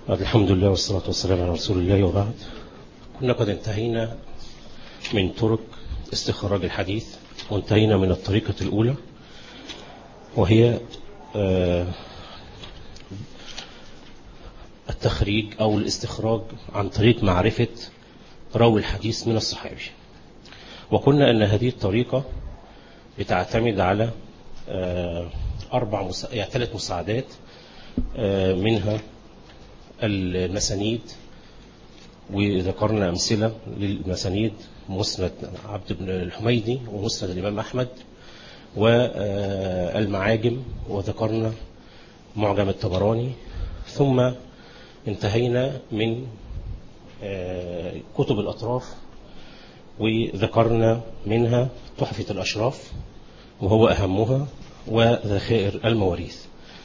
الحمد لله والصلاة والسلام على رسول الله وبعد كنا قد انتهينا من طرق استخراج الحديث وانتهينا من الطريقة الأولى وهي التخريج أو الاستخراج عن طريق معرفة راوي الحديث من الصحابي وقلنا أن هذه الطريقة بتعتمد على أربع مس... يعني ثلاث مساعدات منها المسانيد وذكرنا أمثلة للمسانيد مسند عبد بن الحميدي ومسند الإمام أحمد والمعاجم وذكرنا معجم الطبراني ثم انتهينا من كتب الأطراف وذكرنا منها تحفة الأشراف وهو أهمها وذخائر المواريث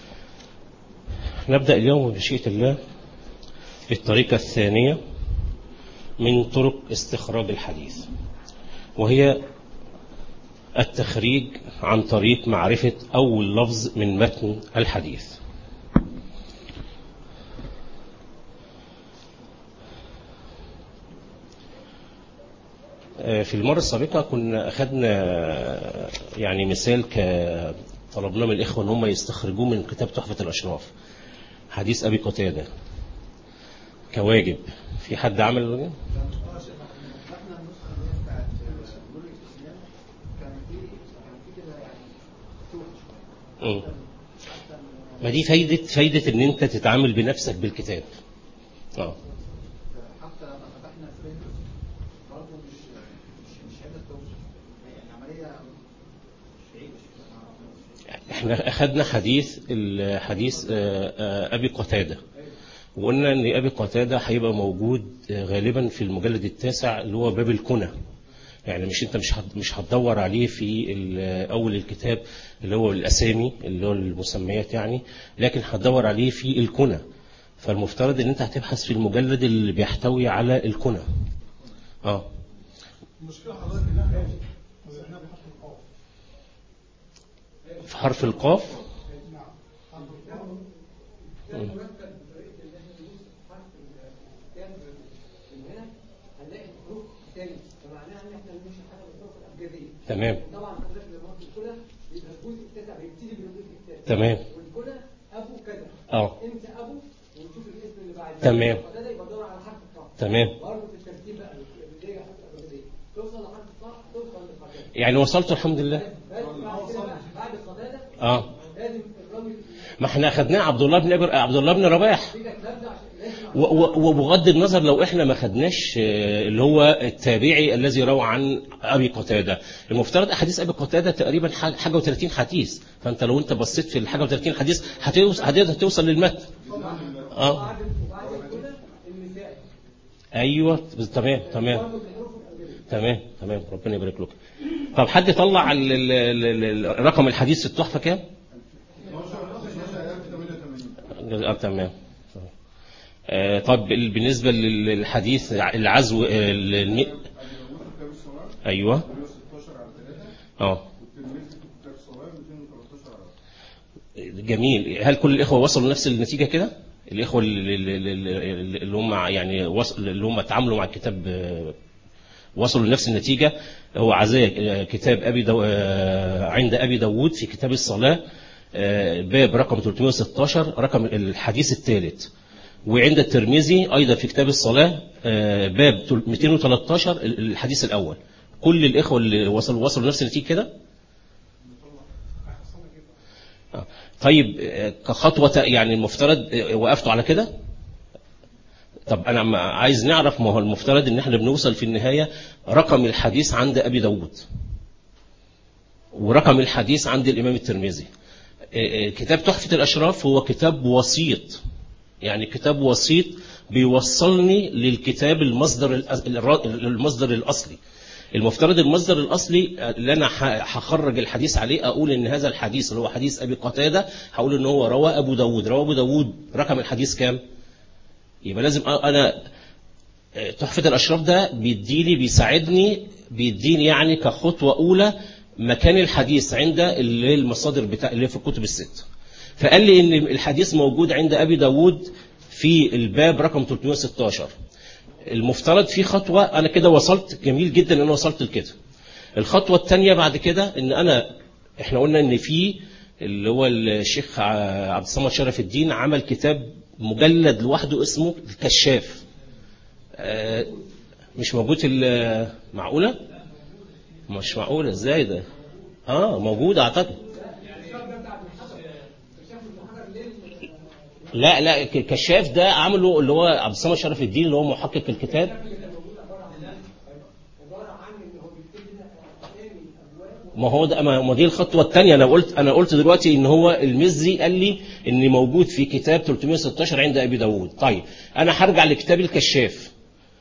نبدأ اليوم بشيء الله الطريقة الثانية من طرق استخراج الحديث وهي التخريج عن طريق معرفة أول لفظ من متن الحديث في المرة السابقة كنا أخذنا يعني مثال طلبنا من الإخوة أن هم يستخرجوه من كتاب تحفة الأشراف حديث أبي قتادة كواجب في حد عمل ما دي فايدة فايدة ان انت تتعامل بنفسك بالكتاب اه حتى لما فتحنا فريم برضه مش مش مش قادر توصل يعني عمليه مش احنا اخذنا حديث الحديث ابي قتاده وقلنا ان ابي قتاده هيبقى موجود غالبا في المجلد التاسع اللي هو باب الكنى يعني مش انت مش مش هتدور عليه في اول الكتاب اللي هو الاسامي اللي هو المسميات يعني لكن هتدور عليه في الكنى فالمفترض ان انت هتبحث في المجلد اللي بيحتوي على الكنى اه المشكله حضرتك ان احنا وزعناه بحرف القاف في حرف القاف نعم حرف القاف ده مرتب بطريقه ان احنا ندوس حرف الكتاب من هنا هنلاقي الحروف تاني فمعناها ان احنا نمشي حاجه بالحروف الابجديه تمام طبعا حضرتك لما قلت الكلى يبقى الجزء التاسع بيبتدي بالجزء التاسع تمام والكلى ابو كذا اه انت ابو ونشوف الاسم اللي بعديه تمام. فده يبقى دور على حرف الطاء تمام برضه في الترتيب بقى البدايه حرف الابجديه توصل لحرف الطاء توصل للقتاده يعني وصلت الحمد لله بس بعد كده بقى بعد القتاده اه لازم الراجل ما احنا اخدناه عبد الله بن أبر... عبد الله بن رباح ايدك نبدا عشان لازم و- و- وبغض النظر لو احنا ما خدناش آه، اللي هو التابعي الذي روى عن ابي قتاده المفترض احاديث ابي قتاده تقريبا ح- حاجه و30 حديث فانت لو انت بصيت في الحاجه و30 حديث هتوص- هتقدر توصل للمتن اه وبعد وبعد الكلى النساء ايوه تمام تمام برضه الحروف الابجديه تمام تمام ربنا يبارك لك طب حد طلع ال- ال- ال- ال- رقم الحديث التحفه كام 12088 اه تمام آه، طب ال- بالنسبه لل- للحديث العزو آه، الم- كتاب الصلاه ايوه 116 على 3 اه والترمذي في كتاب الصلاه 213 على جميل هل كل الإخوة وصلوا لنفس النتيجة كده الإخوة اللي, اللي- اللي اللي هم يعني وصل اللي هم تعاملوا مع الكتاب آه، وصلوا لنفس النتيجة هو عزاء كتاب أبي دو... آه، عند أبي داود في كتاب الصلاة آه، باب رقم 316 رقم الحديث الثالث وعند الترمذي أيضا في كتاب الصلاة آه، باب 213 الحديث الأول كل الإخوة اللي وصلوا وصلوا لنفس النتيجة كده آه. طيب آه، كخطوة يعني المفترض آه، وقفتوا على كده طب أنا ما- عايز نعرف ما هو المفترض إن إحنا بنوصل في النهاية رقم الحديث عند أبي داود ورقم الحديث عند الإمام الترمذي آه، آه، كتاب تحفة الأشراف هو كتاب وسيط يعني كتاب وسيط بيوصلني للكتاب المصدر الأ- الر- المصدر الأصلي المفترض المصدر الأصلي اللي أنا ح- هخرج الحديث عليه أقول إن هذا الحديث اللي هو حديث أبي قتادة هقول إن هو روى أبو داود روى أبو داود رقم الحديث كام يبقى لازم أ- أنا آه، تحفة الأشراف ده بيديني بيساعدني بيديني يعني كخطوة أولى مكان الحديث عند اللي هي المصادر بتاع اللي هي في الكتب الست فقال لي إن الحديث موجود عند أبي داود في الباب رقم 316 المفترض في خطوة أنا كده وصلت جميل جدا إن أنا وصلت لكده الخطوة الثانية بعد كده إن أنا إحنا قلنا إن في اللي هو الشيخ ع- عبد الصمد شرف الدين عمل كتاب مجلد لوحده اسمه الكشاف آه، مش موجود في ال- معقولة؟ مش معقولة ازاي ده؟ اه موجود اعتقد لا لا ك- كشاف ده عمله اللي هو عبد الصمد شرف الدين اللي هو محقق الكتاب ما هو ده ما ما دي الخطوه الثانيه انا قلت انا قلت دلوقتي ان هو المزي قال لي ان موجود في كتاب 316 عند ابي داوود طيب انا هرجع لكتاب الكشاف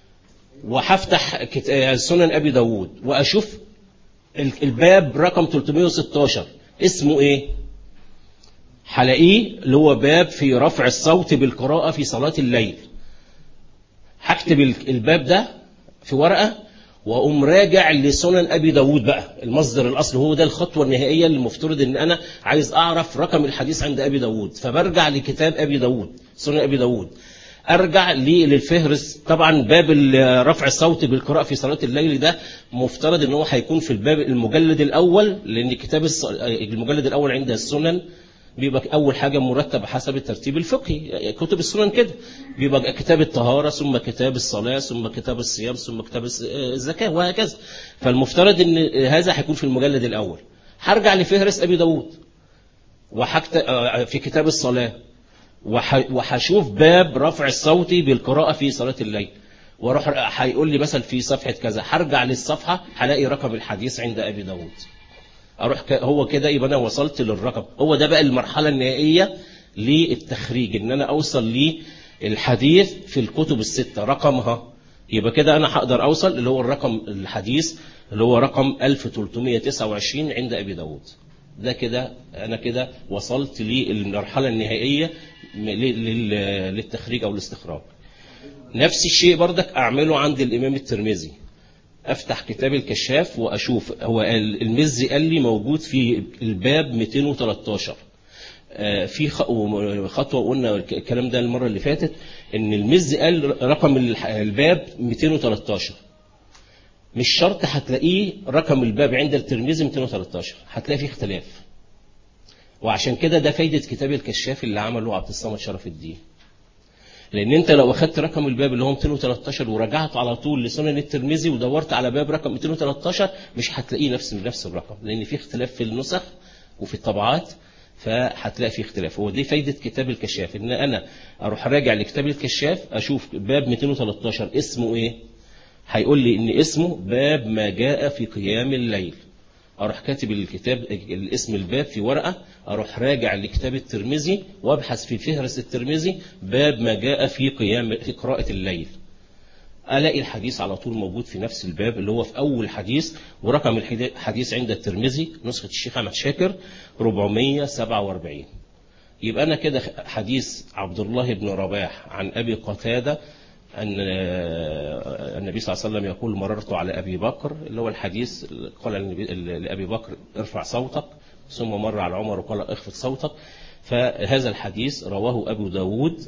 وهفتح كت- آه، سنن ابي داوود واشوف ال- الباب رقم 316 اسمه ايه هلاقيه اللي هو باب في رفع الصوت بالقراءة في صلاة الليل هكتب ال- الباب ده في ورقة وأقوم راجع لسنن أبي داود بقى المصدر الأصل هو ده الخطوة النهائية اللي المفترض إن أنا عايز أعرف رقم الحديث عند أبي داود فبرجع لكتاب أبي داود سنن أبي داود أرجع لي- للفهرس طبعا باب ال- رفع الصوت بالقراءة في صلاة الليل ده مفترض إن هو هيكون في الباب المجلد الأول لأن كتاب الص- المجلد الأول عند السنن بيبقى أول حاجة مرتب حسب الترتيب الفقهي كتب السنن كده بيبقى كتاب الطهارة ثم كتاب الصلاة ثم كتاب الصيام ثم كتاب الس- الزكاة وهكذا فالمفترض أن هذا هيكون في المجلد الأول هرجع لفهرس أبي داود وحكت في كتاب الصلاة وح- وهشوف باب رفع الصوت بالقراءة في صلاة الليل واروح هيقول لي مثلا في صفحة كذا هرجع للصفحة هلاقي رقم الحديث عند أبي داود اروح ك... هو كده يبقى انا وصلت للرقم هو ده بقى المرحله النهائيه للتخريج ان انا اوصل للحديث في الكتب السته رقمها يبقى كده انا هقدر اوصل اللي هو الرقم الحديث اللي هو رقم 1329 عند ابي داود ده كده انا كده وصلت للمرحله النهائيه م- ل- لل- للتخريج او الاستخراج نفس الشيء بردك اعمله عند الامام الترمذي افتح كتاب الكشاف واشوف هو ال- المزي قال لي موجود في الباب 213 آه، في خ- وم- خطوه قلنا الك- الكلام ده المره اللي فاتت ان المزي قال رقم الح- الباب 213 مش شرط هتلاقيه رقم الباب عند الترمذي 213 هتلاقي فيه اختلاف وعشان كده ده فايده كتاب الكشاف اللي عمله عبد الصمد شرف الدين لان انت لو اخدت رقم الباب اللي هو 213 ورجعت على طول لسنن الترمذي ودورت على باب رقم 213 مش هتلاقيه نفس نفس الرقم لان في اختلاف في النسخ وفي الطبعات فهتلاقي في اختلاف هو دي فايده كتاب الكشاف ان انا اروح راجع لكتاب الكشاف اشوف باب 213 اسمه ايه هيقول لي ان اسمه باب ما جاء في قيام الليل اروح كاتب الكتاب الاسم الباب في ورقه اروح راجع لكتاب الترمذي وابحث في فهرس الترمذي باب ما جاء في قيام في قراءه الليل الاقي الحديث على طول موجود في نفس الباب اللي هو في اول حديث ورقم الحديث عند الترمذي نسخه الشيخ احمد شاكر 447 يبقى انا كده حديث عبد الله بن رباح عن ابي قتاده أن النبي صلى الله عليه وسلم يقول مررت على أبي بكر اللي هو الحديث قال النبي- لأبي بكر ارفع صوتك ثم مر على عمر وقال اخفض صوتك فهذا الحديث رواه أبو داود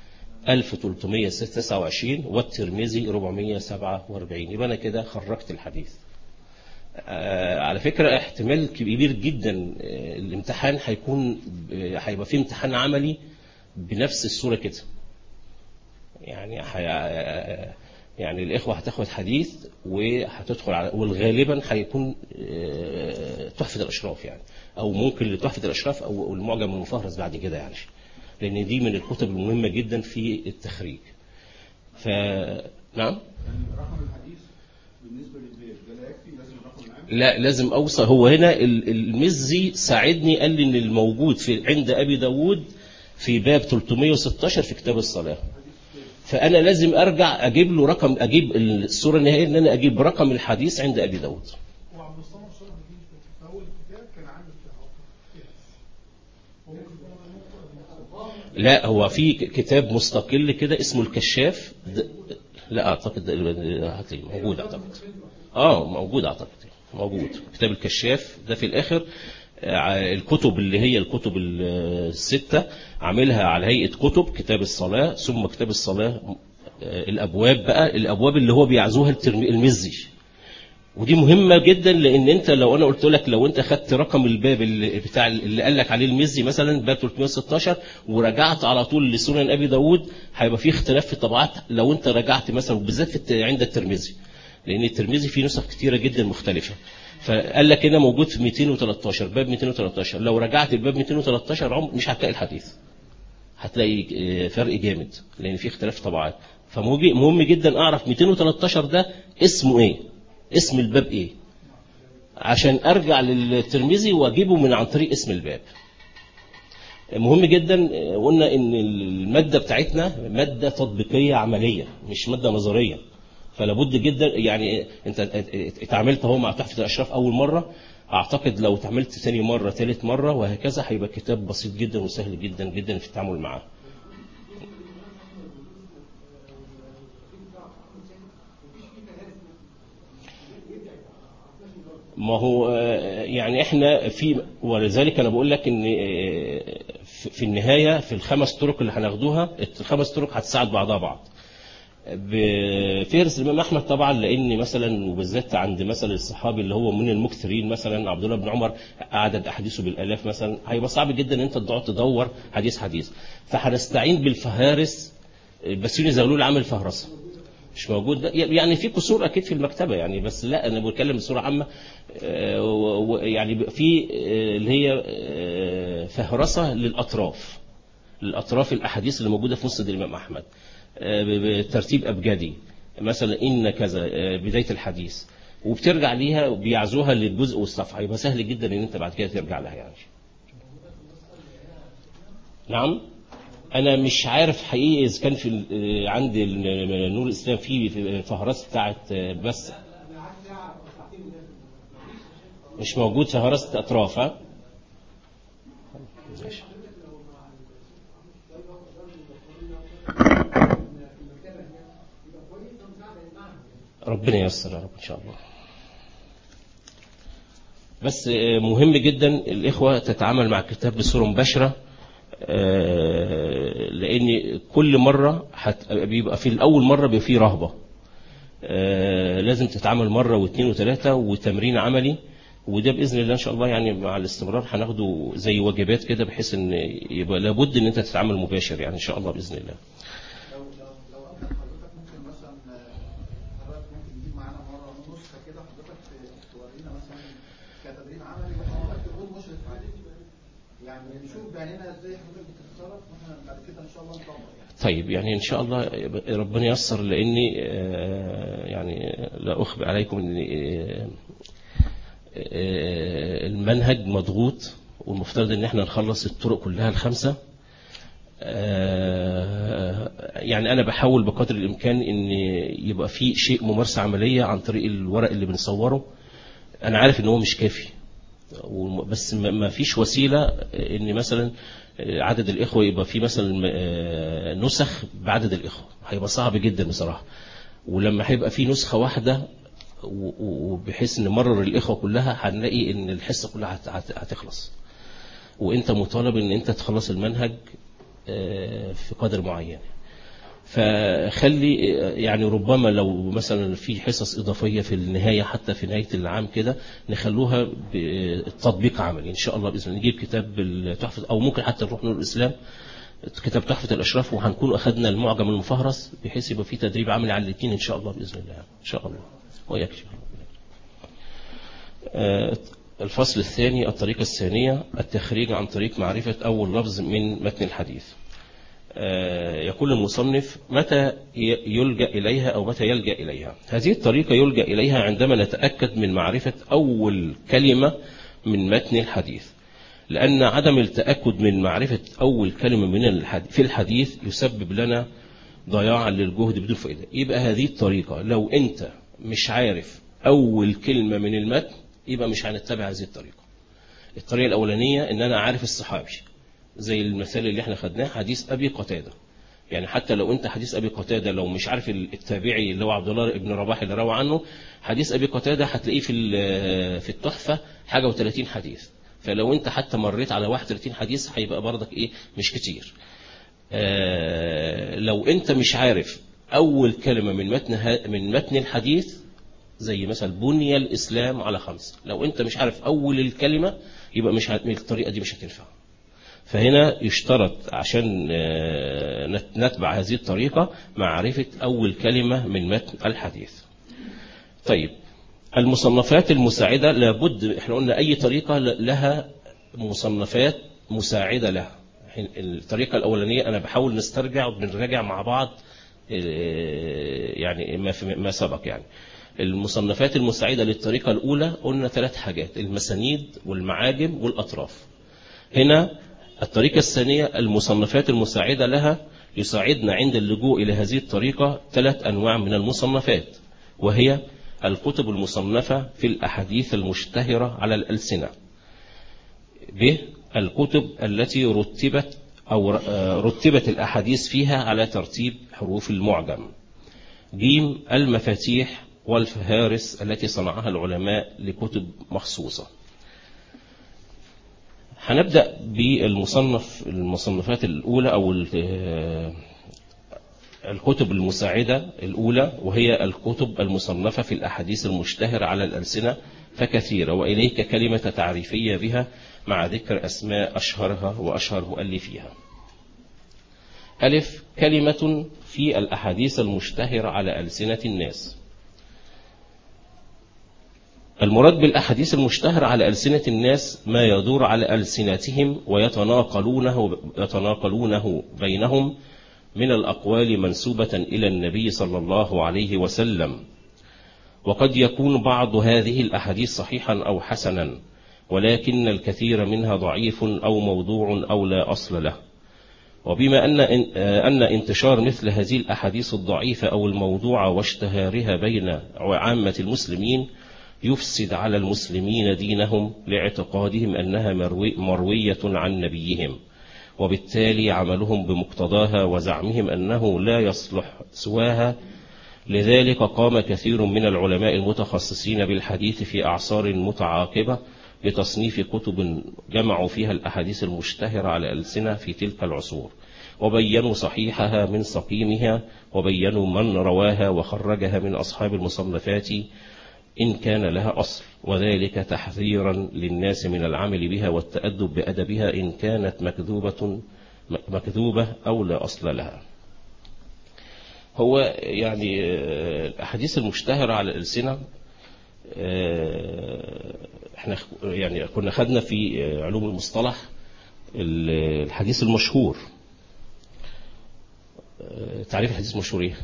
1329 والترمذي 447 يبقى أنا كده خرجت الحديث آه، على فكرة احتمال كبير جدا آه، الامتحان هيكون آه، هيبقى فيه امتحان عملي بنفس الصورة كده يعني حي... يعني الإخوة هتاخد حديث وهتدخل على والغالبا هيكون آه، تحفة الأشراف يعني أو ممكن لتحفة الأشراف أو المعجم المفهرس بعد كده يعني لأن دي من الكتب المهمة جدا في التخريج ف نعم يعني رقم الحديث بالنسبه للبيت ده لا يكفي لازم الرقم العام لا لازم أوصل هو هنا ال- المزي ساعدني قال لي إن الموجود في عند أبي داود في باب 316 في كتاب الصلاة فأنا لازم أرجع أجيب له رقم أجيب الصورة النهائية إن أنا أجيب رقم الحديث عند أبي داود وعبد الصمد شرح الدين في اول الكتاب كان عامل فيها وممكن يكون لا هو في ك- كتاب مستقل كده اسمه الكشاف ده لا أعتقد ده- هتلاقيه موجود أعتقد اه موجود أعتقد موجود كتاب الكشاف ده في الآخر آه، الكتب اللي هي الكتب الستة عاملها على هيئة كتب كتاب الصلاة ثم كتاب الصلاة آه، الأبواب بقى الأبواب اللي هو بيعزوها الترمي- المزي ودي مهمة جدا لأن أنت لو أنا قلت لك لو أنت خدت رقم الباب اللي بتاع اللي قال لك عليه المزي مثلا باب 316 ورجعت على طول لسنن أبي داود هيبقى في اختلاف في الطبعات لو أنت رجعت مثلا بالذات في الت- عند الترمذي لأن الترمذي فيه نسخ كتيرة جدا مختلفة فقال لك هنا موجود في 213 باب 213 لو رجعت الباب 213 عمر مش هتلاقي الحديث هتلاقي آه، فرق جامد لان في اختلاف طبعات فمهم مهم جدا اعرف 213 ده اسمه ايه اسم الباب ايه عشان ارجع للترمذي واجيبه من عن طريق اسم الباب مهم جدا آه، قلنا ان الماده بتاعتنا ماده تطبيقيه عمليه مش ماده نظريه فلا بد جدا يعني انت اتعاملت اهو مع تحفه الاشراف اول مره اعتقد لو اتعاملت ثاني مره ثالث مره وهكذا هيبقى كتاب بسيط جدا وسهل جدا جدا في التعامل معاه ما هو آه، يعني احنا في ولذلك انا بقول لك ان آه، في في النهايه في الخمس طرق اللي هناخدوها الخمس طرق هتساعد بعضها بعض بفهرس الامام احمد طبعا لان مثلا وبالذات عند مثلا الصحابي اللي هو من المكثرين مثلا عبد الله بن عمر عدد احاديثه بالالاف مثلا هيبقى صعب جدا ان انت تقعد تدور حديث حديث فهنستعين بالفهارس بسيوني زغلول عامل فهرسه مش موجود ده يعني في قصور اكيد في المكتبه يعني بس لا انا بتكلم بصوره عامه آه، و- و- يعني بيبقى في آه، اللي هي آه، فهرسه للاطراف الاطراف الاحاديث اللي موجوده في مسند الامام احمد آه، ب- بترتيب ابجدي مثلا ان كذا آه، بدايه الحديث وبترجع ليها وبيعزوها للجزء والصفحه يبقى سهل جدا ان انت بعد كده ترجع لها يعني نعم انا مش عارف حقيقي اذا كان في ال- آه، عند ال- نور الاسلام في في فهرسه بتاعت آه، بس مش موجود فهرسه اطراف ها ماشي. ربنا ييسر يا رب ان شاء الله بس آه، مهم جدا الاخوه تتعامل مع الكتاب بصوره مباشره آه، لان كل مره هت- بيبقى في الاول مره بيبقى فيه رهبه آه، لازم تتعامل مره واثنين وثلاثه وتمرين عملي وده باذن الله ان شاء الله يعني مع الاستمرار هناخده زي واجبات كده بحيث ان يبقى لابد ان انت تتعامل مباشر يعني ان شاء الله باذن الله لو لو لو امكن حضرتك ممكن مثلا آه، حضرتك ممكن تجيب معانا مره نسخه كده حضرتك ت- تورينا مثلا كتدريب عملي وحضرتك تكون مشرف عليه يعني نشوف بعيننا ازاي حضرتك بتتصرف واحنا بعد كده ان شاء الله نطبق يعني طيب يعني ان شاء الله ربنا ييسر لاني آه، يعني لا اخبئ عليكم ان آه، آه، المنهج مضغوط والمفترض ان احنا نخلص الطرق كلها الخمسه آه، يعني انا بحاول بقدر الامكان ان يبقى في شيء ممارسه عمليه عن طريق الورق اللي بنصوره انا عارف ان هو مش كافي وم- بس ما ما فيش وسيله ان مثلا عدد الاخوه يبقى في مثلا آه، نسخ بعدد الاخوه هيبقى صعب جدا بصراحه ولما هيبقى في نسخه واحده و- و- وبحيث نمرر الاخوه كلها هنلاقي ان الحصه كلها هت- هت- هتخلص وانت مطالب ان انت تخلص المنهج آه، في قدر معين فخلي يعني ربما لو مثلا في حصص إضافية في النهاية حتى في نهاية العام كده نخلوها بتطبيق عملي إن شاء الله بإذن الله نجيب كتاب التحفة أو ممكن حتى نروح نور الإسلام كتاب تحفة الأشراف وهنكون أخذنا المعجم المفهرس بحيث يبقى في تدريب عملي على الاثنين إن شاء الله بإذن الله إن شاء الله ويكفي آه، الفصل الثاني الطريقة الثانية التخريج عن طريق معرفة أول لفظ من متن الحديث آه، يقول المصنف متى ي- يلجأ إليها أو متى يلجأ إليها هذه الطريقة يلجأ إليها عندما نتأكد من معرفة أول كلمة من متن الحديث لأن عدم التأكد من معرفة أول كلمة من الحديث في الحديث يسبب لنا ضياعا للجهد بدون فائدة يبقى هذه الطريقة لو أنت مش عارف أول كلمة من المتن يبقى مش هنتبع هذه الطريقة الطريقة الأولانية إن أنا عارف الصحابي زي المثال اللي احنا خدناه حديث أبي قتادة يعني حتى لو انت حديث ابي قتاده لو مش عارف التابعي اللي هو عبد الله بن رباح اللي روى عنه حديث ابي قتاده هتلاقيه في ال- في التحفه حاجه و30 حديث فلو انت حتى مريت على 31 حديث هيبقى برضك ايه مش كتير آه لو انت مش عارف اول كلمة من متن ها- من متن الحديث زي مثلا بني الاسلام على خمس لو انت مش عارف اول الكلمة يبقى مش هت- الطريقة دي مش هتنفع فهنا يشترط عشان آه، نت- نتبع هذه الطريقة معرفة أول كلمة من متن الحديث طيب المصنفات المساعدة لابد احنا قلنا أي طريقة ل- لها مصنفات مساعدة لها حين- الطريقة الأولانية أنا بحاول نسترجع وبنراجع مع بعض آه، يعني ما في ما سبق يعني المصنفات المساعدة للطريقة الأولى قلنا ثلاث حاجات المسانيد والمعاجم والأطراف هنا الطريقة الثانية المصنفات المساعدة لها يساعدنا عند اللجوء إلى هذه الطريقة ثلاث أنواع من المصنفات وهي الكتب المصنفة في الأحاديث المشتهرة على الألسنة ب الكتب التي رتبت أو آه، رتبت الأحاديث فيها على ترتيب حروف المعجم ج المفاتيح والفهارس التي صنعها العلماء لكتب مخصوصة هنبدأ بالمصنف المصنفات الأولى أو ال- آه، الكتب المساعدة الأولى وهي الكتب المصنفة في الأحاديث المشتهرة على الألسنة فكثيرة وإليك كلمة تعريفية بها مع ذكر أسماء أشهرها وأشهر مؤلفيها ألف كلمة في الأحاديث المشتهرة على ألسنة الناس المراد بالأحاديث المشتهرة على ألسنة الناس ما يدور على ألسنتهم ويتناقلونه يتناقلونه بينهم من الأقوال منسوبة إلى النبي صلى الله عليه وسلم وقد يكون بعض هذه الأحاديث صحيحا أو حسنا ولكن الكثير منها ضعيف أو موضوع أو لا أصل له وبما أن أن انتشار مثل هذه الأحاديث الضعيفة أو الموضوعة واشتهارها بين عامة المسلمين يفسد على المسلمين دينهم لاعتقادهم أنها مروي مروية عن نبيهم وبالتالي عملهم بمقتضاها وزعمهم أنه لا يصلح سواها لذلك قام كثير من العلماء المتخصصين بالحديث في أعصار متعاقبة بتصنيف كتب جمعوا فيها الأحاديث المشتهرة على الألسنة في تلك العصور وبينوا صحيحها من سقيمها وبينوا من رواها وخرجها من أصحاب المصنفات إن كان لها أصل وذلك تحذيرا للناس من العمل بها والتأدب بأدبها إن كانت مكذوبة مكذوبة أو لا أصل لها هو يعني آه، الأحاديث المشتهرة على الألسنة آه، احنا خ- يعني كنا خدنا في آه، علوم المصطلح ال- الحديث المشهور آه، تعريف الحديث المشهور ايه؟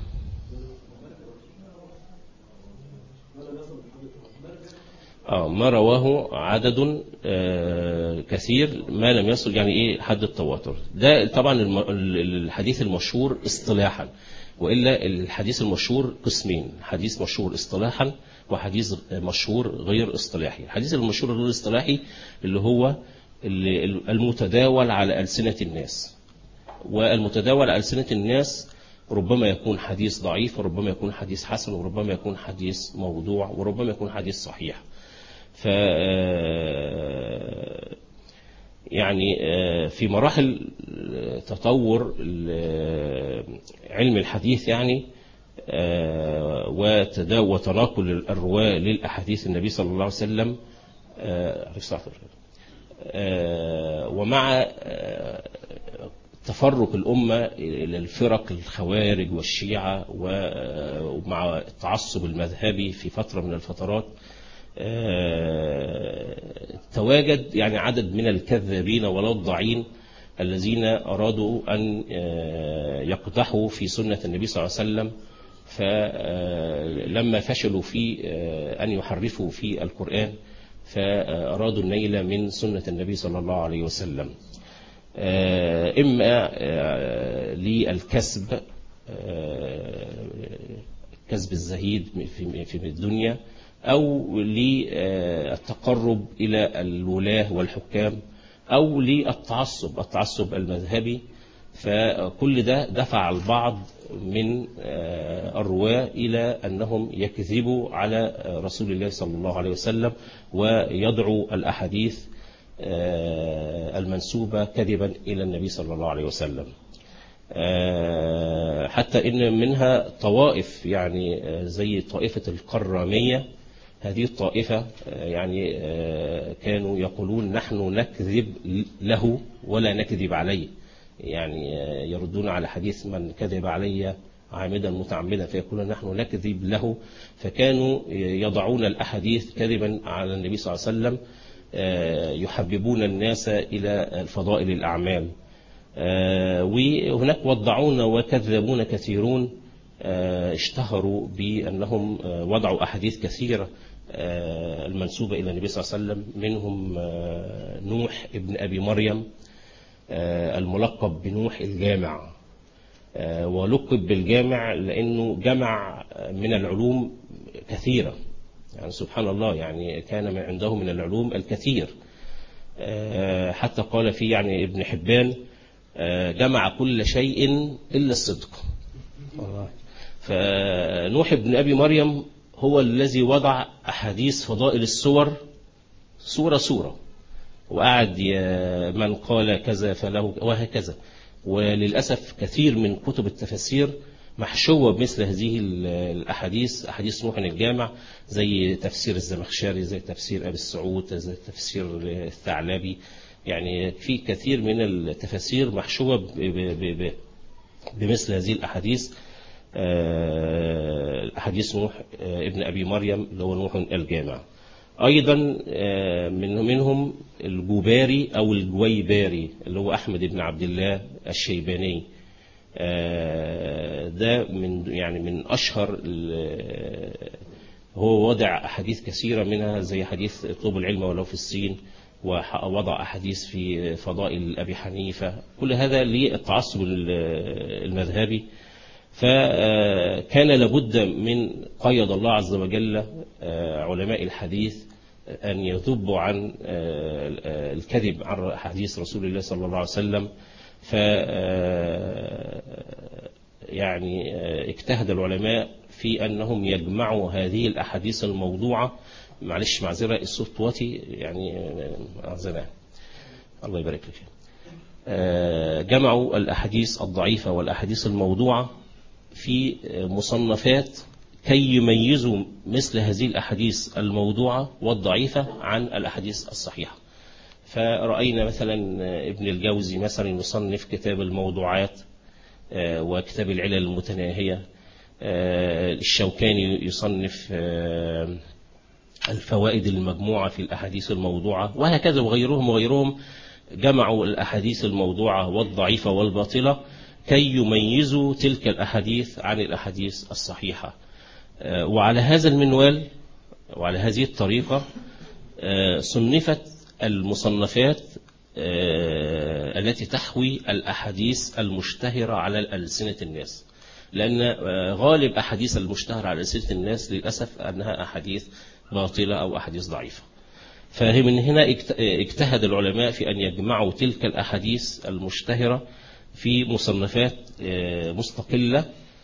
اه ما رواه عدد آه كثير ما لم يصل يعني ايه حد التواتر ده طبعا الم- ال- الحديث المشهور اصطلاحا والا الحديث المشهور قسمين حديث مشهور اصطلاحا وحديث مشهور غير اصطلاحي الحديث المشهور غير اصطلاحي اللي هو اللي- المتداول على ألسنة الناس والمتداول على ألسنة الناس ربما يكون حديث ضعيف وربما يكون حديث حسن وربما يكون حديث موضوع وربما يكون حديث صحيح ف آه، يعني آه، في مراحل تطور ال- علم الحديث يعني آه، وتدا- وتناقل الرواة للأحاديث النبي صلى الله عليه وسلم آه، عليه الصلاة والسلام. آه، ومع آه، تفرق الأمة إلى الفرق الخوارج والشيعة و- ومع التعصب المذهبي في فترة من الفترات آه، تواجد يعني عدد من الكذابين والوضاعين الذين أرادوا أن آه، يقدحوا في سنة النبي صلى الله عليه وسلم فلما فشلوا في آه، أن يحرفوا في القرآن فأرادوا النيل من سنة النبي صلى الله عليه وسلم آه، إما آه، للكسب آه، كسب الزهيد في في الدنيا أو للتقرب إلى الولاة والحكام أو للتعصب التعصب المذهبي فكل ده دفع البعض من آه، الرواة إلى أنهم يكذبوا على آه، رسول الله صلى الله عليه وسلم ويضعوا الأحاديث آه، المنسوبة كذبا إلى النبي صلى الله عليه وسلم آه، حتى إن منها طوائف يعني آه، زي طائفة القرامية هذه الطائفة آه، يعني آه، كانوا يقولون نحن نكذب له ولا نكذب عليه يعني آه، يردون على حديث من كذب علي عامدا متعمدا فيقولون نحن نكذب له فكانوا يضعون الأحاديث كذبا على النبي صلى الله عليه وسلم آه، يحببون الناس إلى الفضائل الأعمال آه، وهناك وضعون وكذبون كثيرون آه، اشتهروا بأنهم آه، وضعوا أحاديث كثيرة آه، المنسوبة إلى النبي صلى الله عليه وسلم منهم آه، نوح ابن أبي مريم آه، الملقب بنوح الجامع آه، ولقب بالجامع لأنه جمع من العلوم كثيرة يعني سبحان الله يعني كان من عنده من العلوم الكثير آه، حتى قال فيه يعني ابن حبان آه، جمع كل شيء إلا الصدق والله. فنوح ابن أبي مريم هو الذي وضع أحاديث فضائل السور سورة سورة وقعد ي- من قال كذا فله وهكذا وللأسف كثير من كتب التفاسير محشوة بمثل هذه ال- الأحاديث أحاديث نوح الجامع زي تفسير الزمخشري زي تفسير أبي السعود زي تفسير الثعلبي يعني في كثير من التفاسير محشوة ب- ب- ب- ب- بمثل هذه الأحاديث آه، أحاديث نوح آه، ابن أبي مريم اللي هو نوح الجامع أيضا آه، من منهم الجوباري أو الجويباري اللي هو أحمد بن عبد الله الشيباني آه، ده من يعني من أشهر ال- هو وضع أحاديث كثيرة منها زي حديث اطلب العلم ولو في الصين ووضع أحاديث في فضائل أبي حنيفة كل هذا للتعصب ال- المذهبي فكان لابد من قيد الله عز وجل آه، علماء الحديث أن يذبوا عن آه، الكذب عن حديث رسول الله صلى الله عليه وسلم ف آه، يعني آه، اجتهد العلماء في أنهم يجمعوا هذه الأحاديث الموضوعة معلش معذرة الصوت واطي يعني آه، معذرة الله يبارك لك آه، جمعوا الأحاديث الضعيفة والأحاديث الموضوعة في مصنفات كي يميزوا مثل هذه الأحاديث الموضوعة والضعيفة عن الأحاديث الصحيحة فرأينا مثلا ابن الجوزي مثلا يصنف كتاب الموضوعات آه، وكتاب العلل المتناهية آه، الشوكاني يصنف آه، الفوائد المجموعة في الأحاديث الموضوعة وهكذا وغيرهم وغيرهم جمعوا الأحاديث الموضوعة والضعيفة والباطلة كي يميزوا تلك الأحاديث عن الأحاديث الصحيحة آه، وعلى هذا المنوال وعلى هذه الطريقة آه، صنفت المصنفات آه، التي تحوي الأحاديث المشتهرة على ألسنة الناس لأن آه، غالب أحاديث المشتهرة على ألسنة الناس للأسف أنها أحاديث باطلة أو أحاديث ضعيفة فهي من هنا اجت- اجتهد العلماء في أن يجمعوا تلك الأحاديث المشتهرة في مصنفات آه، مستقلة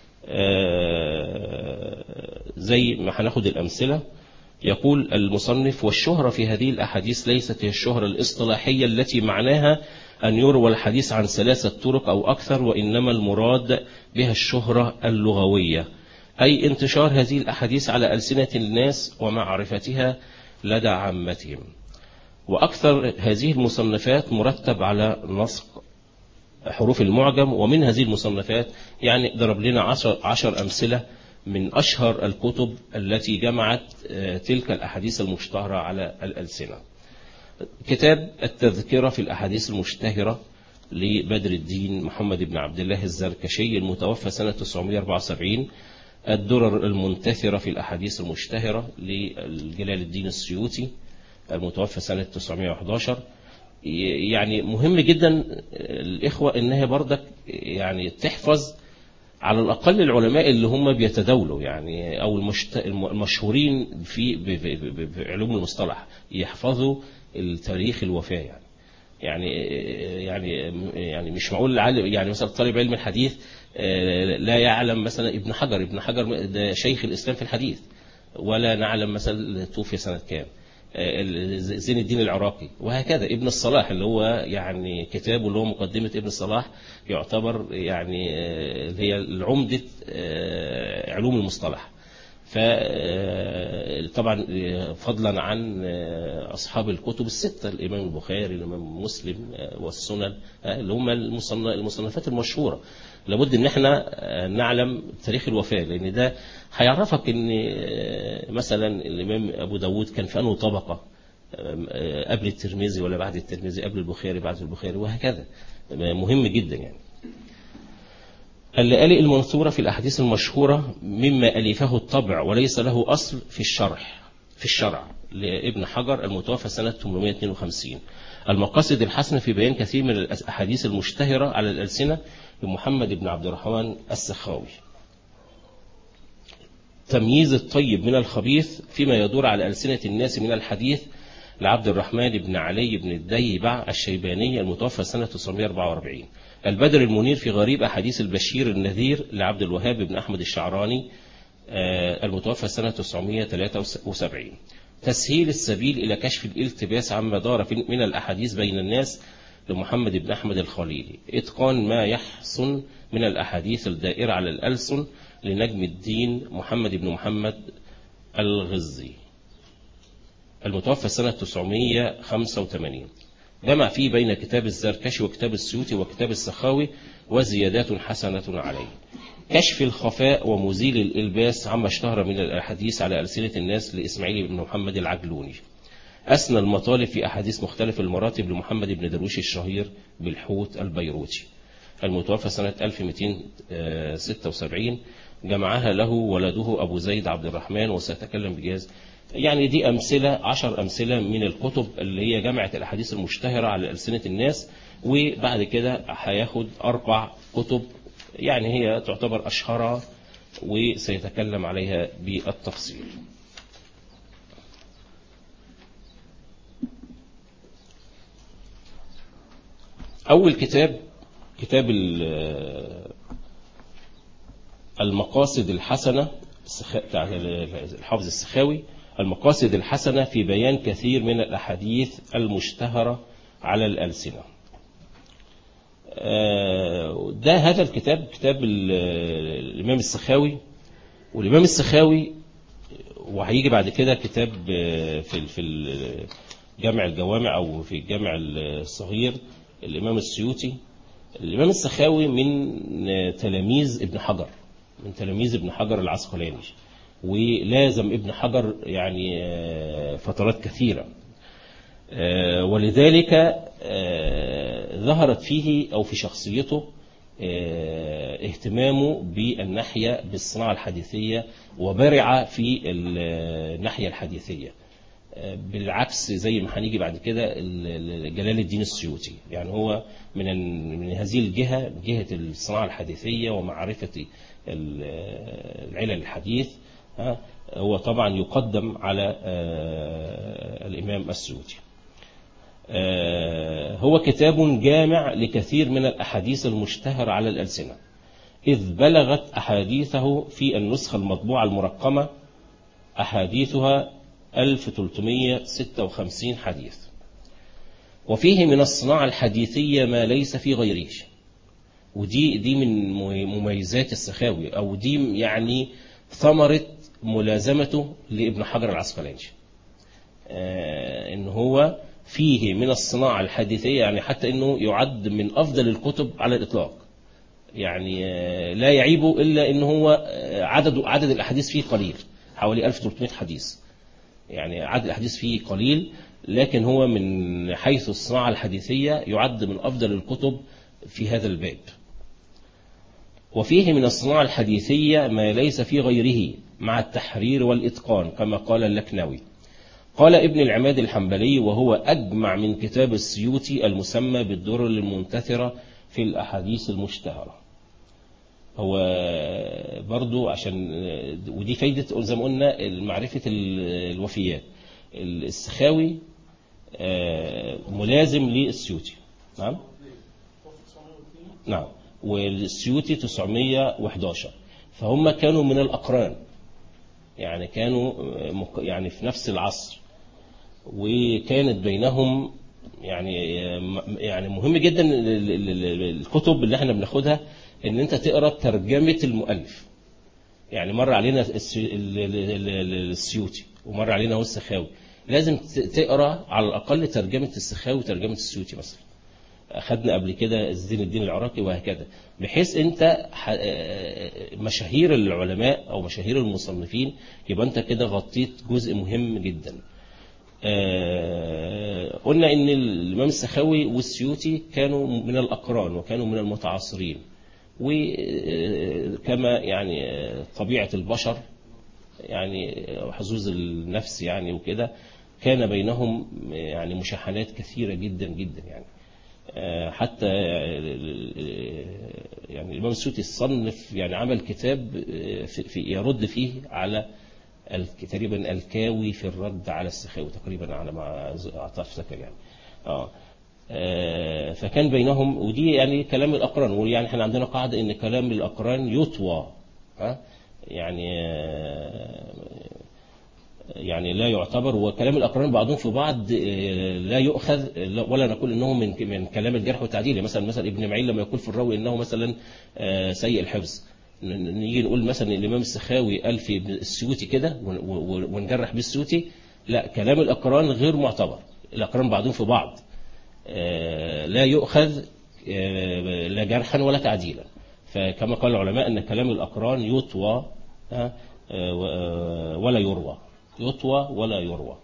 آه، زي ما هناخد الأمثلة يقول المصنف والشهرة في هذه الأحاديث ليست هي الشهرة الاصطلاحية التي معناها أن يروى الحديث عن ثلاثة طرق أو أكثر وإنما المراد بها الشهرة اللغوية أي انتشار هذه الأحاديث على ألسنة الناس ومعرفتها لدى عامتهم وأكثر هذه المصنفات مرتب على نسق حروف المعجم ومن هذه المصنفات يعني ضرب لنا عشر, عشر أمثلة من أشهر الكتب التي جمعت آه، تلك الأحاديث المشتهرة على الألسنة كتاب التذكرة في الأحاديث المشتهرة لبدر الدين محمد بن عبد الله الزركشي المتوفى سنة 974 الدرر المنتثرة في الأحاديث المشتهرة لجلال الدين السيوطي المتوفى سنة 911 يعني مهم جدا الإخوة إنها بردك يعني تحفظ على الأقل العلماء اللي هم بيتداولوا يعني أو المشت... المشهورين في ب... ب... ب... بعلوم المصطلح يحفظوا التاريخ الوفاة يعني يعني يعني يعني مش معقول العالم يعني مثلا طالب علم الحديث آه، لا يعلم مثلا ابن حجر ابن حجر ده شيخ الإسلام في الحديث ولا نعلم مثلا توفي سنة كام آه، زين الدين العراقي وهكذا ابن الصلاح اللي هو يعني كتابه اللي هو مقدمة ابن الصلاح يعتبر يعني آه، اللي هي العمدة آه، علوم المصطلح فطبعا فضلا عن آه، أصحاب الكتب الستة الإمام البخاري الإمام مسلم آه، والسنن آه، اللي هم المصنف- المصنفات المشهورة لابد ان احنا آه، نعلم تاريخ الوفاة لان ده هيعرفك ان آه، مثلا الامام ابو داود كان في انه طبقة آه، آه، قبل الترمذي ولا بعد الترمذي قبل البخاري بعد البخاري وهكذا آه، مهم جدا يعني اللآلئ المنثورة في الأحاديث المشهورة مما ألفه الطبع وليس له أصل في الشرح في الشرع لابن حجر المتوفى سنة 852 المقاصد الحسنة في بيان كثير من الأحاديث المشتهرة على الألسنة لمحمد بن عبد الرحمن السخاوي تمييز الطيب من الخبيث فيما يدور على ألسنة الناس من الحديث لعبد الرحمن بن علي بن الديبع الشيباني المتوفى سنة 944 البدر المنير في غريب أحاديث البشير النذير لعبد الوهاب بن أحمد الشعراني آه، المتوفى سنة 973 تسهيل السبيل إلى كشف الالتباس عما دار في- من الأحاديث بين الناس لمحمد بن أحمد الخليلي إتقان ما يحسن من الأحاديث الدائرة على الألسن لنجم الدين محمد بن محمد الغزي المتوفى سنة 985 جمع فيه بين كتاب الزركشي وكتاب السيوطي وكتاب السخاوي وزيادات حسنة عليه كشف الخفاء ومزيل الإلباس عما اشتهر من الأحاديث على ألسنة الناس لإسماعيل بن محمد العجلوني أسنى المطالب في أحاديث مختلف المراتب لمحمد بن درويش الشهير بالحوت البيروتي المتوفى سنة 1276 جمعها له ولده أبو زيد عبد الرحمن وسيتكلم بجاز يعني دي أمثلة عشر أمثلة من الكتب اللي هي جمعت الأحاديث المشتهرة على ألسنة الناس وبعد كده هياخد أربع كتب يعني هي تعتبر أشهرها وسيتكلم عليها بالتفصيل أول كتاب كتاب ال- المقاصد الحسنة السخا- بتاع الحافظ السخاوي المقاصد الحسنة في بيان كثير من الأحاديث المشتهرة على الألسنة آه، ده هذا الكتاب كتاب ال- الإمام السخاوي والإمام السخاوي وهيجي بعد كده كتاب آه، في ال- في ال- جامع الجوامع أو في الجامع الصغير الإمام السيوطي الإمام السخاوي من آه، تلاميذ ابن حجر من تلاميذ ابن حجر العسقلاني ولازم ابن حجر يعني آه، فترات كثيرة آه، ولذلك آه، ظهرت فيه أو في شخصيته آه، اهتمامه بالناحية بالصناعة الحديثية وبرع في الناحية الحديثية آه، بالعكس زي ما هنيجي بعد كده ال- ال- جلال الدين السيوطي يعني هو من ال- من هذه الجهة جهة الصناعة الحديثية ومعرفة ال- العلل الحديث ها، هو طبعا يقدم على آه، الإمام السيوطي آه، هو كتاب جامع لكثير من الأحاديث المشتهرة على الألسنة إذ بلغت أحاديثه في النسخة المطبوعة المرقمة أحاديثها 1356 حديث وفيه من الصناعة الحديثية ما ليس في غيره ودي دي من مميزات السخاوي أو دي يعني ثمرة ملازمته لابن حجر العسقلاني آه، ان هو فيه من الصناعة الحديثية يعني حتى انه يعد من افضل الكتب على الاطلاق يعني آه، لا يعيبه الا ان هو آه، عدد عدد الاحاديث فيه قليل حوالي 1300 حديث يعني عدد الاحاديث فيه قليل لكن هو من حيث الصناعة الحديثية يعد من افضل الكتب في هذا الباب وفيه من الصناعة الحديثية ما ليس في غيره مع التحرير والإتقان كما قال اللكنوي قال ابن العماد الحنبلي وهو أجمع من كتاب السيوطي المسمى بالدر المنتثرة في الأحاديث المشتهرة هو برضو عشان ودي فايدة زي ما قلنا معرفة الوفيات السخاوي آه، ملازم للسيوطي نعم نعم والسيوطي 911 فهم كانوا من الأقران يعني كانوا مك- يعني في نفس العصر وكانت بينهم يعني يعني مهم جدا ال- ال- ال- الكتب اللي احنا بناخدها ان انت تقرا ترجمه المؤلف يعني مر علينا الس- ال- ال- ال- ال- السيوطي ومر علينا هو السخاوي لازم ت- تقرا على الاقل ترجمه السخاوي وترجمه السيوطي مثلا اخذنا قبل كده زين الدين العراقي وهكذا بحيث انت ح- مشاهير العلماء او مشاهير المصنفين يبقى انت كده غطيت جزء مهم جدا آه، قلنا ان الامام السخاوي والسيوطي كانوا من الاقران وكانوا من المتعاصرين وكما يعني آه، طبيعه البشر يعني حظوظ النفس يعني وكده كان بينهم يعني مشاحنات كثيره جدا جدا يعني آه، حتى آه، يعني الإمام السيوطي صنف يعني عمل كتاب آه، في في- يرد فيه على ال- تقريبا الكاوي في الرد على السخاوي تقريبا على ما أز- افتكر يعني اه آه، فكان بينهم ودي يعني كلام الأقران ويعني احنا عندنا قاعدة إن كلام الأقران يطوى ها يعني آه، يعني لا يعتبر وكلام الأقران بعضهم في بعض آه، لا يؤخذ لا- ولا نقول إنه من من كلام الجرح والتعديل مثلا مثلا ابن معين لما يقول في الراوي إنه مثلا آه، سيء الحفظ ن- ن- نيجي نقول مثلا الإمام السخاوي قال في ابن السيوطي كده ون- ون- ونجرح بالسيوطي لا كلام الأقران غير معتبر الأقران بعضهم في بعض آه، لا يؤخذ آه، لا جرحا ولا تعديلا فكما قال العلماء أن كلام الأقران يطوى آه، آه، و- آه، ولا يروى يطوى ولا يروى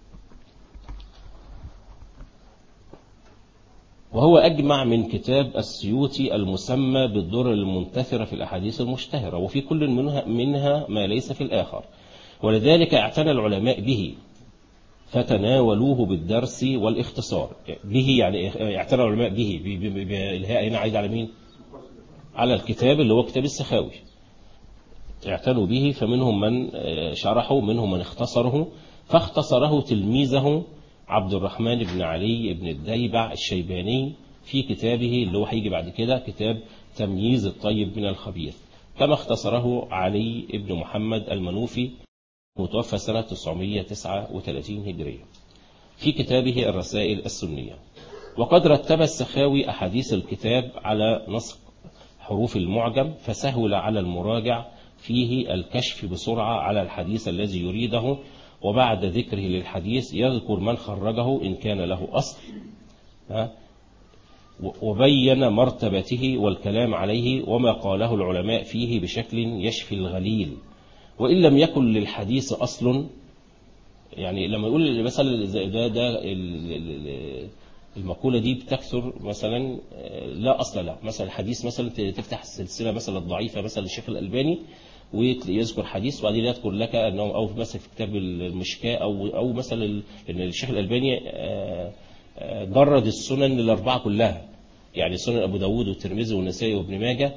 وهو أجمع من كتاب السيوطي المسمى بالدر المنتثرة في الأحاديث المشتهرة وفي كل منها, منها ما ليس في الآخر ولذلك اعتنى العلماء به فتناولوه بالدرس والاختصار به يعني اعتنى العلماء به ب- ب- ب- الهاء هنا عايد على مين على الكتاب اللي هو كتاب السخاوي اعتنوا به فمنهم من آه، شرحه منهم من اختصره فاختصره تلميذه عبد الرحمن بن علي بن الديبع الشيباني في كتابه اللي هو هيجي بعد كده كتاب تمييز الطيب من الخبيث كما اختصره علي بن محمد المنوفي متوفى سنة 939 هجرية في كتابه الرسائل السنية وقد رتب السخاوي أحاديث الكتاب على نسق حروف المعجم فسهل على المراجع فيه الكشف بسرعة على الحديث الذي يريده وبعد ذكره للحديث يذكر من خرجه إن كان له أصل ها؟ وبين مرتبته والكلام عليه وما قاله العلماء فيه بشكل يشفي الغليل وإن لم يكن للحديث أصل يعني لما يقول مثلا زي ده ده ال- ال- ال- المقولة دي بتكثر مثلا آه، لا أصل له مثلا حديث مثلا ت- تفتح السلسلة مثلا الضعيفة مثلا الشيخ الألباني ويذكر حديث وبعدين يذكر لك أنه أو مثلا في كتاب المشكاة أو أو مثلا ال- إن الشيخ الألباني آه، آه، جرد السنن الأربعة كلها يعني سنن أبو داود والترمذي والنسائي وابن ماجه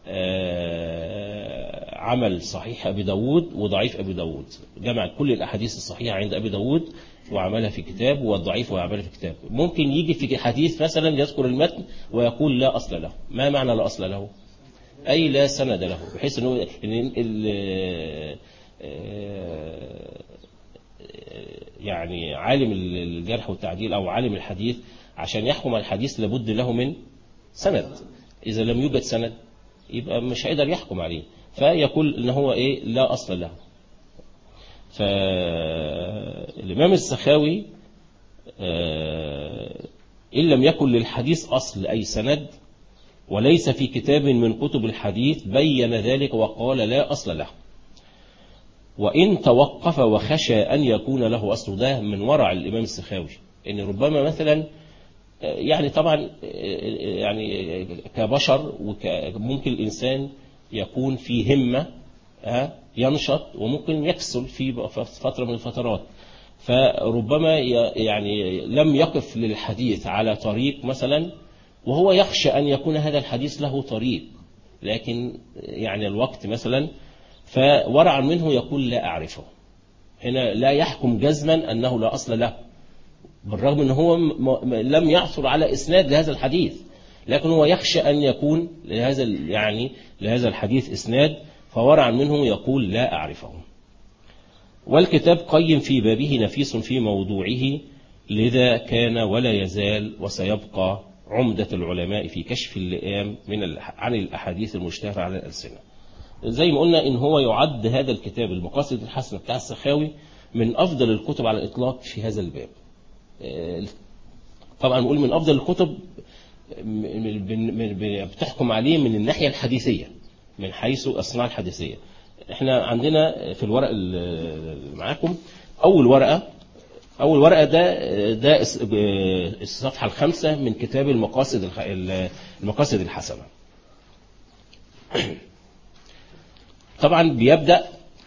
آه، عمل صحيح أبي داود وضعيف أبي داود جمع كل الأحاديث الصحيحة عند أبي داود وعملها في كتاب والضعيف وعملها في كتاب ممكن يجي في حديث مثلا يذكر المتن ويقول لا أصل له ما معنى لا أصل له أي لا سند له بحيث أنه إن ال- آه، يعني عالم الجرح والتعديل أو عالم الحديث عشان يحكم على الحديث لابد له من سند إذا لم يوجد سند يبقى مش هيقدر يحكم عليه فيقول ان هو ايه لا اصل له فالامام السخاوي آه، ان لم يكن للحديث اصل اي سند وليس في كتاب من كتب الحديث بين ذلك وقال لا اصل له وإن توقف وخشى أن يكون له أصل ده من ورع الإمام السخاوي إن ربما مثلا يعني طبعا يعني كبشر وممكن الإنسان يكون في همة ها، ينشط وممكن يكسل في فترة من الفترات فربما ي- يعني لم يقف للحديث على طريق مثلا وهو يخشى أن يكون هذا الحديث له طريق لكن يعني الوقت مثلا فورعا منه يقول لا أعرفه هنا لا يحكم جزما أنه لا أصل له بالرغم أنه هو م- م- لم يعثر على إسناد لهذا الحديث لكن هو يخشى أن يكون لهذا ال- يعني لهذا الحديث إسناد فورعا منه يقول لا أعرفه والكتاب قيم في بابه نفيس في موضوعه لذا كان ولا يزال وسيبقى عمدة العلماء في كشف اللئام من ال- عن الأحاديث المشتهرة على الألسنة زي ما قلنا إن هو يعد هذا الكتاب المقاصد الحسنة بتاع السخاوي من أفضل الكتب على الإطلاق في هذا الباب آه، طبعا نقول من أفضل الكتب م- م- م- م- بتحكم عليه من الناحية الحديثية من حيث الصناعة الحديثية احنا عندنا في الورق ال- اللي معاكم أول ورقة أول ورقة ده ده الس- الصفحة الخامسة من كتاب المقاصد الخ- المقاصد الحسنة طبعا بيبدأ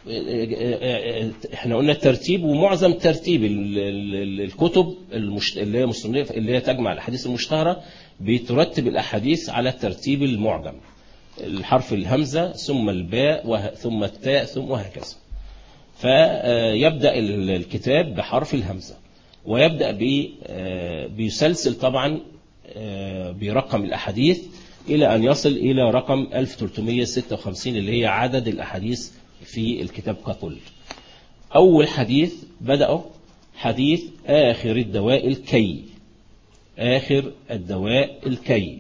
احنا قلنا الترتيب ومعظم ترتيب ال- ال- الكتب المشت... اللي هي مصنفة اللي هي تجمع الاحاديث المشتهرة بيترتب الاحاديث على الترتيب المعجم الحرف الهمزة ثم الباء وه... ثم التاء ثم وهكذا فيبدأ ال- الكتاب بحرف الهمزة ويبدأ ب آه، بيسلسل طبعا آه، برقم الأحاديث إلى أن يصل إلى رقم 1356 اللي هي عدد الأحاديث في الكتاب ككل أول حديث بدأوا حديث آخر الدواء الكي آخر الدواء الكي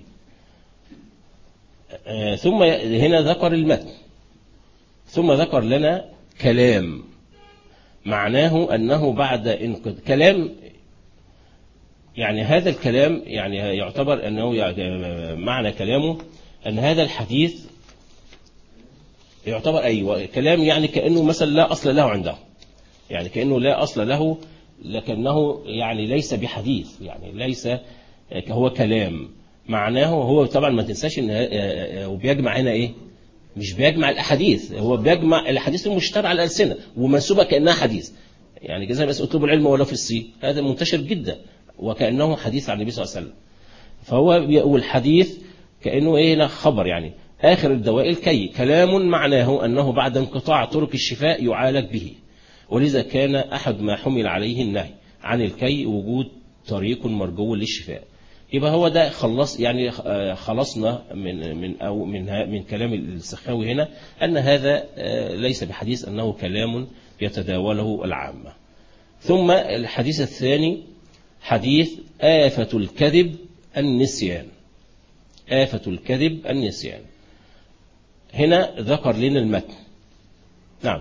آه، ثم هنا ذكر المتن ثم ذكر لنا كلام معناه أنه بعد انقض كلام يعني هذا الكلام يعني يعتبر أنه يعني معنى كلامه أن هذا الحديث يعتبر أيوة كلام يعني كأنه مثلا لا أصل له عنده يعني كأنه لا أصل له لكنه يعني ليس بحديث يعني ليس هو كلام معناه هو طبعا ما تنساش ان هو بيجمع هنا ايه مش بيجمع الاحاديث هو بيجمع الاحاديث المشتركه على الالسنه ومنسوبه كانها حديث يعني زي ما اطلبوا العلم ولو في الصين هذا منتشر جدا وكانه حديث عن النبي صلى الله عليه وسلم فهو بيقول الحديث كانه ايه لا خبر يعني اخر الدواء الكي كلام معناه انه بعد انقطاع طرق الشفاء يعالج به ولذا كان احد ما حمل عليه النهي عن الكي وجود طريق مرجو للشفاء يبقى هو ده خلص يعني آه، خلصنا من من او من ها- من كلام السخاوي هنا ان هذا آه، ليس بحديث انه كلام يتداوله العامه. ثم الحديث الثاني حديث آفة الكذب النسيان. آفة الكذب النسيان. هنا ذكر لنا المتن. نعم.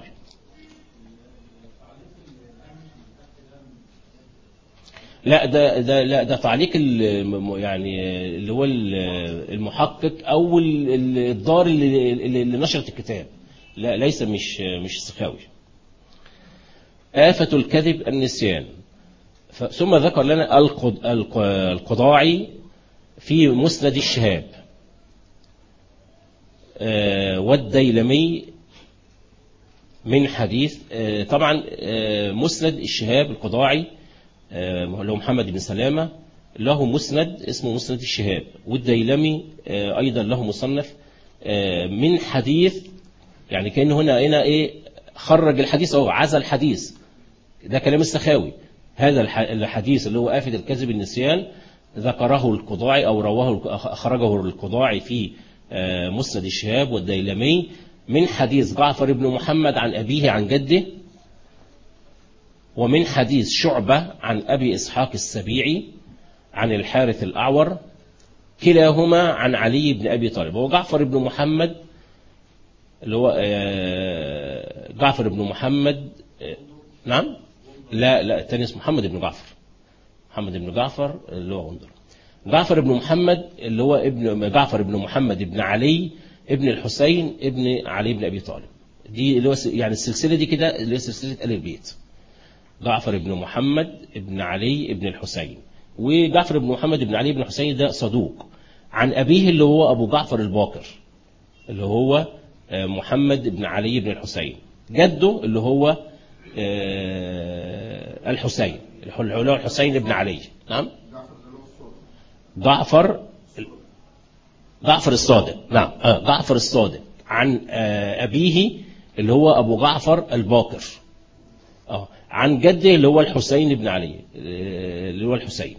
لا ده ده لا ده تعليق ال- يعني اللي هو ال- المحقق او ال- ال- الدار اللي, اللي اللي نشرت الكتاب لا ليس مش مش السخاوي آفة الكذب النسيان ف- ثم ذكر لنا القض- الق- القضاعي في مسند الشهاب آه، والديلمي من حديث آه، طبعا آه، مسند الشهاب القضاعي آه، اللي هو محمد بن سلامة له مسند اسمه مسند الشهاب والديلمي آه، أيضا له مصنف آه، من حديث يعني كأنه هنا هنا إيه خرج الحديث أو عزى الحديث ده كلام السخاوي هذا الح- الحديث اللي هو آفة الكذب النسيان ذكره القضاعي أو رواه أخرجه القضاعي في آه، مسند الشهاب والديلمي من حديث جعفر بن محمد عن أبيه عن جده ومن حديث شعبة عن أبي إسحاق السبيعي عن الحارث الأعور كلاهما عن علي بن أبي طالب هو جعفر بن محمد اللي هو آه، جعفر بن محمد آه، نعم لا لا الثاني اسمه محمد بن جعفر محمد بن جعفر اللي هو غندر جعفر بن محمد اللي هو ابن جعفر بن محمد بن علي ابن الحسين ابن علي بن أبي طالب دي اللي هو س- يعني السلسلة دي كده اللي هي سلسلة آل البيت جعفر بن محمد بن علي بن الحسين وجعفر بن محمد بن علي بن الحسين ده صدوق عن أبيه اللي هو أبو جعفر الباقر اللي هو آه، محمد بن علي بن الحسين جده اللي هو آه، الحسين اللي هو الحسين بن علي نعم جعفر جعفر الصادق نعم آه، جعفر الصادق عن آه، أبيه اللي هو أبو جعفر الباقر اه عن جده اللي هو الحسين بن علي آه، اللي هو الحسين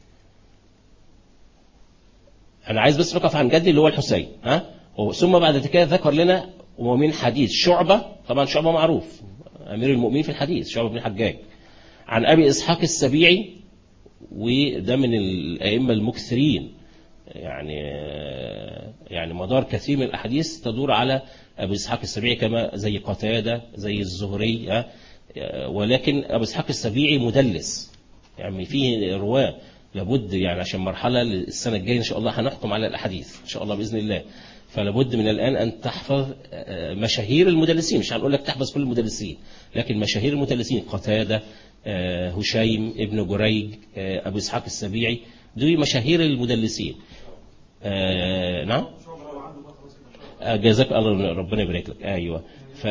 انا عايز بس نقف عن جدي اللي هو الحسين ها ثم بعد كده ذكر لنا ومن حديث شعبة طبعا شعبة معروف أمير المؤمنين في الحديث شعبة بن الحجاج عن أبي إسحاق السبيعي وده من الأئمة المكثرين يعني يعني مدار كثير من الأحاديث تدور على أبي إسحاق السبيعي كما زي قتادة زي الزهري ها؟ ولكن أبو إسحاق السبيعي مدلس يعني فيه رواة لابد يعني عشان مرحلة السنة الجاية إن شاء الله هنحكم على الأحاديث إن شاء الله بإذن الله فلابد من الآن أن تحفظ آه، مشاهير المدلسين مش هنقول لك تحفظ كل المدلسين لكن مشاهير المدلسين قتادة آه، هشيم ابن جريج آه، أبو إسحاق السبيعي دول مشاهير المدلسين آه، نعم آه، جزاك الله ربنا يبارك لك ايوه ف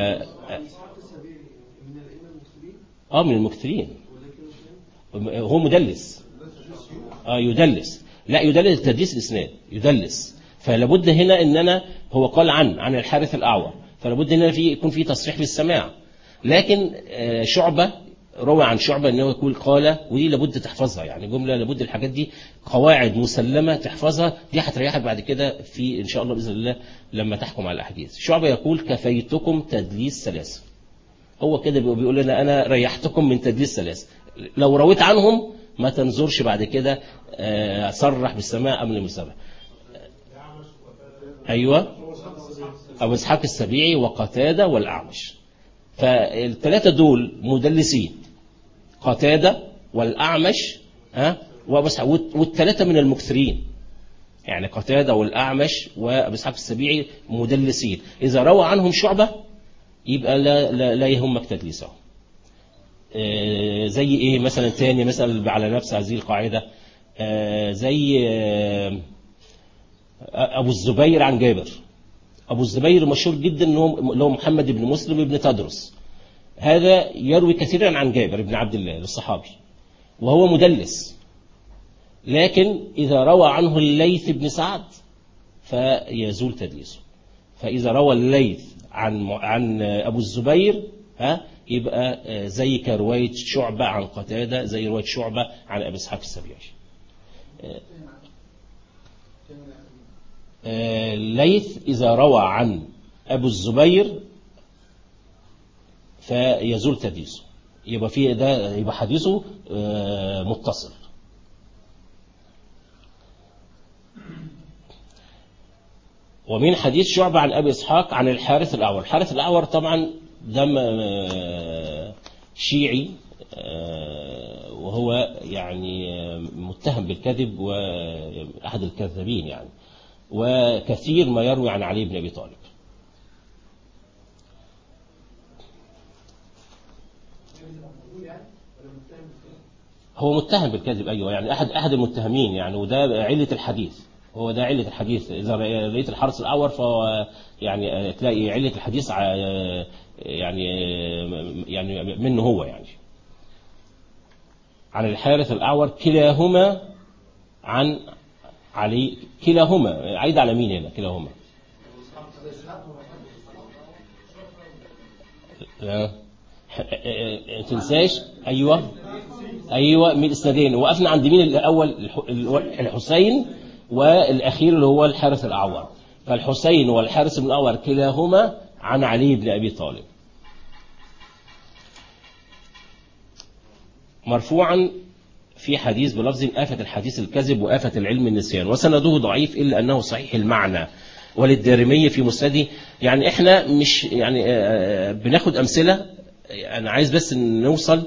اه من المكثرين هو مدلس اه يدلس لا يدلس تدليس الاسناد يدلس فلابد هنا ان انا هو قال عن عن الحارث الاعور فلابد هنا في يكون في تصريح بالسماع لكن آه، شعبه روى عن شعبه انه يقول قال ودي لابد تحفظها يعني جمله لابد الحاجات دي قواعد مسلمه تحفظها دي هتريحك بعد كده في ان شاء الله باذن الله لما تحكم على الاحاديث شعبه يقول كفيتكم تدليس ثلاثه هو كده بيقول بيقول لنا انا ريحتكم من تدليس ثلاثه لو رويت عنهم ما تنظرش بعد كده آه، صرح بالسماء ام لم يصرح ايوه ابو اسحاق السبيعي وقتاده والاعمش فالثلاثه دول مدلسين قتاده والاعمش ها وابو اسحاق والثلاثه من المكثرين يعني قتاده والاعمش وابو اسحاق السبيعي مدلسين اذا روى عنهم شعبه يبقى لا لا, لا يهمك تدليسه آه، زي ايه مثلا تاني مثلا على نفس هذه القاعده آه، زي آه، ابو الزبير عن جابر ابو الزبير مشهور جدا ان هو اللي هو محمد بن مسلم بن تدرس هذا يروي كثيرا عن جابر بن عبد الله الصحابي وهو مدلس لكن اذا روى عنه الليث بن سعد فيزول تدليسه فاذا روى الليث عن عن ابو الزبير ها يبقى آه، زي كروايه شعبه عن قتاده زي روايه شعبه عن ابي اسحاق السبيعي آه، الليث إذا روى عن أبو الزبير فيزول تدليسه يبقى في ده يبقى حديثه آه، متصل ومن حديث شعبة عن أبي إسحاق عن الحارث الأعور الحارث الأعور طبعا ده م- شيعي آه، وهو يعني آه، متهم بالكذب وأحد الكذابين يعني وكثير ما يروي عن علي بن أبي طالب هو متهم بالكذب أيوة يعني أحد أحد المتهمين يعني وده علة الحديث هو ده علة الحديث إذا لقيت الحرس الأعور فهو يعني تلاقي علة الحديث ع- يعني يعني منه هو يعني عن الحارث الأعور كلاهما عن علي كلاهما عايد على مين هنا كلاهما لا. ما تنساش ايوه ايوه من الاسنادين وقفنا عند مين الاول الح- ال- الحسين والاخير اللي هو الحارث الاعور فالحسين والحارث بن الاعور كلاهما عن علي بن ابي طالب مرفوعا في حديث بلفظ آفة الحديث الكذب وآفة العلم النسيان وسنده ضعيف إلا أنه صحيح المعنى وللدارمية في مسنده يعني إحنا مش يعني آه، آه، بناخد أمثلة أنا عايز بس نوصل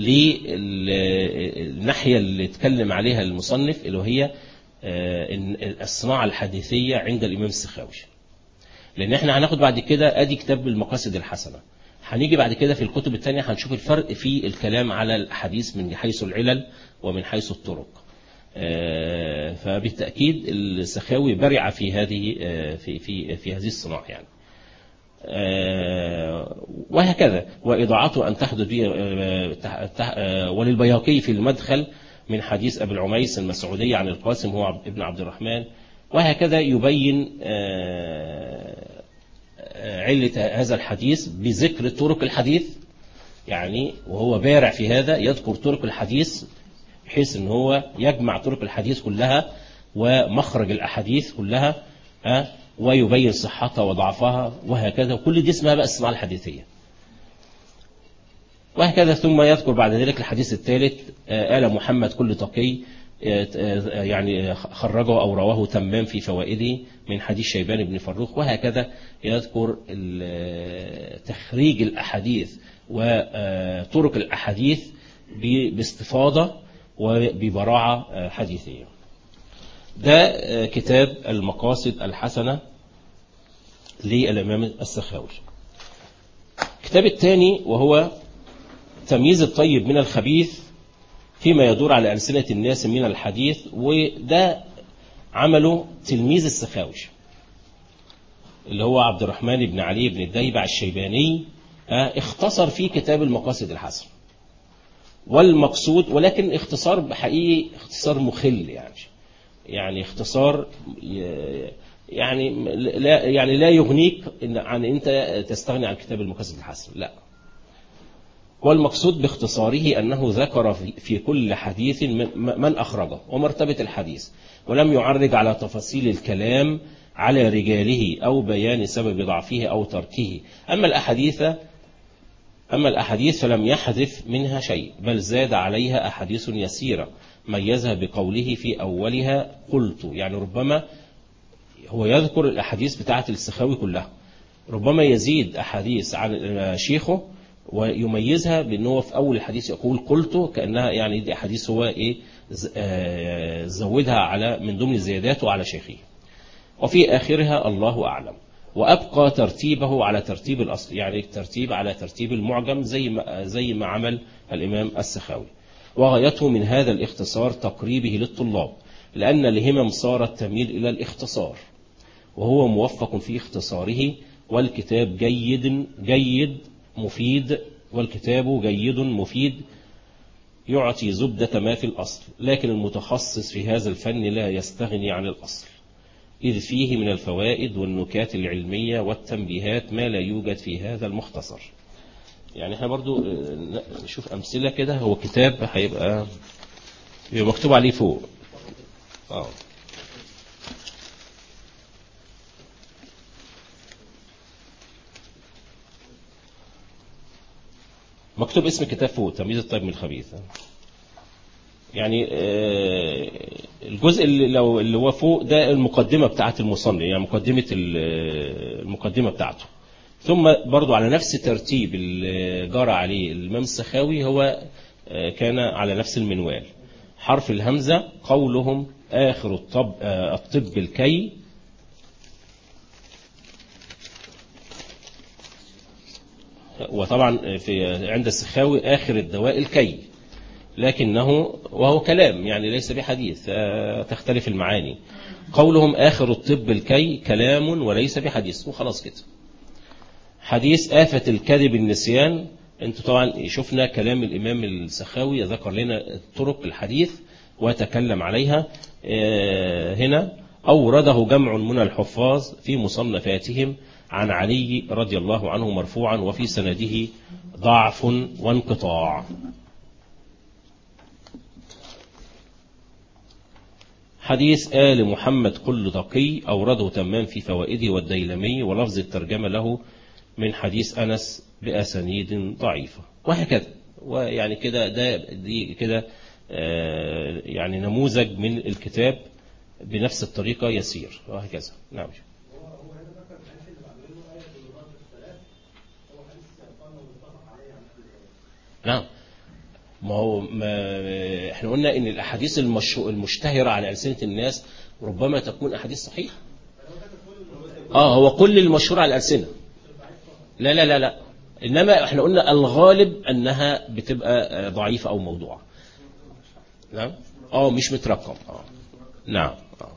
للناحية اللي اتكلم عليها المصنف اللي هي آه، إن الصناعة الحديثية عند الإمام السخاوي لأن إحنا هناخد بعد كده أدي كتاب المقاصد الحسنة هنيجي بعد كده في الكتب الثانية هنشوف الفرق في الكلام على الحديث من حيث العلل ومن حيث الطرق آه، فبالتأكيد السخاوي برع في هذه آه، في في في هذه الصناعة يعني آه، وهكذا وإضاعته أن تحدث به آه، تح- تح- آه، وللبيهقي في المدخل من حديث أبي العميس المسعودي عن القاسم هو عبد- ابن عبد الرحمن وهكذا يبين آه، آه، علة هذا الحديث بذكر طرق الحديث يعني وهو بارع في هذا يذكر طرق الحديث بحيث ان هو يجمع طرق الحديث كلها ومخرج الاحاديث كلها ها ويبين صحتها وضعفها وهكذا وكل دي اسمها بقى الصناعه الحديثيه وهكذا ثم يذكر بعد ذلك الحديث الثالث آه، آل محمد كل تقي آه، آه، يعني خرجه أو رواه تمام في فوائده من حديث شيبان بن فروخ وهكذا يذكر ال- تخريج الأحاديث وطرق الأحاديث ب- باستفاضة وببراعة آه، حديثية ده آه، كتاب المقاصد الحسنة للإمام السخاوي الكتاب الثاني وهو تمييز الطيب من الخبيث فيما يدور على ألسنة الناس من الحديث وده عمله تلميذ السخاوي اللي هو عبد الرحمن بن علي بن الديبع الشيباني آه، اختصر فيه كتاب المقاصد الحسن والمقصود ولكن اختصار حقيقي اختصار مخل يعني يعني اختصار ي- يعني لا يعني لا يغنيك إن- عن انت تستغني عن كتاب المقاصد الحسن لا والمقصود باختصاره أنه ذكر في- في كل حديث من من أخرجه ومرتبة الحديث ولم يعرج على تفاصيل الكلام على رجاله أو بيان سبب ضعفه أو تركه أما الأحاديث أما الأحاديث فلم يحذف منها شيء بل زاد عليها أحاديث يسيرة ميزها بقوله في أولها قلت يعني ربما هو يذكر الأحاديث بتاعة السخاوي كلها ربما يزيد أحاديث عن شيخه ويميزها بأن هو في أول الحديث يقول قلت كأنها يعني دي أحاديث هو إيه ز- آه، زودها على من ضمن زياداته على شيخه وفي آخرها الله أعلم وأبقى ترتيبه على ترتيب الأصل يعني ترتيب على ترتيب المعجم زي ما, زي ما عمل الإمام السخاوي وغايته من هذا الاختصار تقريبه للطلاب لأن الهمم صارت تميل إلى الاختصار وهو موفق في اختصاره والكتاب جيد جيد مفيد والكتاب جيد مفيد يعطي زبدة ما في الأصل لكن المتخصص في هذا الفن لا يستغني عن الأصل إذ فيه من الفوائد والنكات العلمية والتنبيهات ما لا يوجد في هذا المختصر يعني احنا برضو آه، نشوف أمثلة كده هو كتاب هيبقى يبقى مكتوب عليه فوق اه مكتوب اسم الكتاب فوق تمييز الطيب من الخبيث يعني آه، الجزء اللي لو اللي هو فوق ده المقدمة بتاعة المصنف يعني مقدمة ال- المقدمة بتاعته ثم برضو على نفس ترتيب اللي جرى عليه الإمام السخاوي هو آه، كان على نفس المنوال حرف الهمزة قولهم آخر الطب, آه، الطب الكي وطبعا في عند السخاوي آخر الدواء الكي لكنه وهو كلام يعني ليس بحديث آه، تختلف المعاني قولهم آخر الطب الكي كلام وليس بحديث وخلاص كده حديث آفة الكذب النسيان انتوا طبعا شفنا كلام الإمام السخاوي ذكر لنا طرق الحديث وتكلم عليها آه، هنا أورده جمع من الحفاظ في مصنفاتهم عن علي رضي الله عنه مرفوعا وفي سنده ضعف وانقطاع حديث آل محمد كل تقي أورده تمام في فوائده والديلمي ولفظ الترجمة له من حديث أنس بأسانيد ضعيفة وهكذا ويعني كده ده دي كده آه، يعني نموذج من الكتاب بنفس الطريقة يسير وهكذا نعم نعم ما هو ما احنا قلنا ان الاحاديث المشهو- المشتهرة على ألسنة الناس ربما تكون احاديث صحيحة اه هو كل المشهور على الألسنة لا لا لا لا انما احنا قلنا الغالب انها بتبقى آه، ضعيفة او موضوعة نعم اه مش مترقم اه نعم اه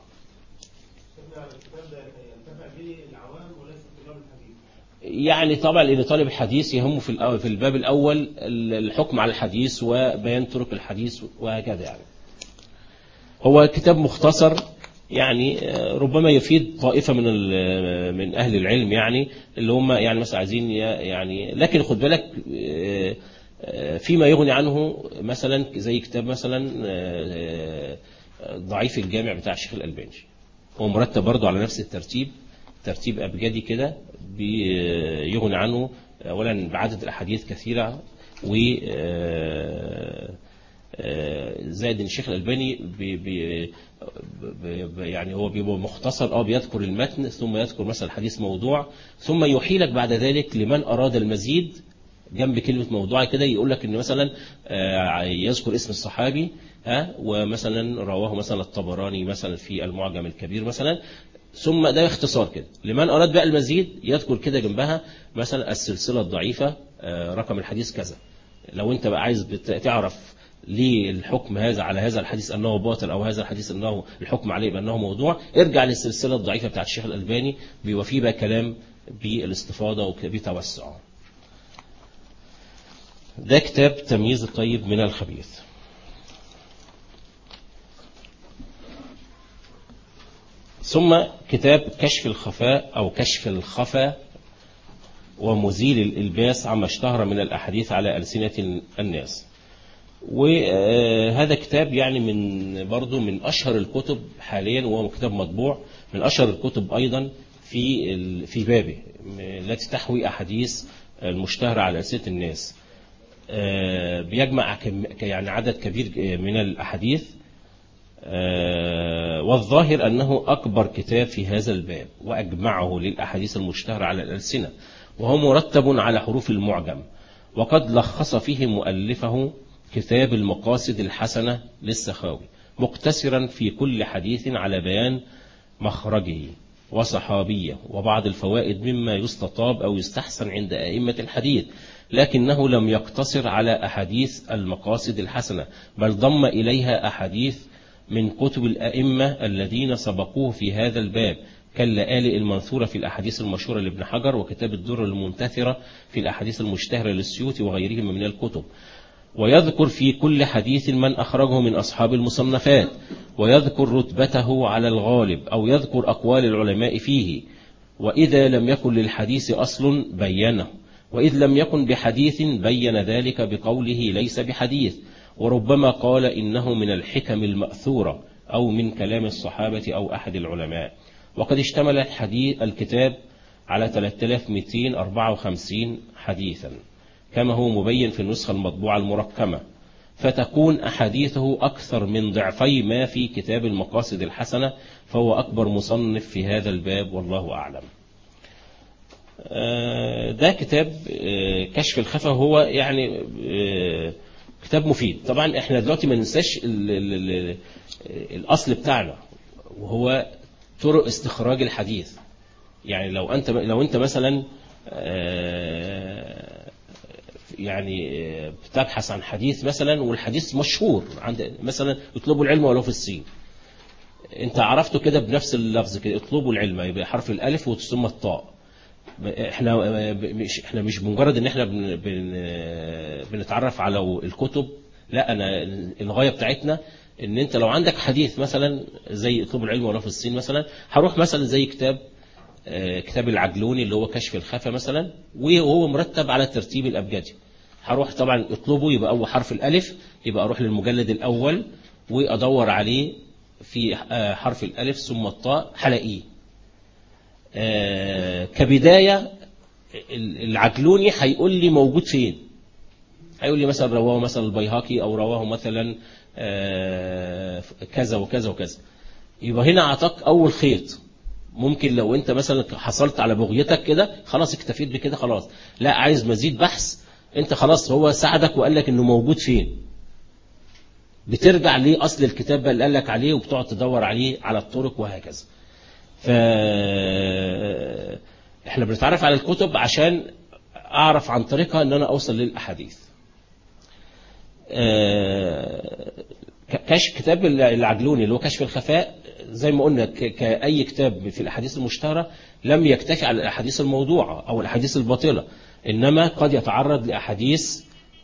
يعني طبعا لان طالب الحديث يهمه في الأول في الباب الاول الحكم على الحديث وبيان طرق الحديث وهكذا يعني هو كتاب مختصر يعني آه، ربما يفيد طائفة من ال- من أهل العلم يعني اللي هم يعني مثلا عايزين ي- يعني لكن خد بالك آه، آه، فيما يغني عنه مثلا زي كتاب مثلا آه، آه، ضعيف الجامع بتاع الشيخ الألباني هو مرتب برضه على نفس الترتيب ترتيب أبجدي كده بيغني عنه أولا بعدد الأحاديث كثيرة و آه، آه، زائد ان الشيخ الألباني بي بي بي يعني هو بيبقى مختصر اه بيذكر المتن ثم يذكر مثلا حديث موضوع ثم يحيلك بعد ذلك لمن أراد المزيد جنب كلمة موضوع كده يقول لك ان مثلا آه، يذكر اسم الصحابي ها ومثلا رواه مثلا الطبراني مثلا في المعجم الكبير مثلا ثم ده اختصار كده لمن أراد بقى المزيد يذكر كده جنبها مثلا السلسلة الضعيفة آه، رقم الحديث كذا لو انت بقى عايز بت- تعرف ليه الحكم هذا على هذا الحديث أنه باطل أو هذا الحديث أنه الحكم عليه بأنه موضوع ارجع للسلسلة الضعيفة بتاعت الشيخ الألباني بيوفيه بقى كلام بالاستفاضة وبتوسع ده كتاب تمييز الطيب من الخبيث ثم كتاب كشف الخفاء أو كشف الخفا ومزيل الإلباس عما اشتهر من الأحاديث على ألسنة الناس وهذا كتاب يعني من برضو من أشهر الكتب حاليا وهو كتاب مطبوع من أشهر الكتب أيضا في ال- في بابه التي تحوي أحاديث المشتهرة على ألسنة الناس آه، بيجمع كم- يعني عدد كبير من الأحاديث آه، والظاهر أنه أكبر كتاب في هذا الباب وأجمعه للأحاديث المشتهرة على الألسنة وهو مرتب على حروف المعجم وقد لخص فيه مؤلفه كتاب المقاصد الحسنة للسخاوي مقتصرا في كل حديث على بيان مخرجه وصحابية وبعض الفوائد مما يستطاب أو يستحسن عند أئمة الحديث لكنه لم يقتصر على أحاديث المقاصد الحسنة بل ضم إليها أحاديث من كتب الأئمة الذين سبقوه في هذا الباب كاللآلئ المنثورة في الأحاديث المشهورة لابن حجر وكتاب الدر المنتثرة في الأحاديث المشتهرة للسيوطي وغيرهما من الكتب ويذكر في كل حديث من أخرجه من أصحاب المصنفات ويذكر رتبته على الغالب أو يذكر أقوال العلماء فيه وإذا لم يكن للحديث أصل بينه وإذ لم يكن بحديث بين ذلك بقوله ليس بحديث وربما قال إنه من الحكم المأثورة أو من كلام الصحابة أو أحد العلماء وقد اشتمل الحديث الكتاب على 3254 حديثا كما هو مبين في النسخة المطبوعة المركمة فتكون أحاديثه أكثر من ضعفي ما في كتاب المقاصد الحسنة فهو أكبر مصنف في هذا الباب والله أعلم آه، ده كتاب آه، كشف الخفا هو يعني آه، كتاب مفيد طبعا احنا دلوقتي ما ننساش ال- ال- ال- الأصل بتاعنا وهو طرق استخراج الحديث يعني لو أنت لو أنت مثلا آه، يعني آه، بتبحث عن حديث مثلا والحديث مشهور عند مثلا اطلبوا العلم ولو في الصين انت عرفته كده بنفس اللفظ كده اطلبوا العلم يبقى حرف الالف وثم الطاء احنا مش احنا مش مجرد ان احنا بن بن بنتعرف على الكتب لا انا الغايه بتاعتنا ان انت لو عندك حديث مثلا زي اطلبوا العلم ولو في الصين مثلا هروح مثلا زي كتاب آه، كتاب العجلوني اللي هو كشف الخفا مثلا وهو مرتب على الترتيب الابجدي هروح طبعا اطلبه يبقى اول حرف الالف يبقى اروح للمجلد الاول وادور عليه في آه، حرف الالف ثم الطاء هلاقيه آه، كبدايه ال- العجلوني هيقول لي موجود فين هيقول لي مثلا رواه مثلا البيهقي او رواه مثلا آه، كذا وكذا وكذا يبقى هنا اعطاك اول خيط ممكن لو انت مثلا حصلت على بغيتك كده خلاص اكتفيت بكده خلاص لا عايز مزيد بحث انت خلاص هو ساعدك وقال لك انه موجود فين بترجع ليه اصل الكتاب بقى اللي قال لك عليه وبتقعد تدور عليه على الطرق وهكذا ف احنا بنتعرف على الكتب عشان اعرف عن طريقها ان انا اوصل للاحاديث آه، ك- كشف كتاب العجلوني اللي هو كشف الخفاء زي ما قلنا ك- كأي كتاب في الأحاديث المشتهرة لم يكتفي على الأحاديث الموضوعة أو الأحاديث الباطلة إنما قد يتعرض لأحاديث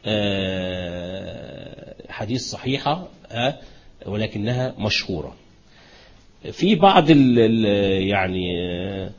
آه، أحاديث صحيحة آه، ولكنها مشهورة في بعض ال ال يعني آه،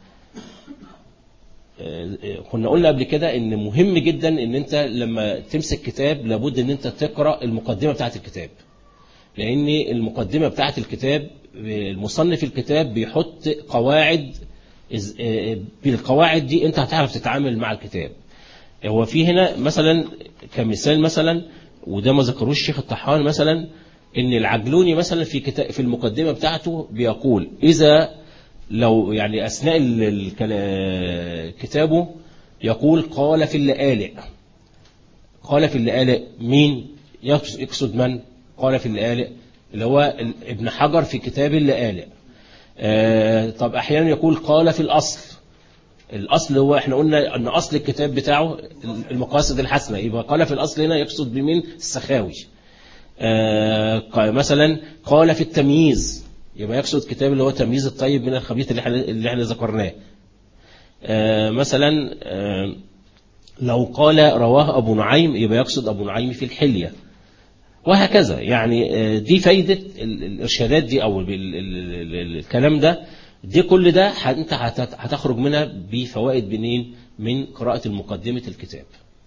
آه، كنا قلنا قبل كده ان مهم جدا ان انت لما تمسك كتاب لابد ان انت تقرا المقدمه بتاعه الكتاب لان المقدمه بتاعه الكتاب المصنف الكتاب بيحط قواعد إز- آه، بالقواعد دي انت هتعرف تتعامل مع الكتاب هو في هنا مثلا كمثال مثلا وده ما ذكروش الشيخ الطحان مثلا ان العجلوني مثلا في كتاب في المقدمه بتاعته بيقول اذا لو يعني اثناء ال- الكلا- كتابه يقول قال في اللآلئ قال في اللآلئ مين يقص- يقصد من قال في اللآلئ اللي هو ال- ابن حجر في كتاب اللآلئ آه، طب احيانا يقول قال في الاصل الاصل هو احنا قلنا ان اصل الكتاب بتاعه المقاصد الحسنه يبقى قال في الاصل هنا يقصد بمين السخاوي آه، قال- مثلا قال في التمييز يبقى يقصد كتاب اللي هو تمييز الطيب من الخبيث اللي احنا اللي احنا ذكرناه آه، مثلا آه، لو قال رواه ابو نعيم يبقى يقصد ابو نعيم في الحليه وهكذا يعني آه، دي فايدة ال- الإرشادات دي أو ال- ال- ال- ال- الكلام ده دي كل ده ح- أنت هت- هتخرج منها بفوائد منين من قراءة المقدمة الكتاب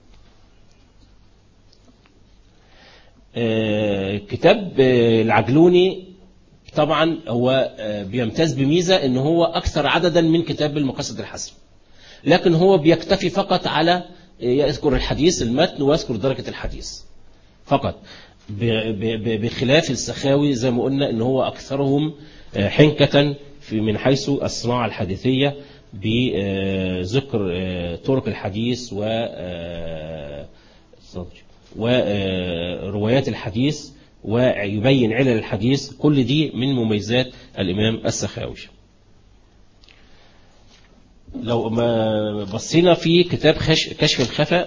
آه، كتاب آه، العجلوني طبعا هو آه، بيمتاز بميزة ان هو أكثر عددا من كتاب المقاصد الحسن لكن هو بيكتفي فقط على آه، يذكر الحديث المتن ويذكر درجة الحديث فقط ب- ب- ب- بخلاف السخاوي زي ما قلنا ان هو اكثرهم آه، حنكة في من حيث الصناعة الحديثية بذكر آه، طرق الحديث و آه، وروايات الحديث ويبين علل الحديث كل دي من مميزات الإمام السخاوي لو ما بصينا في كتاب خش- كشف الخفاء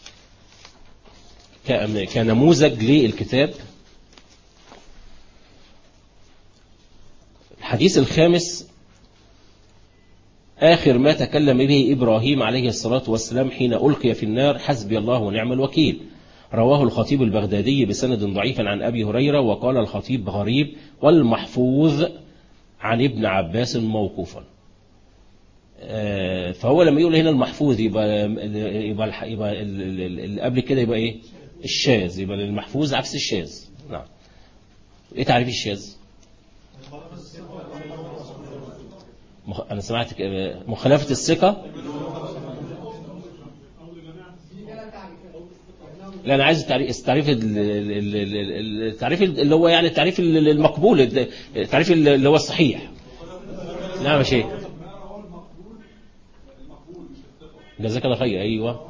ك- كنموذج للكتاب الحديث الخامس آخر ما تكلم به إبراهيم عليه الصلاة والسلام حين ألقي في النار حسبي الله ونعم الوكيل رواه الخطيب البغدادي بسند ضعيف عن أبي هريرة وقال الخطيب غريب والمحفوظ عن ابن عباس موقوفا آه، فهو لما يقول هنا المحفوظ يبقى يبقى الح- يبقى ال- ال- ال- اللي قبل كده يبقى ايه الشاذ يبقى المحفوظ عكس الشاذ نعم ايه تعريف الشاذ مخ... انا سمعت ك- آه، مخالفة الثقة لا انا عايز التعريف التعريف ال- ال- ال- ال- التعريف اللي هو يعني التعريف ال- المقبول التعريف اللي هو الصحيح نعم يا شيخ جزاك الله خير ايوه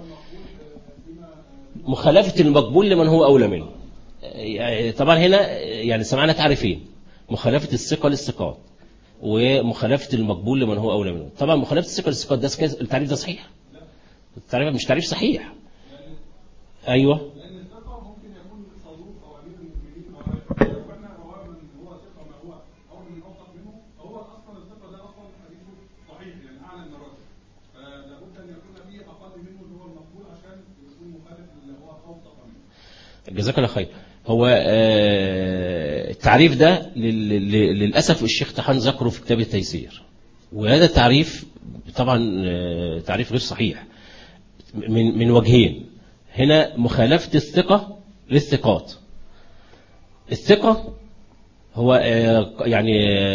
مخالفة المقبول لمن هو أولى منه يعني طبعا هنا يعني سمعنا تعريفين مخالفة الثقة للثقات ومخالفة المقبول لمن هو أولى منه طبعا مخالفة الثقة للثقات ده سك- التعريف ده صحيح التعريف مش تعريف صحيح أيوه لان الثقه ممكن يكون صدوق او امير المؤمنين او لو احنا رواه من هو ثقه ما هو او من اوثق منه فهو اصلا الثقه ده اصلا حديثه صحيح يعني اعلى المراتب فلابد ان يكون فيه اقل منه اللي هو المقبول عشان يكون مخالف اللي هو اوثق منه جزاك الله خير هو آه، التعريف ده لل- لل- للأسف الشيخ طحان ذكره في كتاب التيسير وهذا التعريف طبعا آه، تعريف غير صحيح من من وجهين هنا مخالفة الثقة للثقات الثقة هو آه، يعني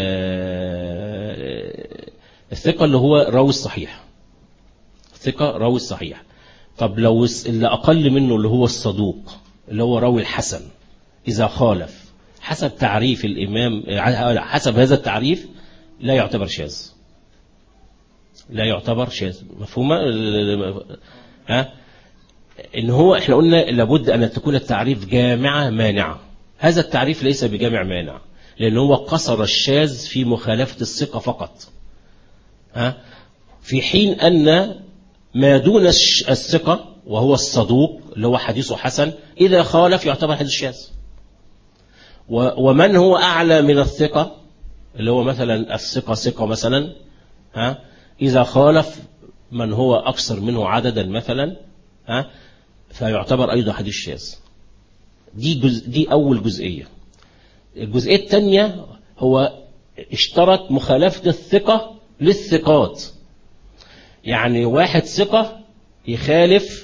آه، الثقة اللي هو راوي الصحيح الثقة راوي الصحيح طب لو الس- اللي أقل منه اللي هو الصدوق اللي هو راوي الحسن إذا خالف حسب تعريف الإمام آه، حسب هذا التعريف لا يعتبر شاذ لا يعتبر شاذ مفهومة ها ان هو احنا قلنا لابد ان تكون التعريف جامعة مانعة هذا التعريف ليس بجامع مانع لان هو قصر الشاذ في مخالفة الثقة فقط ها في حين ان ما دون الش- الثقة وهو الصدوق اللي هو حديثه حسن إذا خالف يعتبر حديث شاذ و- ومن هو أعلى من الثقة اللي هو مثلا الثقة ثقة مثلا ها إذا خالف من هو أكثر منه عددا مثلا ها فيعتبر أيضا حديث شاذ دي جزء دي أول جزئية الجزئية الثانية هو اشترط مخالفة الثقة للثقات يعني واحد ثقة يخالف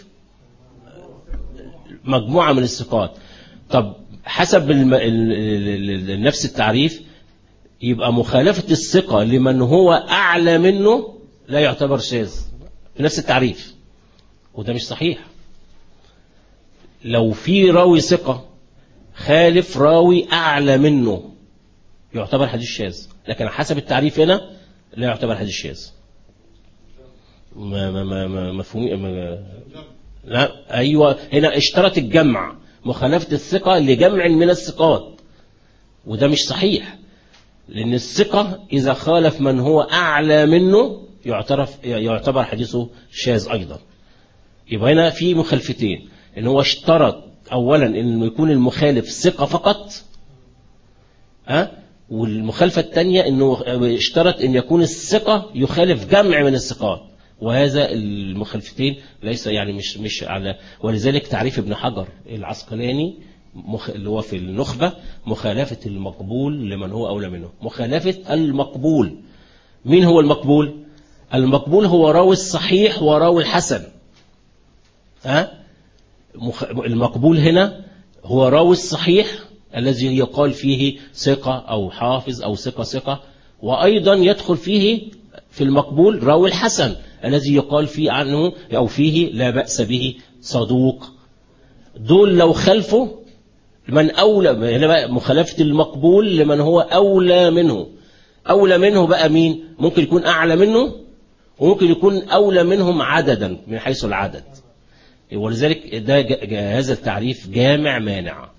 مجموعة من الثقات طب حسب الم... ال... ال... ال... نفس التعريف يبقى مخالفة الثقة لمن هو أعلى منه لا يعتبر شاذ في نفس التعريف وده مش صحيح لو في راوي ثقة خالف راوي أعلى منه يعتبر حديث شاذ لكن حسب التعريف هنا لا يعتبر حديث شاذ ما ما ما ما مفهوم ما لا ايوه هنا اشترط الجمع مخالفه الثقه لجمع من الثقات وده مش صحيح لان الثقه اذا خالف من هو اعلى منه يعترف يعتبر حديثه شاذ ايضا يبقى هنا في مخالفتين ان هو اشترط اولا انه يكون المخالف ثقه فقط ها والمخالفه الثانيه انه اشترط ان يكون الثقه يخالف جمع من الثقات وهذا المخالفتين ليس يعني مش مش على ولذلك تعريف ابن حجر العسقلاني مخ... اللي هو في النخبة مخالفة المقبول لمن هو أولى منه مخالفة المقبول مين هو المقبول المقبول هو راوي الصحيح وراوي الحسن ها مخ... المقبول هنا هو راوي الصحيح الذي يقال فيه ثقة أو حافظ أو ثقة ثقة وأيضا يدخل فيه في المقبول راوي الحسن الذي يقال فيه عنه أو فيه لا بأس به صدوق دول لو خلفوا من أولى هنا بقى مخالفة المقبول لمن هو أولى منه أولى منه بقى مين ممكن يكون أعلى منه وممكن يكون أولى منهم عددا من حيث العدد ولذلك ده ج- ج- هذا التعريف جامع مانع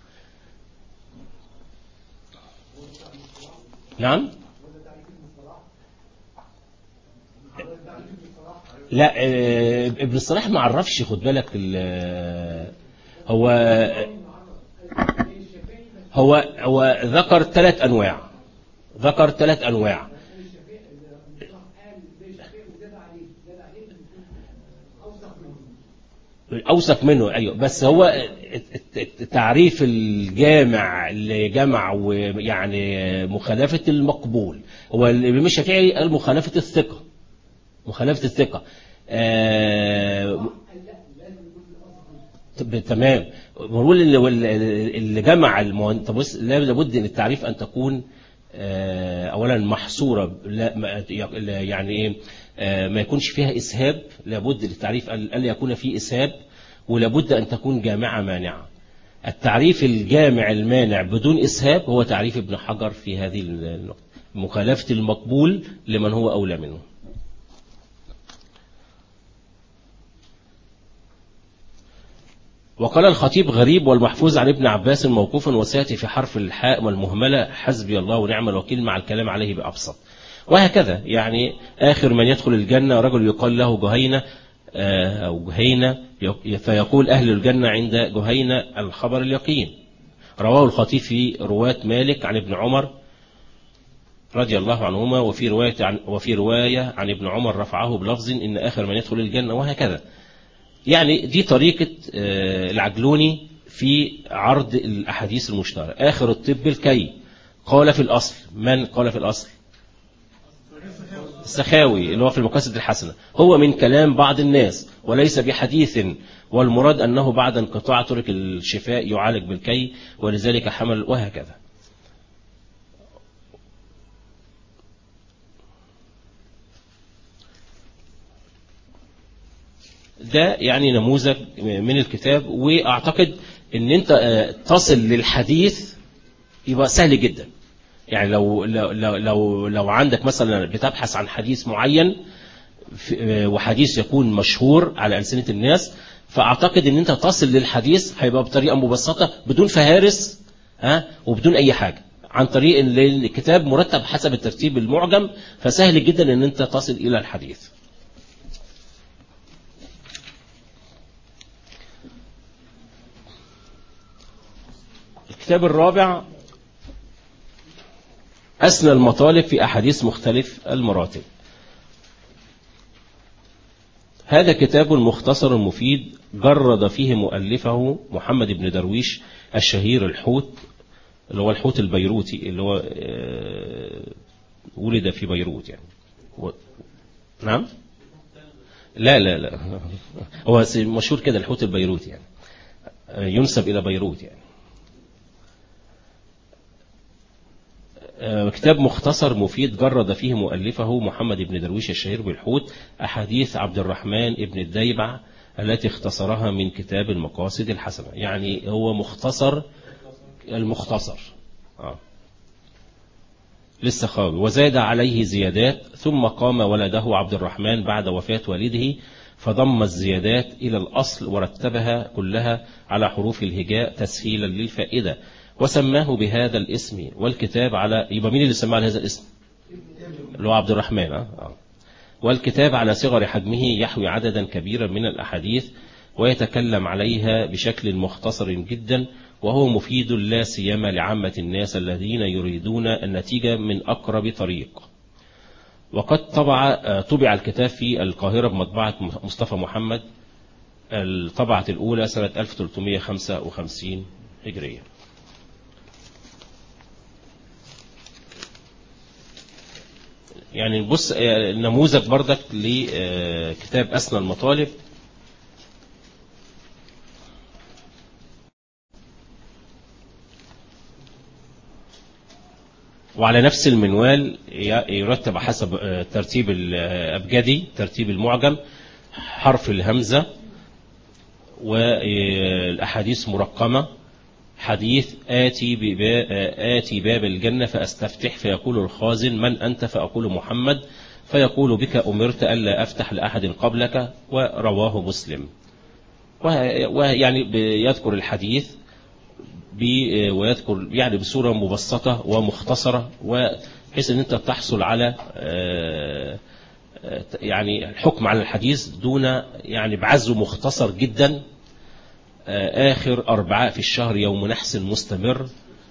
نعم لا آه، ابن الصلاح ما عرفش خد بالك ال- هو هو هو ذكر ثلاث انواع ذكر ثلاث انواع اوثق منه ايوه بس هو تعريف الجامع اللي جمع ويعني مخالفه المقبول هو الامام الشافعي قال مخالفه الثقه مخالفه الثقه آه طب- تمام بنقول اللي, واللي- اللي جمع المهن... طب بص لا- لابد ان التعريف ان تكون آه، اولا محصوره لا ما- يعني ايه آه، ما يكونش فيها اسهاب لابد للتعريف ان ألا يكون فيه اسهاب ولابد ان تكون جامعه مانعه التعريف الجامع المانع بدون اسهاب هو تعريف ابن حجر في هذه النقطه مخالفه المقبول لمن هو اولى منه وقال الخطيب غريب والمحفوظ عن ابن عباس موقوفا وسيأتي في حرف الحاء والمهملة حسبي الله ونعم الوكيل مع الكلام عليه بأبسط وهكذا يعني آخر من يدخل الجنة رجل يقال له جهينة آه، أو جهينة يق- فيقول أهل الجنة عند جهينة الخبر اليقين رواه الخطيب في رواة مالك عن ابن عمر رضي الله عنهما وفي رواية عن وفي رواية عن ابن عمر رفعه بلفظ إن آخر من يدخل الجنة وهكذا يعني دي طريقة آه، العجلوني في عرض الأحاديث المشتركة آخر الطب الكي قال في الأصل من قال في الأصل السخاوي اللي هو في المقاصد الحسنة هو من كلام بعض الناس وليس بحديث والمراد أنه بعد انقطاع طرق الشفاء يعالج بالكي ولذلك حمل وهكذا ده يعني نموذج من الكتاب واعتقد ان انت آه، تصل للحديث يبقى سهل جدا يعني لو لو لو لو, لو عندك مثلا بتبحث عن حديث معين في- آه، وحديث يكون مشهور على ألسنة الناس فأعتقد أن أنت تصل للحديث هيبقى بطريقة مبسطة بدون فهارس ها وبدون أي حاجة عن طريق ان الكتاب مرتب حسب الترتيب المعجم فسهل جدا أن أنت تصل إلى الحديث الكتاب الرابع أسنى المطالب في أحاديث مختلف المراتب هذا كتاب مختصر مفيد جرد فيه مؤلفه محمد بن درويش الشهير الحوت اللي هو الحوت البيروتي اللي هو آه، ولد في بيروت يعني و... نعم لا لا لا هو مشهور كده الحوت البيروتي يعني آه، ينسب إلى بيروت يعني آه، كتاب مختصر مفيد جرد فيه مؤلفه محمد بن درويش الشهير بالحوت أحاديث عبد الرحمن بن الديبع التي اختصرها من كتاب المقاصد الحسنة يعني هو مختصر المختصر آه. للسخاوي وزاد عليه زيادات ثم قام ولده عبد الرحمن بعد وفاة والده فضم الزيادات إلى الأصل ورتبها كلها على حروف الهجاء تسهيلا للفائدة وسماه بهذا الاسم والكتاب على يبقى مين اللي سماه على هذا الاسم اللي هو عبد الرحمن آه. آه. والكتاب على صغر حجمه يحوي عددا كبيرا من الأحاديث ويتكلم عليها بشكل مختصر جدا وهو مفيد لا سيما لعامة الناس الذين يريدون النتيجة من أقرب طريق وقد طبع طبع الكتاب في القاهرة بمطبعة مصطفى محمد الطبعة الأولى سنة 1355 هجرية يعني نبص نموذج بردك لكتاب أسنى المطالب وعلى نفس المنوال يرتب حسب ترتيب الأبجدي ترتيب المعجم حرف الهمزة والأحاديث مرقمة حديث آتي, بباب آتي باب الجنة فأستفتح فيقول الخازن من أنت فأقول محمد فيقول بك أمرت ألا أفتح لأحد قبلك ورواه مسلم ويعني يذكر الحديث ويذكر يعني بصورة مبسطة ومختصرة وحيث أن أنت تحصل على يعني الحكم على الحديث دون يعني بعزو مختصر جدا آخر أربعاء في الشهر يوم نحس مستمر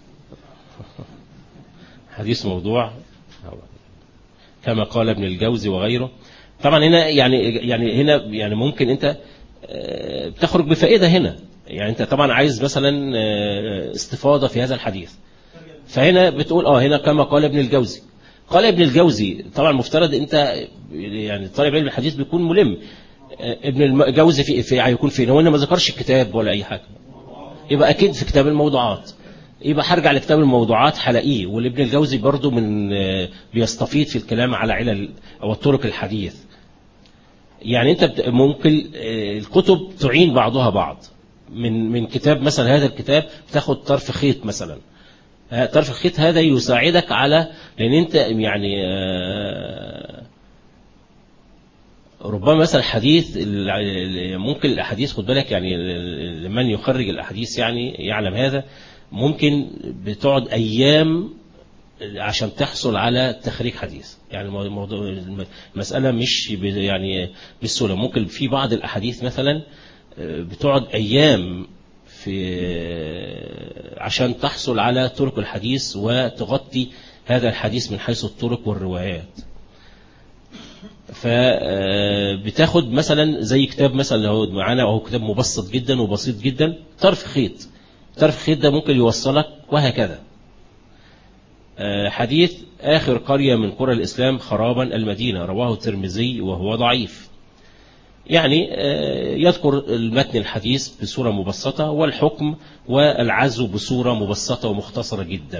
حديث موضوع كما قال ابن الجوزي وغيره طبعا هنا يعني يعني هنا يعني ممكن انت تخرج بفائدة هنا يعني انت طبعا عايز مثلا استفاضة في هذا الحديث فهنا بتقول اه هنا كما قال ابن الجوزي قال ابن الجوزي طبعا مفترض انت يعني طالب علم الحديث بيكون ملم ابن الجوزي في, في هيكون فين هو ما ذكرش الكتاب ولا اي حاجه يبقى اكيد في كتاب الموضوعات يبقى هرجع لكتاب الموضوعات هلاقيه والابن الجوزي برضو من بيستفيد في الكلام على علل او طرق الحديث يعني انت ممكن الكتب تعين بعضها بعض من من كتاب مثلا هذا الكتاب تاخد طرف خيط مثلا طرف الخيط هذا يساعدك على لان انت يعني ربما مثلا حديث ممكن الاحاديث خد بالك يعني لمن يخرج الاحاديث يعني يعلم هذا ممكن بتقعد ايام عشان تحصل على تخريج حديث يعني الموضوع المسألة مش يعني بالسهولة ممكن في بعض الأحاديث مثلا بتقعد أيام في عشان تحصل على طرق الحديث وتغطي هذا الحديث من حيث الطرق والروايات فبتاخد مثلا زي كتاب مثلا اللي هو معانا وهو كتاب مبسط جدا وبسيط جدا طرف خيط طرف خيط ده ممكن يوصلك وهكذا حديث آخر قرية من قرى الإسلام خرابا المدينة رواه الترمذي وهو ضعيف يعني يذكر المتن الحديث بصورة مبسطة والحكم والعزو بصورة مبسطة ومختصرة جدا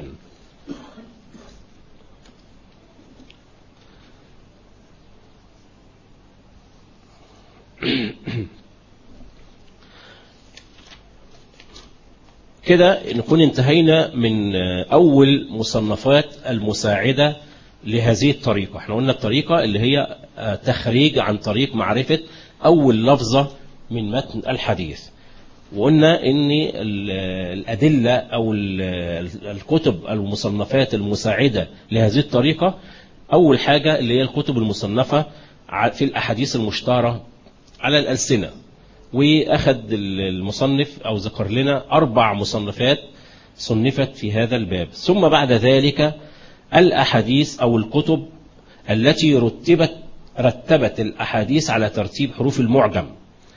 كده نكون انتهينا من أول مصنفات المساعدة لهذه الطريقة احنا قلنا الطريقة اللي هي تخريج عن طريق معرفة أول لفظة من متن الحديث وقلنا ان الأدلة أو الكتب المصنفات المساعدة لهذه الطريقة أول حاجة اللي هي الكتب المصنفة في الأحاديث المشتهرة على الألسنة وأخذ المصنف أو ذكر لنا أربع مصنفات صنفت في هذا الباب ثم بعد ذلك الأحاديث أو الكتب التي رتبت رتبت الأحاديث على ترتيب حروف المعجم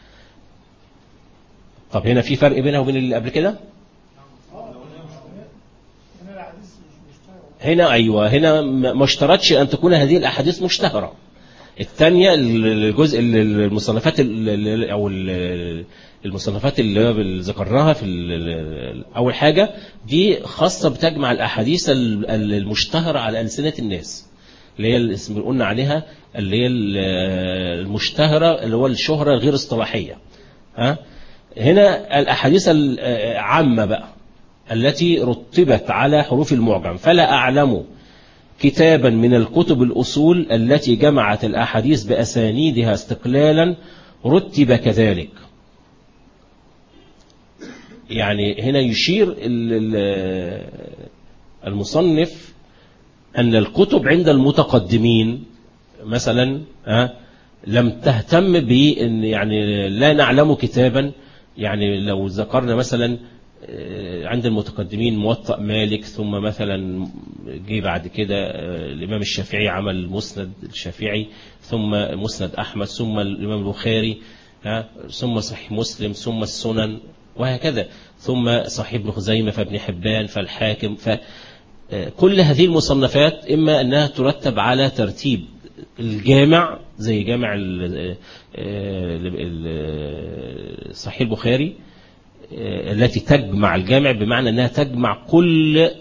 طب هنا في فرق بينها وبين اللي قبل كده هنا أيوة هنا ما اشترطش أن تكون هذه الأحاديث مشتهرة الثانية الجزء المصنفات أو المصنفات اللي ذكرناها في أول حاجة دي خاصة بتجمع الأحاديث المشتهرة على ألسنة الناس اللي هي اللي قلنا عليها اللي هي المشتهرة اللي هو الشهرة غير اصطلاحية ها هنا الأحاديث العامة بقى التي رتبت على حروف المعجم فلا أعلم كتابا من الكتب الأصول التي جمعت الأحاديث بأسانيدها استقلالا رتب كذلك يعني هنا يشير ال- ال- المصنف أن الكتب عند المتقدمين مثلا ها لم تهتم بأن يعني لا نعلم كتابا يعني لو ذكرنا مثلا آه، عند المتقدمين موطأ مالك ثم مثلا جه بعد كده آه، الإمام الشافعي عمل مسند الشافعي ثم مسند أحمد ثم الإمام البخاري ها، ثم صحيح مسلم ثم السنن وهكذا ثم صحيح ابن خزيمة فابن حبان فالحاكم ف كل هذه المصنفات إما أنها ترتب على ترتيب الجامع زي جامع ال- ال- ال- صحيح البخاري التي تجمع الجامع بمعنى أنها تجمع كل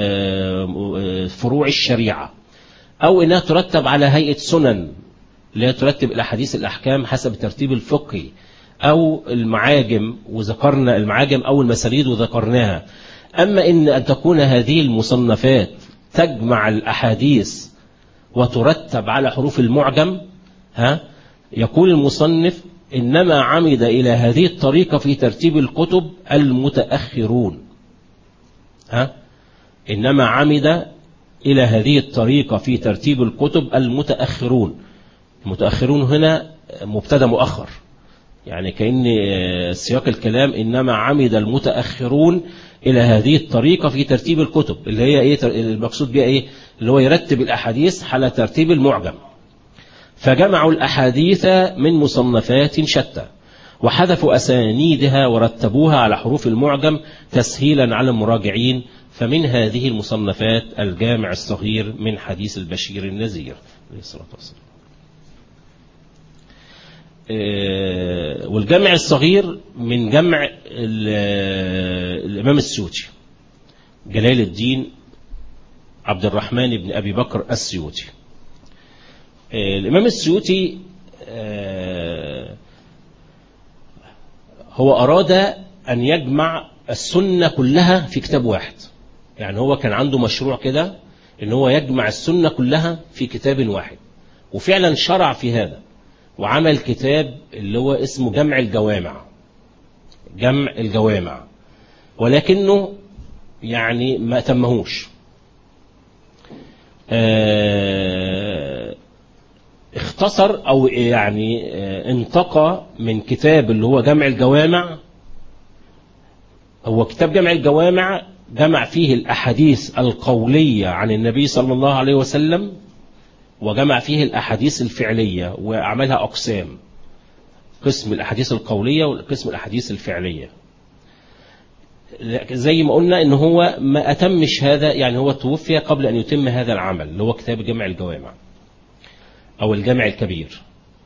فروع الشريعة أو أنها ترتب على هيئة سنن لا ترتب الأحاديث الأحكام حسب الترتيب الفقهي أو المعاجم وذكرنا المعاجم أو المسانيد وذكرناها أما إن أن تكون هذه المصنفات تجمع الأحاديث وترتب على حروف المعجم ها يقول المصنف إنما عمد إلى هذه الطريقة في ترتيب الكتب المتأخرون ها إنما عمد إلى هذه الطريقة في ترتيب الكتب المتأخرون المتأخرون هنا مبتدا مؤخر يعني كأن سياق الكلام إنما عمد المتأخرون إلى هذه الطريقة في ترتيب الكتب اللي هي إيه المقصود بها إيه اللي هو يرتب الأحاديث على ترتيب المعجم فجمعوا الأحاديث من مصنفات شتى وحذفوا أسانيدها ورتبوها على حروف المعجم تسهيلا على المراجعين فمن هذه المصنفات الجامع الصغير من حديث البشير النذير عليه الصلاة والسلام والجمع الصغير من جمع الإمام السيوطي جلال الدين عبد الرحمن بن أبي بكر السيوطي الإمام السيوطي هو أراد أن يجمع السنة كلها في كتاب واحد يعني هو كان عنده مشروع كده ان هو يجمع السنة كلها في كتاب واحد وفعلا شرع في هذا وعمل كتاب اللي هو اسمه جمع الجوامع جمع الجوامع ولكنه يعني ما تمهوش اه اختصر او يعني اه انتقى من كتاب اللي هو جمع الجوامع هو كتاب جمع الجوامع جمع فيه الأحاديث القولية عن النبي صلى الله عليه وسلم وجمع فيه الأحاديث الفعلية وعملها أقسام قسم الأحاديث القولية وقسم الأحاديث الفعلية زي ما قلنا ان هو ما أتمش هذا يعني هو توفي قبل أن يتم هذا العمل اللي هو كتاب جمع الجوامع أو الجمع الكبير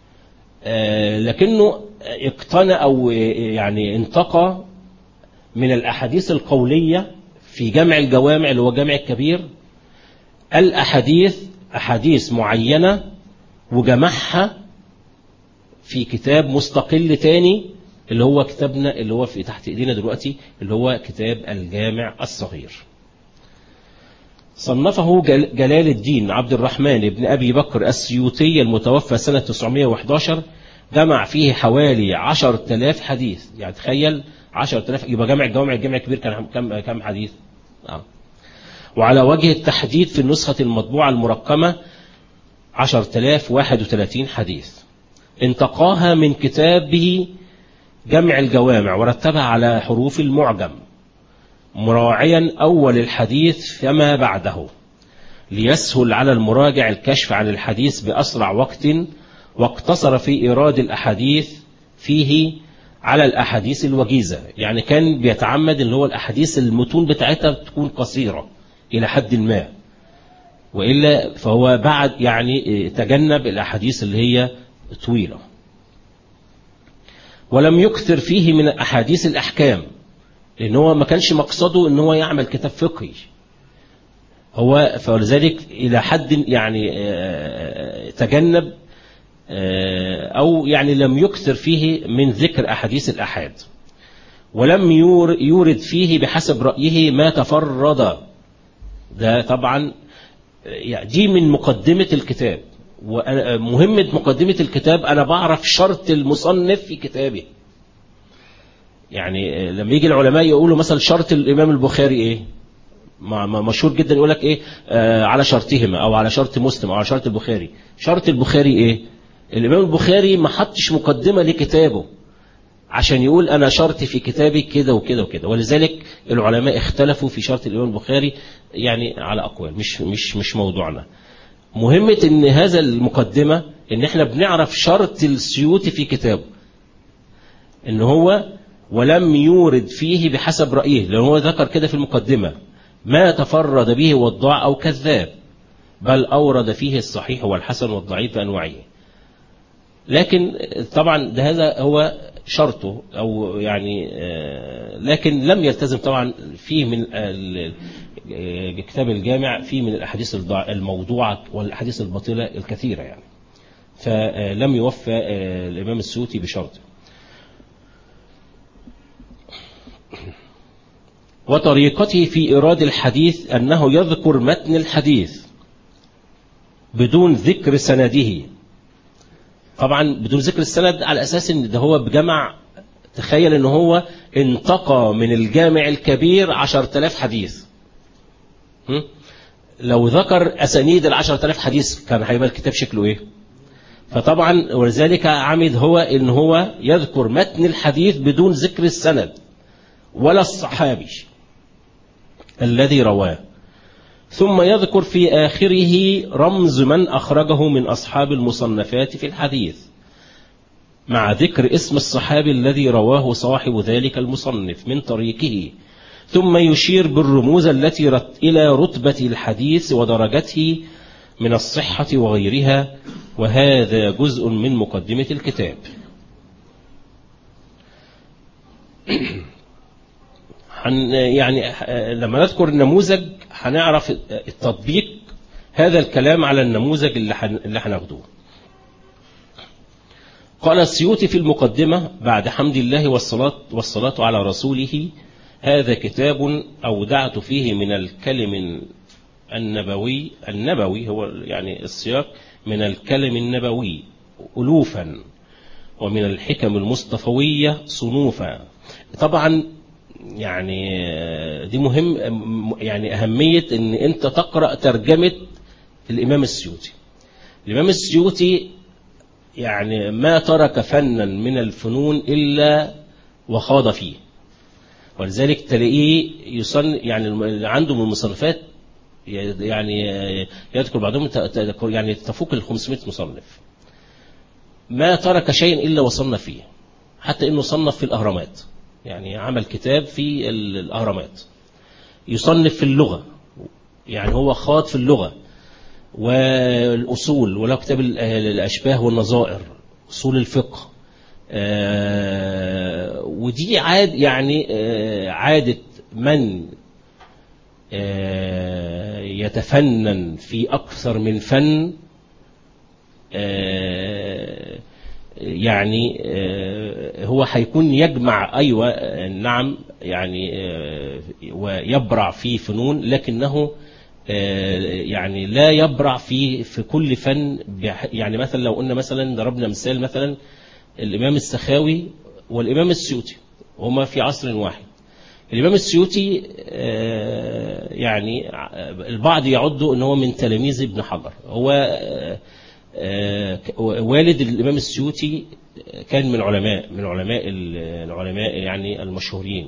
لكنه اقتنى أو يعني انتقى من الأحاديث القولية في جمع الجوامع اللي هو جمع الكبير الأحاديث أحاديث معينة وجمعها في كتاب مستقل تاني اللي هو كتابنا اللي هو في تحت ايدينا دلوقتي اللي هو كتاب الجامع الصغير صنفه جلال الدين عبد الرحمن بن أبي بكر السيوطي المتوفى سنة 911 جمع فيه حوالي 10000 حديث يعني تخيل 10000 يبقى جمع الجوامع الجمع الكبير كان كم كم حديث آه. وعلى وجه التحديد في النسخة المطبوعة المرقمة 10031 حديث انتقاها من كتابه جمع الجوامع ورتبها على حروف المعجم مراعيا أول الحديث فما بعده ليسهل على المراجع الكشف عن الحديث بأسرع وقت واقتصر في إيراد الأحاديث فيه على الأحاديث الوجيزة يعني كان بيتعمد اللي هو الأحاديث المتون بتاعتها تكون قصيرة إلى حد ما وإلا فهو بعد يعني تجنب الأحاديث اللي هي طويلة ولم يكثر فيه من أحاديث الأحكام لأن هو ما كانش مقصده أن هو يعمل كتاب فقهي هو فلذلك إلى حد يعني تجنب آه، أو يعني لم يكثر فيه من ذكر أحاديث الأحاد ولم يور- يورد فيه بحسب رأيه ما تفرد ده طبعا يعني دي من مقدمة الكتاب ومهمة مقدمة الكتاب أنا بعرف شرط المصنف في كتابه يعني لما يجي العلماء يقولوا مثلا شرط الإمام البخاري إيه ما- ما- مشهور جدا يقول لك إيه آه على شرطهما أو على شرط مسلم أو على شرط البخاري شرط البخاري إيه الإمام البخاري ما حطش مقدمة لكتابه عشان يقول أنا شرطي في كتابي كده وكده وكده ولذلك العلماء اختلفوا في شرط الإمام البخاري يعني على أقوال مش مش مش موضوعنا مهمة ان هذا المقدمة ان احنا بنعرف شرط السيوطي في كتابه ان هو ولم يورد فيه بحسب رأيه لأن هو ذكر كده في المقدمة ما تفرد به وضاع أو كذاب بل أورد فيه الصحيح والحسن والضعيف بأنواعه لكن طبعا ده هذا هو شرطه أو يعني آه، لكن لم يلتزم طبعا فيه من ال- آه، كتاب الجامع فيه من الأحاديث الضع- الموضوعة والأحاديث الباطلة الكثيرة يعني فلم يوفى آه، الإمام السيوطي بشرطه وطريقته في إيراد الحديث أنه يذكر متن الحديث بدون ذكر سنده طبعا بدون ذكر السند على أساس أن ده هو بجمع تخيل أنه هو انتقى من الجامع الكبير عشر تلاف حديث هم؟ لو ذكر أسانيد العشر تلاف حديث كان هيبقى الكتاب شكله إيه فطبعا ولذلك عمد هو ان هو يذكر متن الحديث بدون ذكر السند ولا الصحابي الذي رواه ثم يذكر في آخره رمز من أخرجه من أصحاب المصنفات في الحديث مع ذكر اسم الصحابي الذي رواه صاحب ذلك المصنف من طريقه ثم يشير بالرموز التي رت إلى رتبة الحديث ودرجته من الصحة وغيرها وهذا جزء من مقدمة الكتاب حن يعني آه، لما نذكر النموذج هنعرف التطبيق هذا الكلام على النموذج اللي حن- اللي هناخده قال السيوطي في المقدمة بعد حمد الله والصلاة, والصلاة على رسوله هذا كتاب أودعت فيه من الكلم النبوي النبوي هو يعني السياق من الكلم النبوي ألوفا ومن الحكم المصطفوية صنوفا طبعا يعني دي مهم يعني أهمية أن أنت تقرأ ترجمة الإمام السيوطي الإمام السيوطي يعني ما ترك فنا من الفنون إلا وخاض فيه ولذلك تلاقيه يصن يعني الم- عنده من المصنفات يعني يذكر بعضهم ت- ت- يعني تفوق ال 500 مصنف ما ترك شيء إلا وصنف فيه حتى إنه صنف في الأهرامات يعني عمل كتاب في ال- الأهرامات يصنف في اللغة يعني هو خاض في اللغة والأصول وله كتاب ال- الأشباه والنظائر أصول الفقه آه، ودي عاد يعني آه، عادة من آه، يتفنن في أكثر من فن آه، يعني آه، هو هيكون يجمع أيوة آه، نعم يعني آه، ويبرع في فنون لكنه آه، يعني لا يبرع في في كل فن بح- يعني مثلا لو قلنا مثلا ضربنا مثال مثلا الإمام السخاوي والإمام السيوطي هما في عصر واحد الإمام السيوطي آه، يعني ع- البعض يعده أنه هو من تلاميذ ابن حجر هو آه، آه، ك- والد الإمام السيوطي كان من علماء من علماء ال- العلماء يعني المشهورين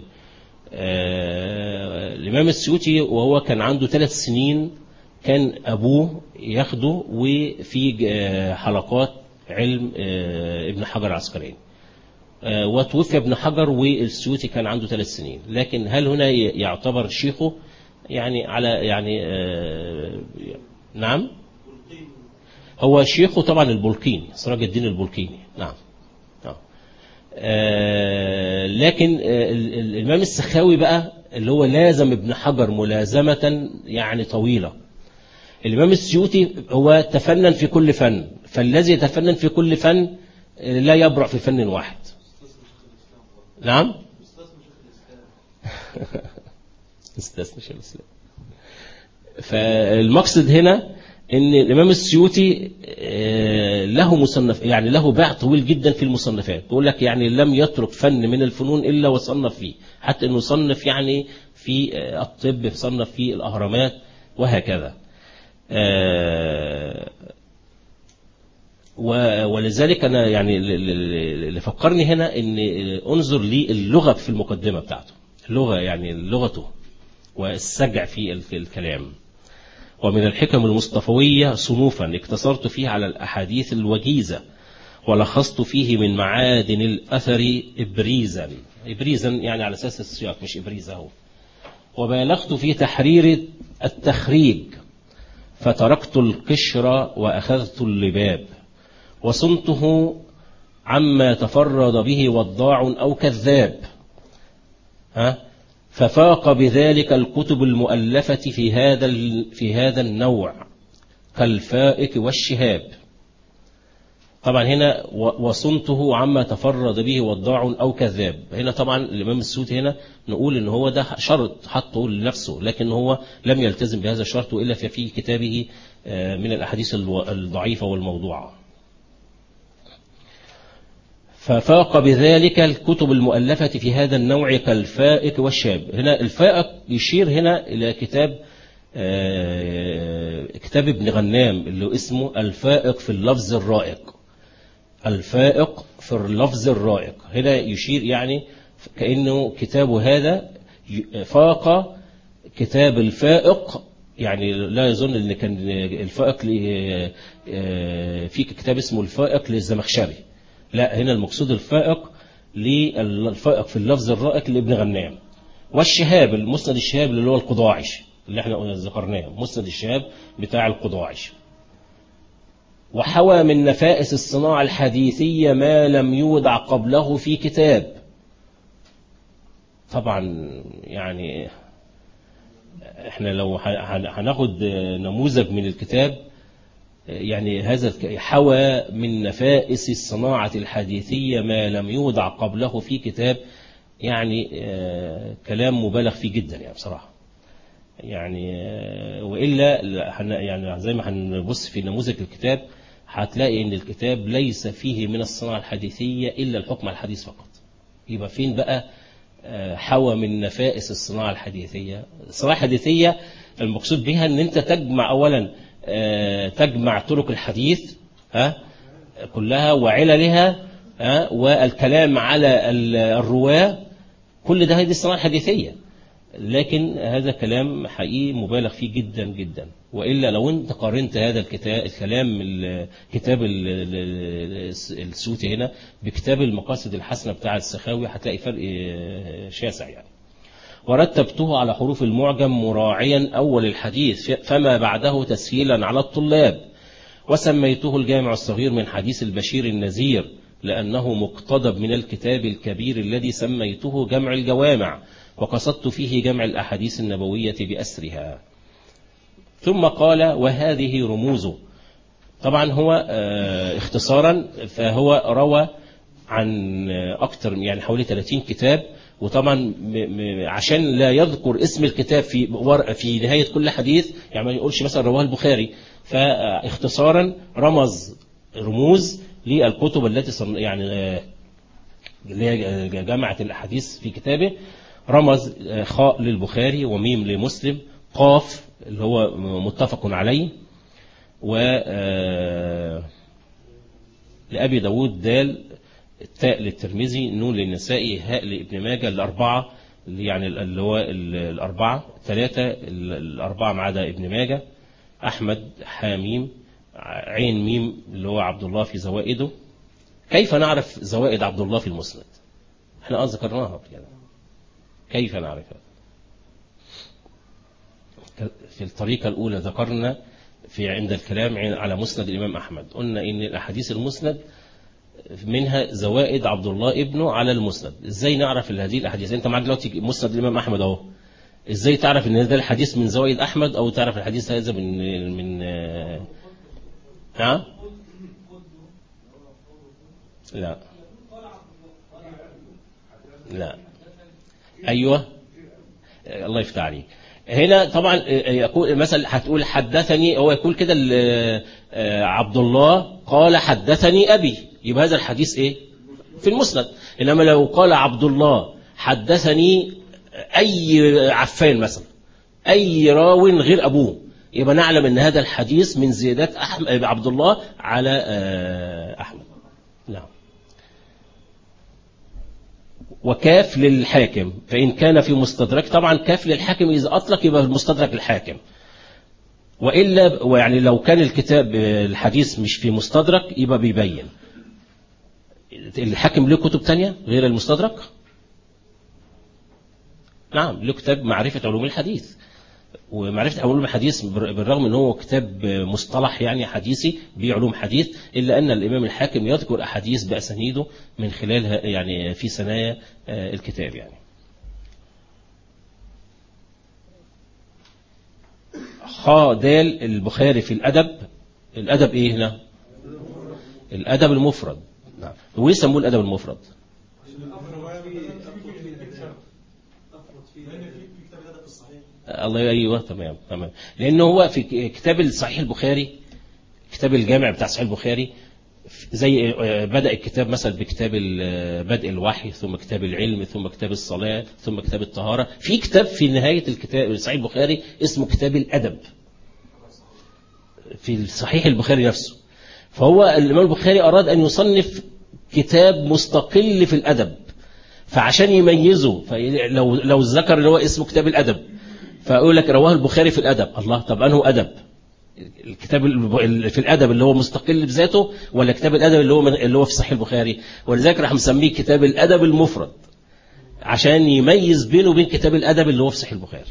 آه، الإمام السيوطي وهو كان عنده ثلاث سنين كان أبوه ياخده وفي آه، حلقات علم آه، ابن حجر العسقلاني آه، وتوفي ابن حجر والسيوطي كان عنده ثلاث سنين لكن هل هنا ي- يعتبر شيخه يعني على يعني آه، نعم هو شيخه طبعا البلقيني سراج الدين البلقيني نعم نعم. آه، لكن آه، ال- ال- الإمام السخاوي بقى اللي هو لازم ابن حجر ملازمة يعني طويلة الإمام السيوطي هو تفنن في كل فن فالذي يتفنن في كل فن آه، لا يبرع في فن واحد نعم استثنى شيخ الإسلام فالمقصد هنا ان الامام السيوطي آه، له مصنف يعني له باع طويل جدا في المصنفات بيقول لك يعني لم يترك فن من الفنون الا وصنف فيه حتى انه صنف يعني في آه، الطب صنف في الاهرامات وهكذا آه، و- ولذلك انا يعني ال- ال- اللي فكرني هنا ان انظر للغه في المقدمه بتاعته اللغه يعني لغته والسجع في ال- في الكلام ومن الحكم المصطفوية صنوفا اقتصرت فيه على الأحاديث الوجيزة ولخصت فيه من معادن الأثر إبريزا إبريزا يعني على أساس السياق مش إبريزا هو وبالغت في تحرير التخريج فتركت القشر وأخذت اللباب وصنته عما تفرد به وضاع أو كذاب ها ففاق بذلك الكتب المؤلفة في هذا ال- في هذا النوع كالفائك والشهاب طبعا هنا و- وصنته عما تفرد به وضاع أو كذاب هنا طبعا الإمام السوتي هنا نقول إن هو ده شرط حطه لنفسه لكن هو لم يلتزم بهذا الشرط إلا في في كتابه آه، من الأحاديث الو- الضعيفة والموضوعة ففاق بذلك الكتب المؤلفة في هذا النوع كالفائق والشاب هنا الفائق يشير هنا إلى كتاب آه، كتاب ابن غنام اللي اسمه الفائق في اللفظ الرائق الفائق في اللفظ الرائق هنا يشير يعني كأنه كتابه هذا ي- فاق كتاب الفائق يعني لا يظن ان كان الفائق ل- آه، في كتاب اسمه الفائق للزمخشري لا هنا المقصود الفائق للفائق في اللفظ الرائق لابن غنام والشهاب المسند الشهاب اللي هو القضاعش اللي احنا قلنا ذكرناه مسند الشهاب بتاع القضاعش وحوى من نفائس الصناعة الحديثية ما لم يودع قبله في كتاب طبعا يعني احنا لو هن- هناخد نموذج من الكتاب يعني هذا الك- حوى من نفائس الصناعة الحديثية ما لم يودع قبله في كتاب يعني آه، كلام مبالغ فيه جدا يعني بصراحة يعني آه، وإلا لا- هن- يعني زي ما هنبص في نموذج الكتاب هتلاقي ان الكتاب ليس فيه من الصناعة الحديثية إلا الحكم على الحديث فقط يبقى فين بقى آه، حوى من نفائس الصناعة الحديثية الصناعة الحديثية المقصود بها ان انت تجمع اولا آه، تجمع طرق الحديث ها كلها وعللها ها والكلام على ال- الرواة كل ده هذه الصناعة الحديثية لكن هذا كلام حقيقي مبالغ فيه جدا جدا وإلا لو أنت قارنت هذا الكتاب الكلام الكتاب ال- ال- السوتي هنا بكتاب المقاصد الحسنة بتاع السخاوي هتلاقي فرق آه، شاسع يعني ورتبته على حروف المعجم مراعيا أول الحديث فما بعده تسهيلا على الطلاب وسميته الجامع الصغير من حديث البشير النذير لأنه مقتضب من الكتاب الكبير الذي سميته جمع الجوامع وقصدت فيه جمع الأحاديث النبوية بأسرها ثم قال وهذه رموزه طبعا هو آه، اختصارا فهو روى عن آه، أكثر يعني حوالي 30 كتاب وطبعا م- م- عشان لا يذكر اسم الكتاب في ور- في نهاية كل حديث يعني ما يقولش مثلا رواه البخاري فاختصارا رمز رموز للكتب التي صن- يعني آه، اللي هي جمعت الأحاديث في كتابه رمز آه، خاء للبخاري وميم لمسلم قاف اللي هو متفق عليه و آه، لأبي داود دال التاء للترمذي نون للنسائي هاء لابن ماجه الأربعة اللي يعني اللي هو ال- الأربعة ثلاثة ال- الأربعة ما عدا ابن ماجه أحمد حاميم عين ميم اللي هو عبد الله في زوائده كيف نعرف زوائد عبد الله في المسند احنا اه ذكرناها قبل كده كيف نعرفها في الطريقة الأولى ذكرنا في عند الكلام عن- على مسند الإمام أحمد قلنا إن الأحاديث المسند منها زوائد عبد الله ابنه على المسند ازاي نعرف ال- هذه الاحاديث انت معاك دلوقتي مسند الامام احمد اهو ازاي تعرف ان ده الحديث من زوائد احمد او تعرف الحديث هذا من من آه، نعم لا لا ايوه الله يفتح عليك هنا طبعا يقول مثلا هتقول حدثني هو يقول كده ال- آه، عبد الله قال حدثني ابي يبقى هذا الحديث ايه في المسند انما لو قال عبد الله حدثني اي عفان مثلا اي راو غير ابوه يبقى نعلم ان هذا الحديث من زيادات احمد عبد الله على آه، احمد نعم وكاف للحاكم فإن كان في مستدرك طبعا كاف للحاكم إذا أطلق يبقى المستدرك الحاكم وإلا ويعني لو كان الكتاب آه، الحديث مش في مستدرك يبقى بيبين الحاكم له كتب تانية غير المستدرك نعم له كتاب معرفة علوم الحديث ومعرفة علوم الحديث بر- بالرغم ان هو كتاب مصطلح يعني حديثي بعلوم حديث الا ان الامام الحاكم يذكر احاديث باسانيده من خلالها يعني في ثنايا آه، الكتاب يعني خا دال البخاري في الادب الادب ايه هنا الادب المفرد نعم وليه سموه الادب المفرد الله ايوه تمام تمام لانه هو في كتاب الصحيح البخاري كتاب الجامع بتاع صحيح البخاري زي آه، بدأ الكتاب مثلا بكتاب ال- بدء الوحي ثم كتاب العلم ثم كتاب الصلاة ثم كتاب الطهارة في كتاب في نهاية الكتاب صحيح البخاري اسمه كتاب الأدب في صحيح البخاري نفسه فهو الإمام البخاري أراد أن يصنف كتاب مستقل في الأدب فعشان يميزه لو لو ذكر اللي هو اسمه كتاب الأدب فأقول لك رواه البخاري في الأدب الله طب أنه أدب الكتاب ال- في الادب اللي هو مستقل بذاته ولا كتاب الادب اللي هو من اللي هو في صحيح البخاري ولذلك راح مسميه كتاب الادب المفرد عشان يميز بينه وبين كتاب الادب اللي هو في صحيح البخاري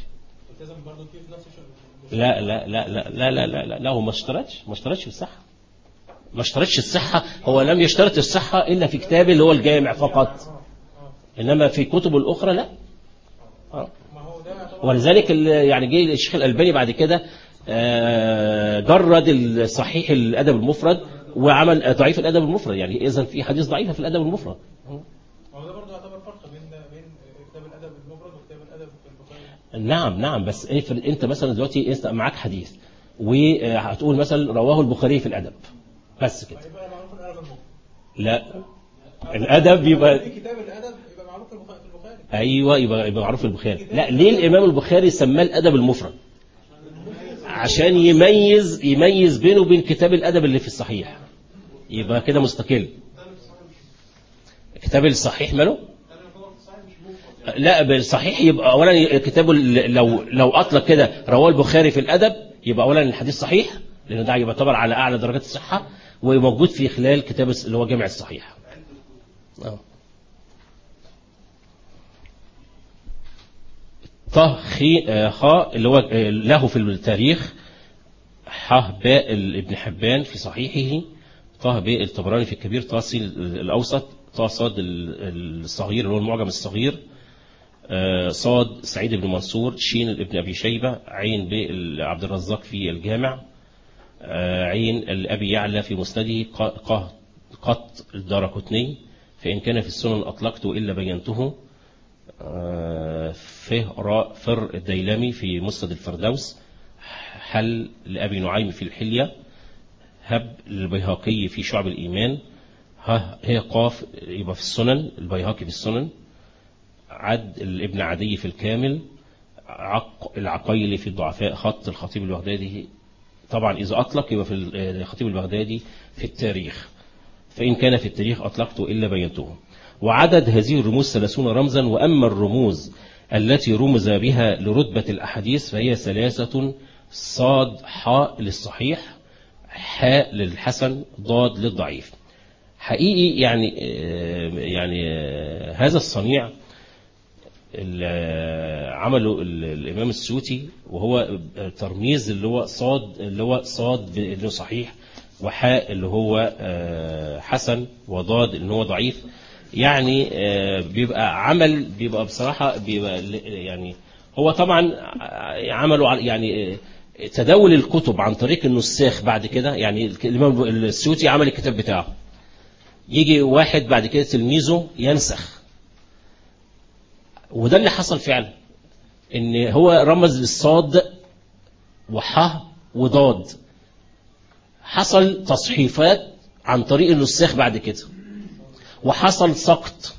لا لا لا لا لا لا لا لا, لا هو ما اشترطش ما اشترطش الصحه ما اشترطش الصحه هو لم يشترط الصحه الا في كتابه اللي هو الجامع فقط انما في كتب الاخرى لا آه. ولذلك ال- يعني جه الشيخ الألباني بعد كده آه، جرد الصحيح الأدب المفرد وعمل آه، ضعيف الأدب المفرد يعني إذا في حديث ضعيفة في الأدب المفرد هو ده برضه يعتبر فرق بين بين كتاب الادب المفرد وكتاب الادب في البخاري نعم نعم بس افرض انت مثلا دلوقتي انت معاك حديث وهتقول مثلا رواه البخاري في الأدب بس كده يبقى معروف الادب المفرد لا الأدب يبقى في كتاب الادب يبقى معروف في البخاري في البخاري ايوه يبقى يبقى معروف البخاري لا ليه الامام البخاري سماه الادب المفرد عشان يميز يميز بينه وبين كتاب الادب اللي في الصحيح يبقى كده مستقل كتاب الصحيح ماله لا بالصحيح يبقى اولا كتابه ال- لو لو اطلق كده رواه البخاري في الادب يبقى اولا الحديث صحيح لان ده يعتبر على اعلى درجات الصحه وموجود في خلال كتاب الس- اللي هو جامع الصحيح آه. ط خي آه، خاء اللي هو آه، له في التاريخ ح باء ال- ابن حبان في صحيحه ط باء الطبراني في الكبير ط س الأوسط ط صاد ال- الصغير اللي هو المعجم الصغير آه، صاد سعيد بن منصور شين ابن أبي شيبة عين باء ال- عبد الرزاق في الجامع آه، عين الأبي يعلى في مسنده ق- ق- قط الدارقطني فإن كان في السنن أطلقته إلا بينته آه، فه راء فر الديلمي في مسند الفردوس حل لأبي نعيم في الحلية هب للبيهقي في شعب الإيمان ها هي قاف يبقى في السنن البيهقي في السنن عد الابن عدي في الكامل عق العقيلي في الضعفاء خط الخطيب البغدادي طبعا إذا أطلق يبقى في الخطيب البغدادي في التاريخ فإن كان في التاريخ أطلقته إلا بينته وعدد هذه الرموز ثلاثون رمزا وأما الرموز التي رمز بها لرتبة الأحاديث فهي ثلاثة صاد حاء للصحيح حاء للحسن ضاد للضعيف حقيقي يعني آه، يعني آه، هذا الصنيع ال- عمله ال- الإمام السوتي وهو ترميز اللي هو صاد اللي هو صاد اللي هو صحيح وحاء اللي هو آه، حسن وضاد اللي هو ضعيف يعني آه، بيبقى عمل بيبقى بصراحة بيبقى ل- يعني هو طبعا عملوا على- يعني تداول الكتب عن طريق النساخ بعد كده يعني الإمام السيوطي عمل الكتاب بتاعه يجي واحد بعد كده تلميذه ينسخ وده اللي حصل فعلا ان هو رمز للصاد وح وضاد حصل تصحيفات عن طريق النساخ بعد كده وحصل سقط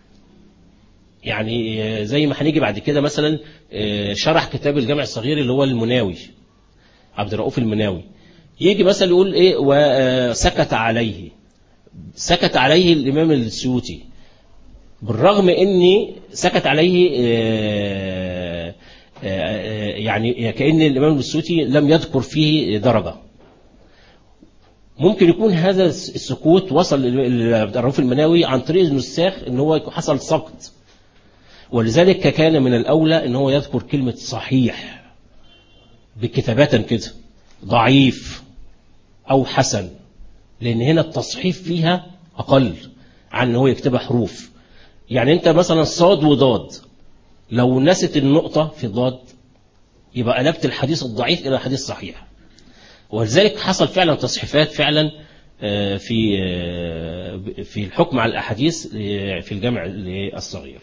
يعني آه، زي ما هنيجي بعد كده مثلا آه، شرح كتاب الجامع الصغير اللي هو المناوي عبد الرؤوف المناوي يجي مثلا يقول ايه وسكت عليه سكت عليه الامام السيوطي بالرغم اني سكت عليه آه، آه، آه، يعني كأن الامام السيوطي لم يذكر فيه درجة ممكن يكون هذا السكوت وصل لعبد الرؤوف المناوي عن طريق النساخ ان هو حصل سقط ولذلك كان من الاولى ان هو يذكر كلمة صحيح بكتابات كده ضعيف او حسن لان هنا التصحيف فيها اقل عن ان هو يكتبها حروف يعني انت مثلا صاد وضاد لو نست النقطة في ضاد يبقى قلبت الحديث الضعيف الى حديث صحيح ولذلك حصل فعلا تصحيفات فعلا آه، في آه، في الحكم على الاحاديث آه، في الجمع الصغير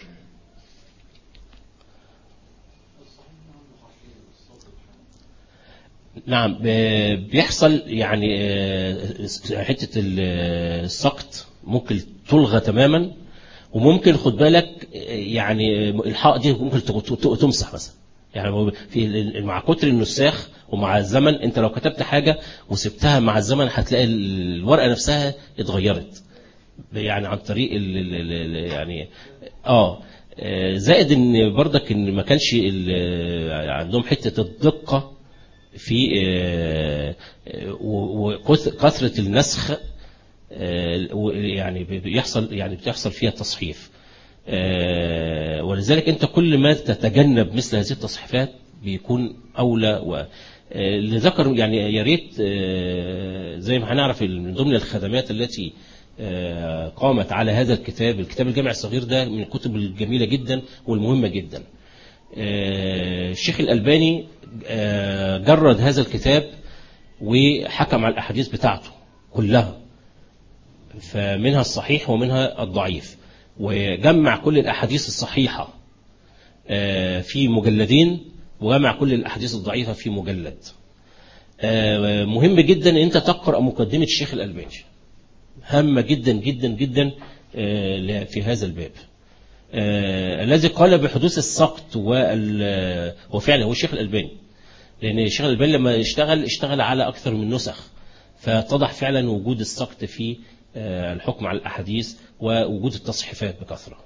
نعم ب- بيحصل يعني آه، حتة ال- السقط ممكن تلغى تماما وممكن خد بالك آه، يعني الحاء دي ممكن ت- ت- تمسح مثلا يعني هو في ال- مع كتر النساخ ومع الزمن انت لو كتبت حاجة وسبتها مع الزمن هتلاقي الورقة نفسها اتغيرت يعني عن طريق ال ال ال يعني اه آه، زائد ان برضك ان ما كانش ال- عندهم حتة الدقة في آه، آه، و- وكثرة النسخ آه، و- يعني بيحصل يعني بتحصل فيها تصحيف آه، ولذلك انت كل ما تتجنب مثل هذه التصحيفات بيكون اولى و آه، اللي ذكر يعني يا ريت آه، زي ما هنعرف من ضمن الخدمات التي آه، قامت على هذا الكتاب الكتاب الجامع الصغير ده من الكتب الجميلة جدا والمهمة جدا آه، الشيخ الألباني آه، جرد هذا الكتاب وحكم على الأحاديث بتاعته كلها فمنها الصحيح ومنها الضعيف وجمع كل الأحاديث الصحيحة آه، في مجلدين وجمع كل الأحاديث الضعيفة في مجلد آه، مهم جدا ان انت تقرأ مقدمة الشيخ الألباني هامة جدا جدا جدا آه، في هذا الباب آه، الذي قال بحدوث السقط وال هو فعلا هو الشيخ الألباني لأن الشيخ الألباني لما اشتغل اشتغل على أكثر من نسخ فاتضح فعلا وجود السقط في آه، الحكم على الأحاديث ووجود التصحيفات بكثرة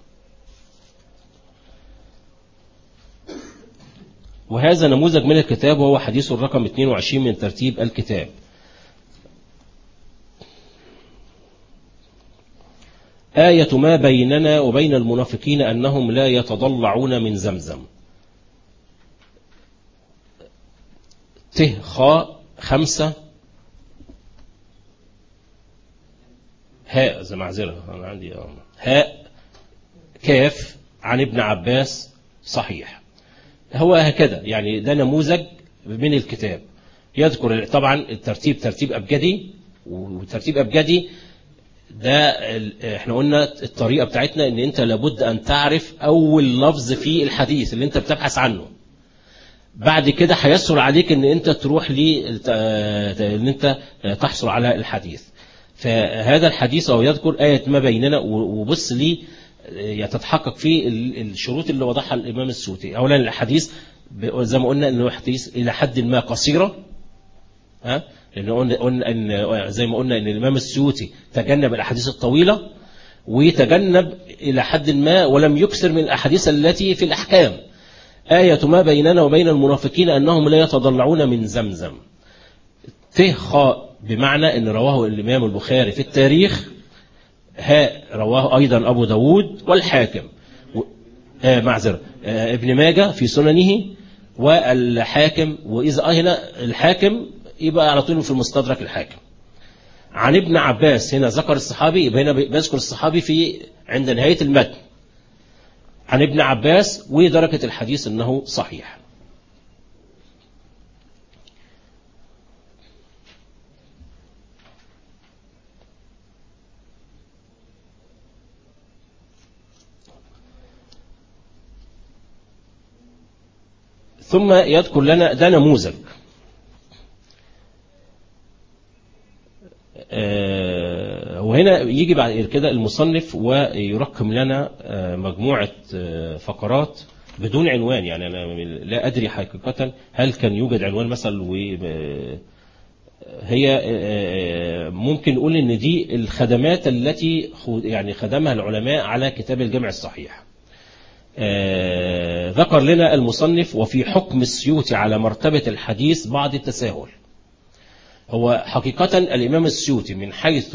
وهذا نموذج من الكتاب وهو حديث الرقم 22 من ترتيب الكتاب آية ما بيننا وبين المنافقين أنهم لا يتضلعون من زمزم ته خاء خمسة هاء زي معذرة أنا عندي آه. هاء كاف عن ابن عباس صحيح هو هكذا يعني ده نموذج من الكتاب يذكر طبعا الترتيب ترتيب أبجدي وترتيب أبجدي ده ال- احنا قلنا الطريقة بتاعتنا ان انت لابد ان تعرف اول لفظ في الحديث اللي انت بتبحث عنه بعد كده هيسهل عليك ان انت تروح لي ان انت تحصل على الحديث فهذا الحديث او يذكر آية ما بيننا وبص لي يتتحقق فيه ال- الشروط اللي وضعها الامام السوتي اولا الحديث ب- زي ما قلنا انه حديث الى حد ما قصيره ها لان قلنا قلنا ان زي ما قلنا ان الامام السيوطي تجنب الاحاديث الطويله وتجنب الى حد ما ولم يكثر من الاحاديث التي في الاحكام آية ما بيننا وبين المنافقين أنهم لا يتضلعون من زمزم ته خاء بمعنى أن رواه الإمام البخاري في التاريخ هاء رواه أيضا أبو داود والحاكم و... آه معذرة آه ابن ماجة في سننه والحاكم وإذا آه هنا الحاكم يبقى على طول في المستدرك الحاكم عن ابن عباس هنا ذكر الصحابي يبقى هنا بيذكر الصحابي في عند نهاية المتن عن ابن عباس ودرجة الحديث أنه صحيح ثم يذكر لنا ده نموذج آه، وهنا يجي بعد كده المصنف ويرقم لنا آه، مجموعة آه، فقرات بدون عنوان يعني أنا لا أدري حقيقة هل كان يوجد عنوان مثلا و هي ممكن نقول ان دي الخدمات التي خو- يعني خدمها العلماء على كتاب الجامع الصحيح آه، ذكر لنا المصنف وفي حكم السيوطي على مرتبة الحديث بعض التساهل هو حقيقة الإمام السيوطي من حيث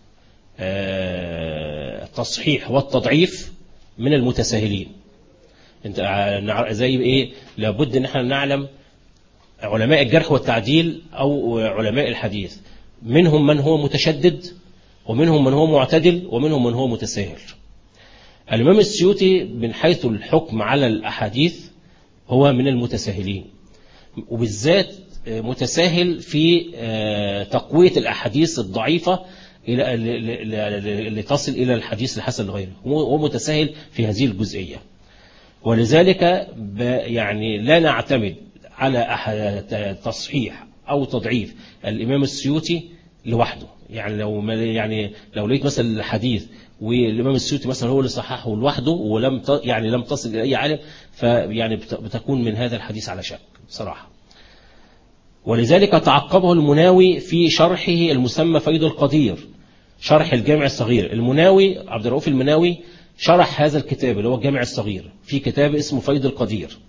آه، التصحيح والتضعيف من المتساهلين انت ع- نع- زي ايه لابد ان احنا نعلم علماء الجرح والتعديل او علماء الحديث منهم من هو متشدد ومنهم من هو معتدل ومنهم من هو متساهل الإمام السيوطي من حيث الحكم على الأحاديث هو من المتساهلين وبالذات متساهل في آه، تقوية الأحاديث الضعيفة إلى اللي تصل إلى الحديث الحسن لغيره هو متساهل في هذه الجزئية ولذلك ب- يعني لا نعتمد على أح- تصحيح أو تضعيف الإمام السيوطي لوحده يعني لو ما- يعني لو لقيت مثلا الحديث والإمام السيوطي مثلا هو اللي صححه لوحده ولم ت- يعني لم تصل إلى أي عالم فيعني بت- بتكون من هذا الحديث على شك بصراحة ولذلك تعقبه المناوي في شرحه المسمى فيض القدير شرح الجامع الصغير المناوي عبد الرؤوف المناوي شرح هذا الكتاب اللي هو الجامع الصغير في كتاب اسمه فيض القدير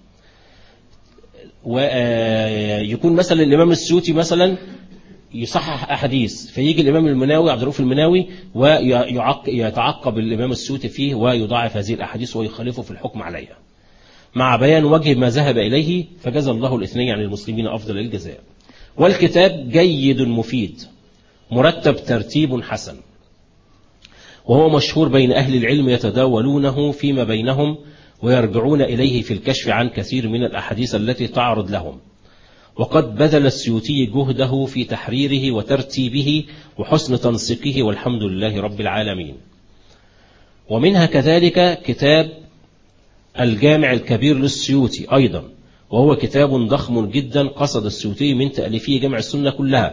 ويكون مثلا الإمام السيوطي مثلا يصحح أحاديث فيجي الإمام المناوي عبد الرؤوف المناوي ويتعقب الإمام السيوطي فيه ويضاعف هذه الأحاديث ويخالفه في الحكم عليها مع بيان وجه ما ذهب إليه فجزى الله الاثنين عن المسلمين أفضل الجزاء والكتاب جيد مفيد مرتب ترتيب حسن وهو مشهور بين أهل العلم يتداولونه فيما بينهم ويرجعون إليه في الكشف عن كثير من الأحاديث التي تعرض لهم وقد بذل السيوطي جهده في تحريره وترتيبه وحسن تنسيقه والحمد لله رب العالمين ومنها كذلك كتاب الجامع الكبير للسيوطي أيضا وهو كتاب ضخم جدا قصد السيوطي من تأليفه جمع السنة كلها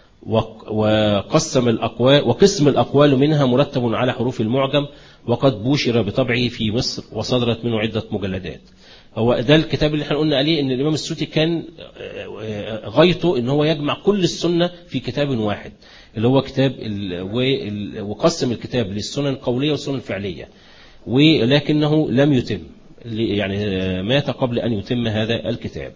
وقسم الأقوال وقسم الأقوال منها مرتب على حروف المعجم وقد بوشر بطبعه في مصر وصدرت منه عدة مجلدات هو ده الكتاب اللي احنا قلنا عليه ان الامام السيوطي كان غايته ان هو يجمع كل السنة في كتاب واحد اللي هو كتاب وقسم الكتاب للسنن القولية والسنن الفعلية ولكنه لم يتم يعني مات قبل أن يتم هذا الكتاب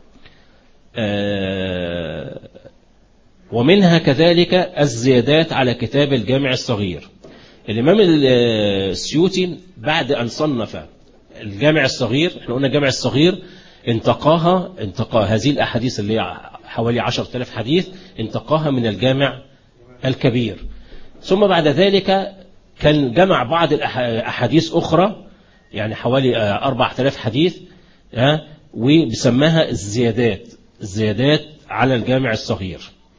ومنها كذلك الزيادات على كتاب الجامع الصغير الإمام السيوطي بعد أن صنف الجامع الصغير احنا قلنا الجامع الصغير انتقاها انتقى هذه الأحاديث اللي هي حوالي عشر تلاف حديث انتقاها من الجامع الكبير ثم بعد ذلك كان جمع بعض الأحاديث أخرى يعني حوالي أربع تلاف حديث وبسماها الزيادات الزيادات على الجامع الصغير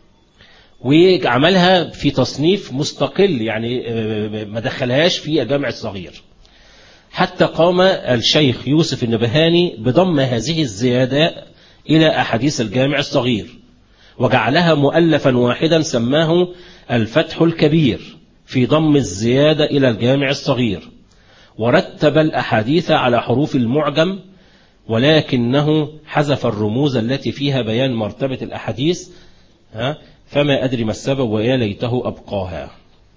وعملها في تصنيف مستقل يعني ما دخلهاش في الجامع الصغير حتى قام الشيخ يوسف النبهاني بضم هذه الزيادات إلى أحاديث الجامع الصغير وجعلها مؤلفا واحدا سماه الفتح الكبير في ضم الزيادة إلى الجامع الصغير ورتب الأحاديث على حروف المعجم ولكنه حذف الرموز التي فيها بيان مرتبة الأحاديث ها فما أدري ما السبب ويا ليته أبقاها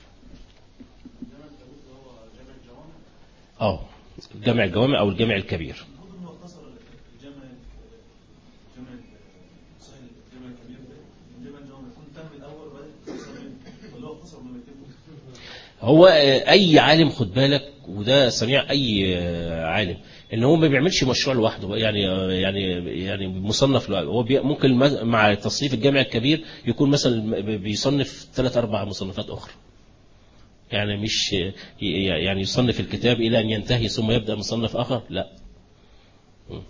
اه جامع الجوامع أو الجامع الكبير هو اي عالم خد بالك وده صنيع اي عالم ان هو ما بيعملش مشروع لوحده يعني يعني يعني مصنف لوحده هو ممكن مع تصنيف الجامع الكبير يكون مثلا بيصنف ثلاث اربع مصنفات اخرى يعني مش ي- يعني يصنف الكتاب إلى أن ينتهي ثم يبدأ مصنف آخر لا م.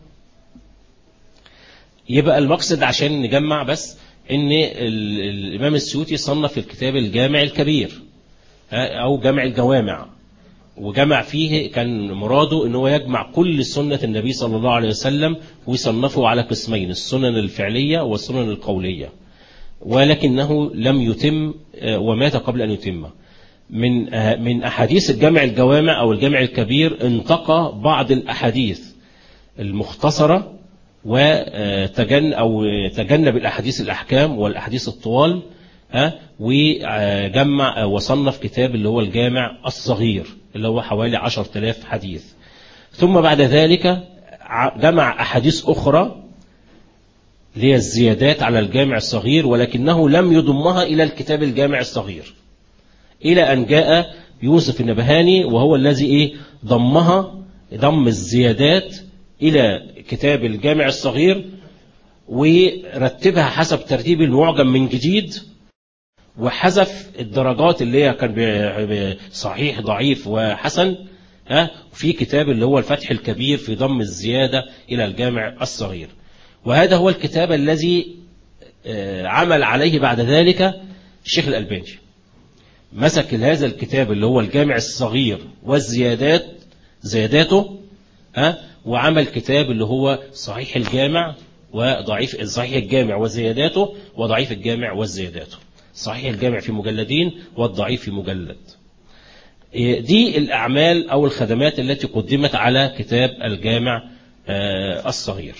يبقى المقصد عشان نجمع بس ان ال- الامام السيوطي صنف الكتاب الجامع الكبير ها، او جامع الجوامع وجمع فيه كان مراده ان هو يجمع كل سنة النبي صلى الله عليه وسلم ويصنفه على قسمين السنن الفعلية والسنن القولية ولكنه لم يتم آه، ومات قبل ان يتمه من آه، من احاديث الجامع الجوامع او الجامع الكبير انتقى بعض الاحاديث المختصرة وتجن أو تجنب الأحاديث الأحكام والأحاديث الطوال ها وجمع وصنف كتاب اللي هو الجامع الصغير اللي هو حوالي عشر تلاف حديث ثم بعد ذلك ع- جمع أحاديث أخرى اللي هي الزيادات على الجامع الصغير ولكنه لم يضمها إلى الكتاب الجامع الصغير إلى أن جاء يوسف النبهاني وهو الذي إيه ضمها ضم الزيادات إلى كتاب الجامع الصغير ورتبها حسب ترتيب المعجم من جديد وحذف الدرجات اللي هي كان ب- ب- صحيح ضعيف وحسن ها في كتاب اللي هو الفتح الكبير في ضم الزيادة إلى الجامع الصغير وهذا هو الكتاب الذي آه، عمل عليه بعد ذلك الشيخ الألباني مسك هذا الكتاب اللي هو الجامع الصغير والزيادات زياداته ها وعمل كتاب اللي هو صحيح الجامع وضعيف صحيح الجامع وزياداته وضعيف الجامع وزياداته صحيح الجامع في مجلدين والضعيف في مجلد إيه دي الأعمال أو الخدمات التي قدمت على كتاب الجامع آه، الصغير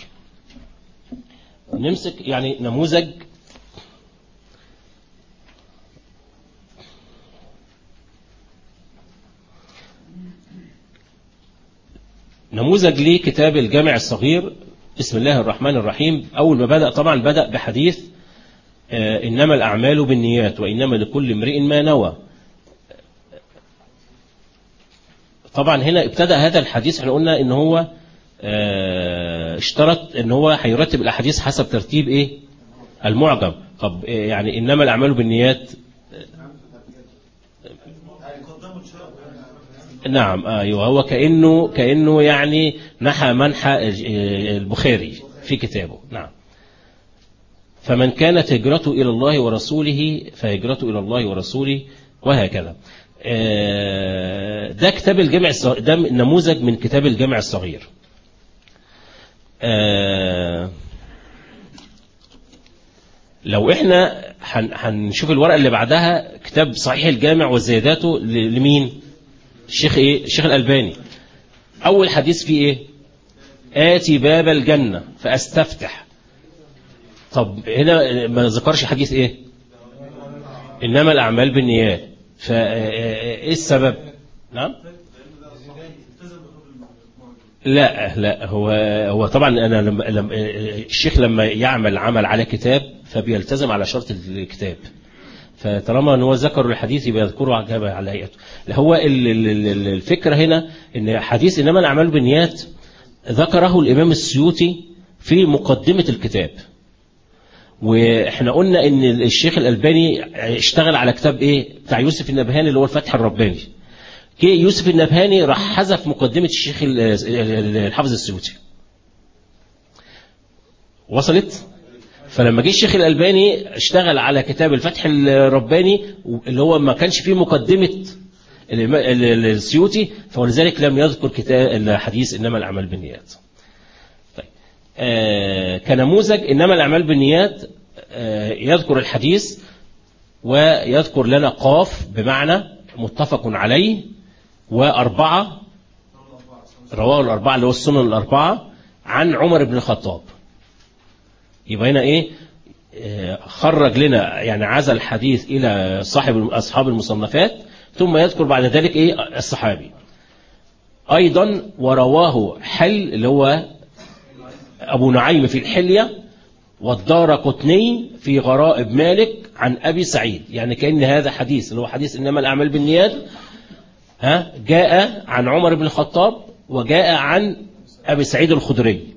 نمسك يعني نموذج نموذج لكتاب الجامع الصغير بسم الله الرحمن الرحيم أول ما بدأ طبعا بدأ بحديث آه، إنما الأعمال بالنيات وإنما لكل امرئ ما نوى طبعا هنا ابتدأ هذا الحديث احنا قلنا ان هو آه، اشترط ان هو هيرتب الاحاديث حسب ترتيب ايه المعجم طب آه، يعني انما الاعمال بالنيات نعم ايوه هو كانه كانه يعني نحى منحى البخاري في كتابه نعم فمن كانت هجرته الى الله ورسوله فهجرته الى الله ورسوله وهكذا آه، ده كتاب الجامع الصغير ده نموذج من كتاب الجامع الصغير آه، لو احنا هن- هنشوف الورقه اللي بعدها كتاب صحيح الجامع وزياداته ل- لمين الشيخ ايه الشيخ الالباني اول حديث فيه ايه آتي باب الجنة فأستفتح طب هنا ما ذكرش حديث ايه إنما الأعمال بالنيات فايه السبب نعم لا لا هو هو طبعا انا لما لما الشيخ لما يعمل عمل على كتاب فبيلتزم على شرط الكتاب فطالما ان هو ذكر الحديث يبقى يذكره على على هيئته هو ال- ال- ال- الفكره هنا ان حديث انما الاعمال بالنيات ذكره الامام السيوطي في مقدمه الكتاب واحنا قلنا ان الشيخ الالباني اشتغل على كتاب ايه بتاع يوسف النبهاني اللي هو الفتح الرباني جه يوسف النبهاني راح حذف مقدمه الشيخ ال- ال- الحافظ السيوطي وصلت فلما جه الشيخ الألباني اشتغل على كتاب الفتح الرباني اللي هو ما كانش فيه مقدمة الإما- ال- ال- السيوطي فولذلك لم يذكر كتاب الحديث إنما الأعمال بالنيات طيب. آه كنموذج إنما الأعمال بالنيات آه يذكر الحديث ويذكر لنا قاف بمعنى متفق عليه وأربعة رواه الأربعة اللي هو السنن الأربعة عن عمر بن الخطاب يبقى هنا ايه آه، خرج لنا يعني عزى الحديث الى صاحب اصحاب المصنفات ثم يذكر بعد ذلك ايه الصحابي ايضا ورواه حل اللي هو ابو نعيم في الحليه والدار قطني في غرائب مالك عن ابي سعيد يعني كان هذا حديث اللي هو حديث انما الاعمال بالنيات ها جاء عن عمر بن الخطاب وجاء عن ابي سعيد الخدري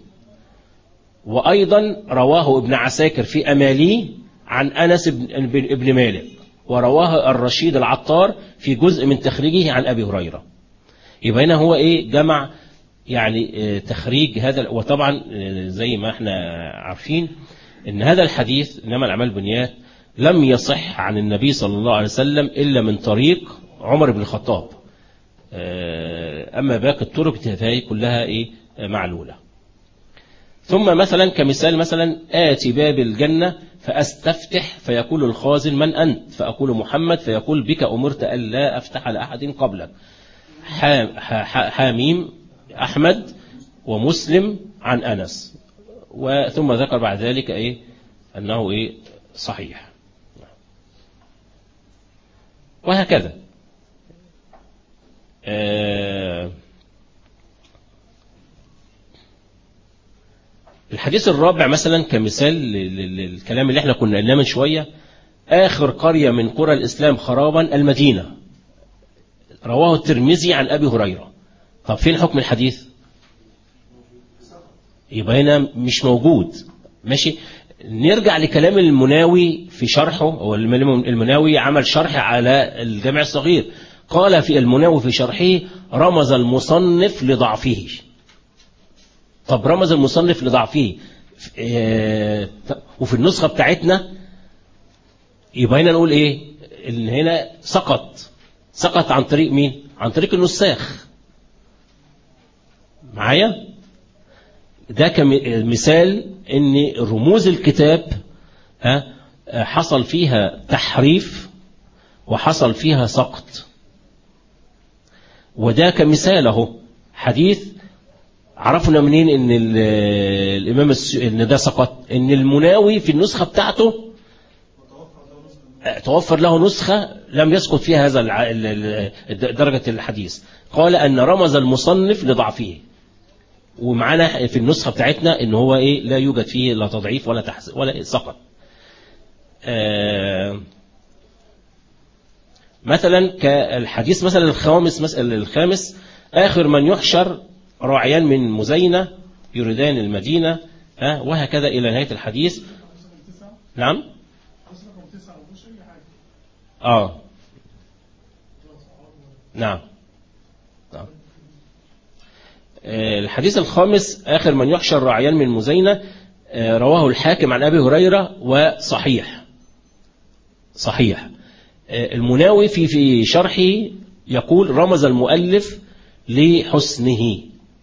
وأيضا رواه ابن عساكر في أماليه عن أنس بن بن- ابن مالك ورواه الرشيد العطار في جزء من تخريجه عن أبي هريرة يبقى هنا هو إيه جمع يعني آه، تخريج هذا وطبعا آه، زي ما احنا عارفين ان هذا الحديث انما الاعمال بالنيات لم يصح عن النبي صلى الله عليه وسلم الا من طريق عمر بن الخطاب آه، اما باقي الطرق فهي كلها ايه آه، معلوله ثم مثلا كمثال مثلا آتي باب الجنة فأستفتح فيقول الخازن من أنت فأقول محمد فيقول بك أمرت ألا أفتح لأحد قبلك حام- ح- ح- حاميم أحمد ومسلم عن أنس وثم ذكر بعد ذلك إيه أنه إيه صحيح وهكذا آه الحديث الرابع مثلا كمثال لل- لل- للكلام اللي احنا كنا قلناه من شوية آخر قرية من قرى الإسلام خرابا المدينة رواه الترمذي عن أبي هريرة طب فين حكم الحديث يبقى هنا مش موجود ماشي نرجع لكلام المناوي في شرحه هو الم- المناوي عمل شرح على الجامع الصغير قال في المناوي في شرحه رمز المصنف لضعفه طب رمز المصنف لضعفه آه، وفي النسخة بتاعتنا يبقى هنا نقول ايه ان هنا سقط سقط عن طريق مين عن طريق النساخ معايا ده كمثال ان رموز الكتاب ها حصل فيها تحريف وحصل فيها سقط وده كمثال اهو حديث عرفنا منين ان ال- الامام الس- ان ده سقط ان المناوي في النسخه بتاعته توفر له نسخة لم يسقط فيها هذا الع- ال- ال- درجة الحديث قال أن رمز المصنف لضعفه ومعانا في النسخة بتاعتنا ان هو ايه لا يوجد فيه لا تضعيف ولا تحس ولا إيه سقط آه مثلا كالحديث مثلا الخامس مثلا الخامس آخر من يحشر راعيان من مزينة يريدان المدينة ها وهكذا إلى نهاية الحديث نعم اه نعم نعم آه، الحديث الخامس آخر من يحشر راعيان من مزينة آه، رواه الحاكم عن أبي هريرة وصحيح صحيح آه، المناوي في في شرحه يقول رمز المؤلف لحسنه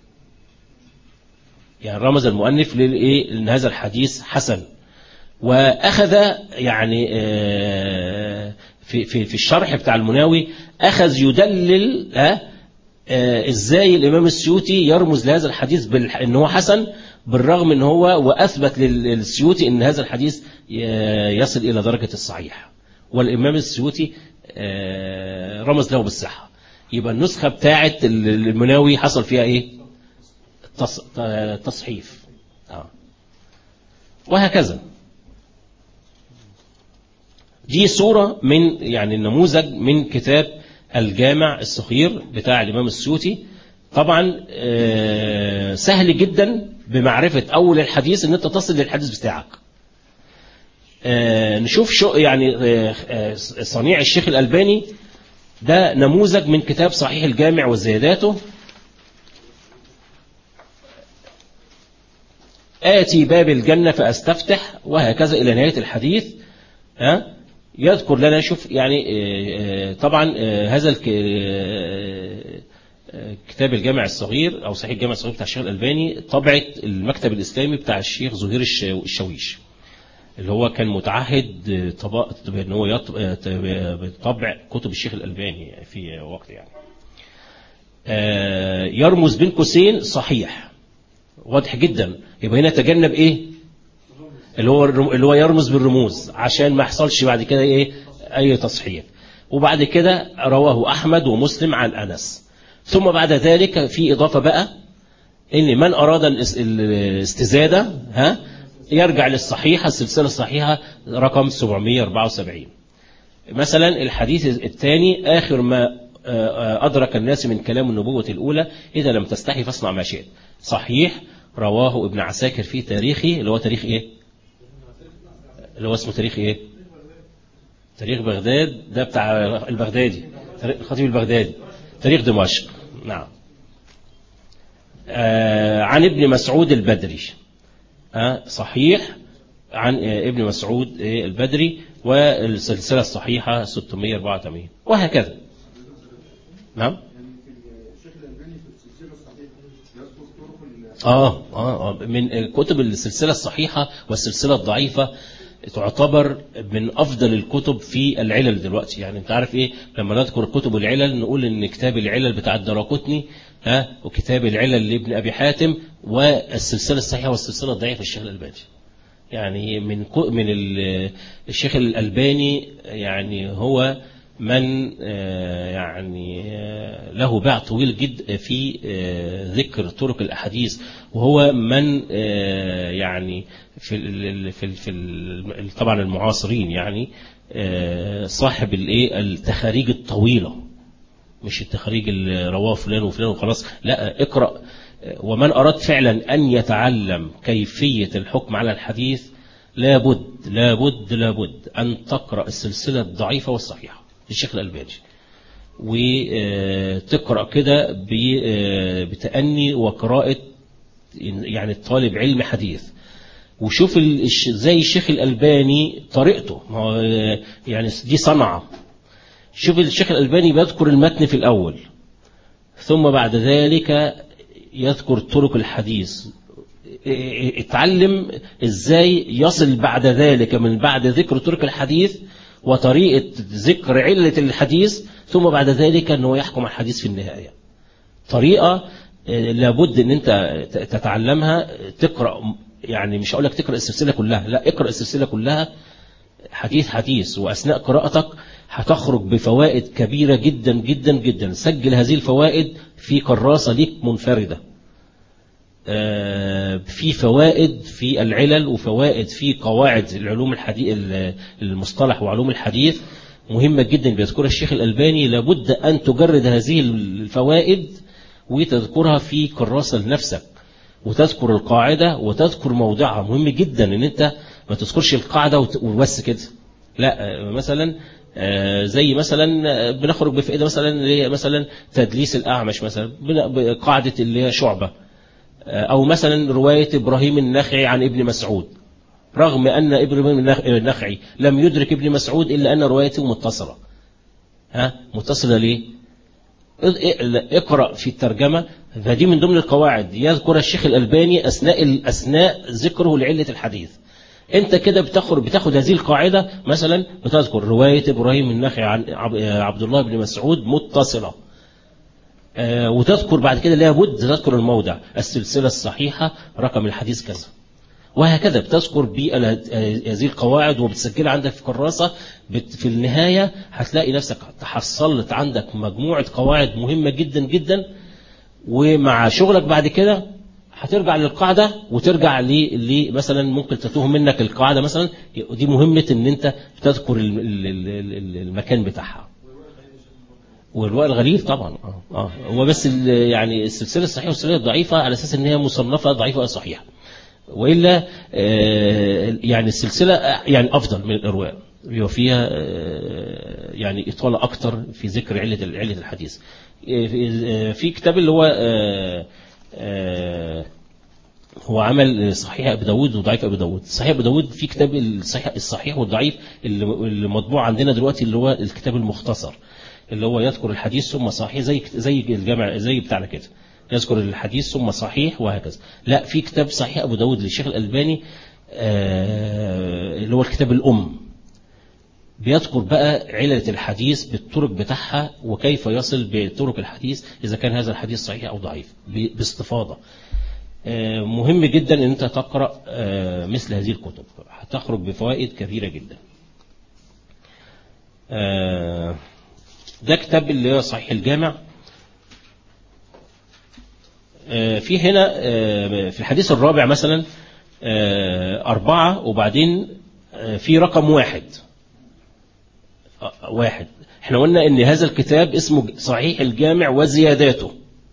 يعني رمز المؤلف لإيه لأن هذا الحديث حسن وأخذ يعني آه، في في في الشرح بتاع المناوي أخذ يدلل آه، آه، ازاي الامام السيوطي يرمز لهذا الحديث بالح... ان هو حسن بالرغم ان هو واثبت لل- للسيوطي ان هذا الحديث ي- يصل الى درجه الصحيح والامام السيوطي آه، رمز له بالصحه يبقى النسخه بتاعه ال- المناوي حصل فيها ايه تص... آه، تصحيف آه. وهكذا دي صورة من يعني النموذج من كتاب الجامع الصغير بتاع الإمام السيوطي طبعا آه، سهل جدا بمعرفة أول الحديث إن أنت تصل للحديث بتاعك آه، نشوف شو يعني آه، آه، صنيع الشيخ الألباني ده نموذج من كتاب صحيح الجامع وزياداته آتي باب الجنة فأستفتح وهكذا إلى نهاية الحديث ها يذكر لنا شوف يعني آه، آه، طبعا آه، هذا الك- آه، آه، كتاب الجامع الصغير أو صحيح الجامع الصغير بتاع الشيخ الألباني طبعة المكتب الإسلامي بتاع الشيخ زهير الش- الشويش اللي هو كان متعهد آه، طبق ان هو يط- آه، ت- بطبع كتب الشيخ الألباني في وقت يعني آه، يرمز بين قوسين صحيح واضح جدا يبقى هنا تجنب ايه اللي هو الرم- اللي هو يرمز بالرموز عشان ما يحصلش بعد كده ايه اي تصحيح وبعد كده رواه احمد ومسلم عن انس ثم بعد ذلك في اضافه بقى ان من اراد الاس- الاستزاده ها يرجع للصحيحه السلسله الصحيحه رقم 774 مثلا الحديث الثاني آخر ما آه، آه، أدرك الناس من كلام النبوة الأولى إذا لم تستحي فاصنع ما شئت صحيح رواه ابن عساكر في تاريخه اللي هو تاريخ إيه اللي هو اسمه تاريخ إيه تاريخ بغداد ده بتاع البغدادي تاريخ- الخطيب البغدادي تاريخ دمشق نعم آه عن ابن مسعود البدري آه صحيح عن آه ابن مسعود آه البدري والسلسلة الصحيحة 684 وهكذا نعم يعني في الشيخ الألباني في السلسلة الصحيحة يذكر طرق ال- آه, آه, آه من كتب السلسلة الصحيحة والسلسلة الضعيفة تعتبر من أفضل الكتب في العلل دلوقتي يعني أنت عارف إيه لما نذكر كتب العلل نقول إن كتاب العلل بتاع الدراقطني ها وكتاب العلل لابن أبي حاتم والسلسلة الصحيحة والسلسلة الضعيفة الشيخ الألباني يعني من كو- من ال- الشيخ الألباني يعني هو من آه، يعني آه، له باع طويل جدا في آه، ذكر طرق الأحاديث وهو من آه، يعني في ال- ال- في ال- في ال- طبعا المعاصرين يعني آه، صاحب الايه التخاريج الطويله مش التخريج اللي رواه فلان وفلان وخلاص لا اقرأ ومن أراد فعلا أن يتعلم كيفية الحكم على الحديث لابد لابد لابد أن تقرأ السلسلة الضعيفة والصحيحة للشيخ الألباني وتقرأ كده ب- آه، بتأني وقراءة يعني الطالب علم حديث وشوف ال- الش- زي الشيخ الألباني طريقته ما هو، آه، يعني دي صنعة شوف الشيخ الألباني بيذكر المتن في الأول ثم بعد ذلك يذكر طرق الحديث اتعلم ازاي يصل بعد ذلك من بعد ذكر طرق الحديث وطريقة ذكر علة الحديث ثم بعد ذلك أنه يحكم الحديث في النهاية طريقة آه، لابد ان انت ت- تتعلمها تقرأ يعني مش هقول لك تقرأ السلسلة كلها لا اقرأ السلسلة كلها حديث حديث وأثناء قراءتك هتخرج بفوائد كبيرة جدا جدا جدا سجل هذه الفوائد في كراسة ليك منفردة آه، في فوائد في العلل وفوائد في قواعد العلوم الحديث المصطلح وعلوم الحديث مهمة جدا بيذكرها الشيخ الألباني لابد أن تجرد هذه الفوائد وتذكرها في كراسة لنفسك وتذكر القاعدة وتذكر موضعها مهم جدا ان انت ما تذكرش القاعدة وت- وبس كده لا آه، مثلا آه، زي مثلا آه، بنخرج بفائدة مثلا اللي هي مثلا تدليس الأعمش مثلا بن- بقاعدة اللي هي شعبة آه، أو مثلا رواية إبراهيم النخعي عن ابن مسعود رغم أن إبراهيم النخ- النخعي لم يدرك ابن مسعود إلا أن روايته متصلة ها متصلة ليه اقرأ في الترجمة فدي من ضمن القواعد يذكر الشيخ الألباني أثناء أثناء ذكره لعلة الحديث انت كده بتاخد بتاخد هذه القاعدة مثلا بتذكر رواية إبراهيم النخعي عن عب- عبد الله بن مسعود متصلة آه، وتذكر بعد كده لابد تذكر الموضع السلسلة الصحيحة رقم الحديث كذا وهكذا بتذكر بال- هذه القواعد وبتسجلها عندك في كراسة بت- في النهاية هتلاقي نفسك تحصلت عندك مجموعة قواعد مهمة جدا جدا ومع شغلك بعد كده هترجع للقاعدة وترجع ل ل- مثلا ممكن تتوه منك القاعدة مثلا دي مهمة ان انت تذكر ال- ال- ال- ال- المكان بتاعها والرواء الغريب طبعا اه اه هو بس ال- يعني السلسله الصحيحه والسلسله الضعيفه على اساس ان هي مصنفه ضعيفه او صحيحه والا آه، يعني السلسله يعني افضل من الارواء بيبقى فيها آه، يعني اطاله اكتر في ذكر عله عله الحديث آه، في- آه، في كتاب اللي هو آه، آه، هو عمل صحيح ابو داود وضعيف ابو داود صحيح ابو داود في كتاب الصحيح الصحيح والضعيف اللي اللي مطبوع عندنا دلوقتي اللي هو الكتاب المختصر اللي هو يذكر الحديث ثم صحيح زي زي الجامع زي بتاعنا كده يذكر الحديث ثم صحيح وهكذا لا في كتاب صحيح ابو داود للشيخ الالباني آه، اللي هو الكتاب الام بيذكر بقى علة الحديث بالطرق بتاعها وكيف يصل بطرق الحديث إذا كان هذا الحديث صحيح أو ضعيف ب- باستفاضة آه، مهم جدا ان انت تقرأ آه، مثل هذه الكتب هتخرج بفوائد كثيرة جدا آه، ده كتاب اللي هو صحيح الجامع آه، في هنا آه، في الحديث الرابع مثلا آه، أربعة وبعدين آه، في رقم واحد آه، واحد احنا قلنا ان هذا الكتاب اسمه صحيح الجامع وزياداته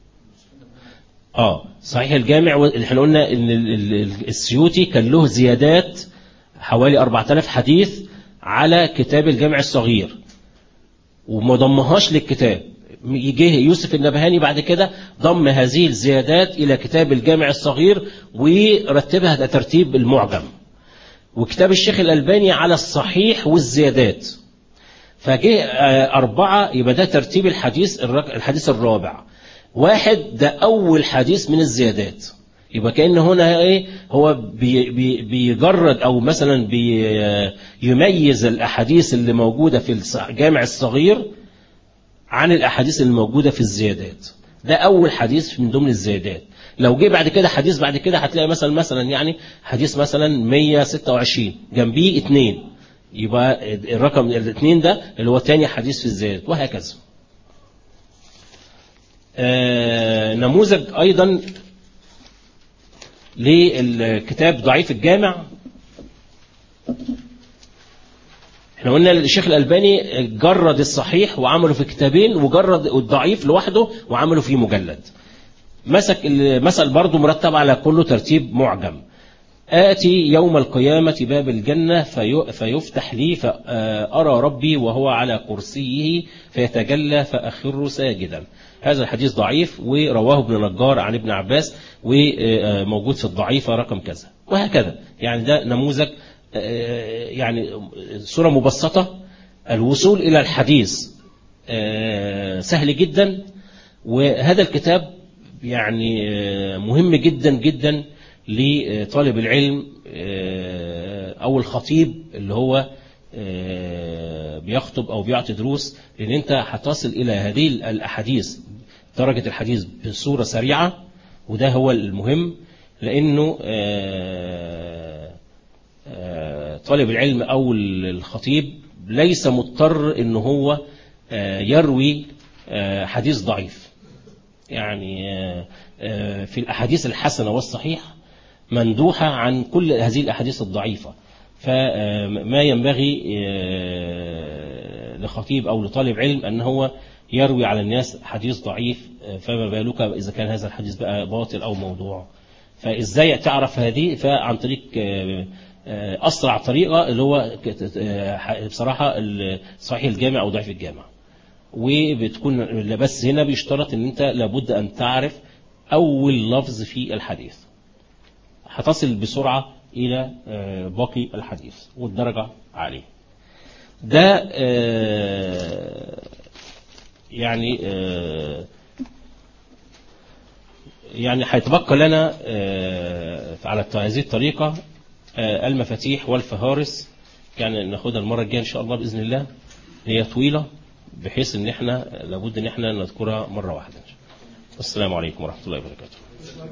اه صحيح الجامع و... احنا قلنا ان ال- ال- ال- السيوطي كان له زيادات حوالي 4000 حديث على كتاب الجامع الصغير وما ضمهاش للكتاب يجي يوسف النبهاني بعد كده ضم هذه الزيادات إلى كتاب الجامع الصغير ورتبها ترتيب المعجم وكتاب الشيخ الألباني على الصحيح والزيادات فجه آه، أربعة يبقى ده ترتيب الحديث الرك- الحديث الرابع واحد ده أول حديث من الزيادات يبقى كأن هنا إيه هو بي بي بيجرد أو مثلا بيميز الأحاديث اللي موجودة في الص- الجامع الصغير عن الأحاديث اللي موجودة في الزيادات ده أول حديث من ضمن الزيادات لو جه بعد كده حديث بعد كده هتلاقي مثلا مثلا يعني حديث مثلا 126 جنبيه اثنين يبقى الرقم الاثنين ده اللي هو تاني حديث في الزيادات وهكذا آه نموذج أيضا للكتاب ضعيف الجامع احنا قلنا الشيخ الألباني جرد الصحيح وعمله في كتابين وجرد الضعيف لوحده وعمله في مجلد مسك المثل برضه مرتب على كله ترتيب معجم آتي يوم القيامة باب الجنة في فيفتح لي فأرى ربي وهو على كرسيه فيتجلى فأخر ساجدا هذا الحديث ضعيف ورواه ابن نجار عن ابن عباس وموجود في الضعيفة رقم كذا وهكذا يعني ده نموذج آه، يعني صورة مبسطة الوصول إلى الحديث آه، سهل جدا وهذا الكتاب يعني آه، مهم جدا جدا لطالب العلم آه، أو الخطيب اللي هو آه، بيخطب أو بيعطي دروس لأن أنت هتصل إلى هذه الأحاديث درجة الحديث بصورة سريعة وده هو المهم لأنه آه، آه، طالب العلم أو الخطيب ليس مضطر أنه هو آه، يروي آه، حديث ضعيف يعني آه، آه، في الأحاديث الحسنة والصحيحة مندوحة عن كل هذه الأحاديث الضعيفة فما ينبغي آه، لخطيب أو لطالب علم أن هو يروي على الناس حديث ضعيف آه، فما بالك إذا كان هذا الحديث بقى باطل أو موضوع فإزاي تعرف هذه فعن طريق آه، آه، أسرع طريقة اللي هو ك- آه، بصراحة صحيح الجامع أو ضعيف الجامع وبتكون بس هنا بيشترط ان انت لابد ان تعرف اول لفظ في الحديث هتصل بسرعة الى آه، باقي الحديث والدرجة عليه ده آه، يعني آه، يعني هيتبقى لنا آه، على هذه الطريقة آه، المفاتيح والفهارس يعني ناخدها المرة الجاية إن شاء الله بإذن الله هي طويلة بحيث إن إحنا لابد إن إحنا نذكرها مرة واحدة السلام عليكم ورحمة الله وبركاته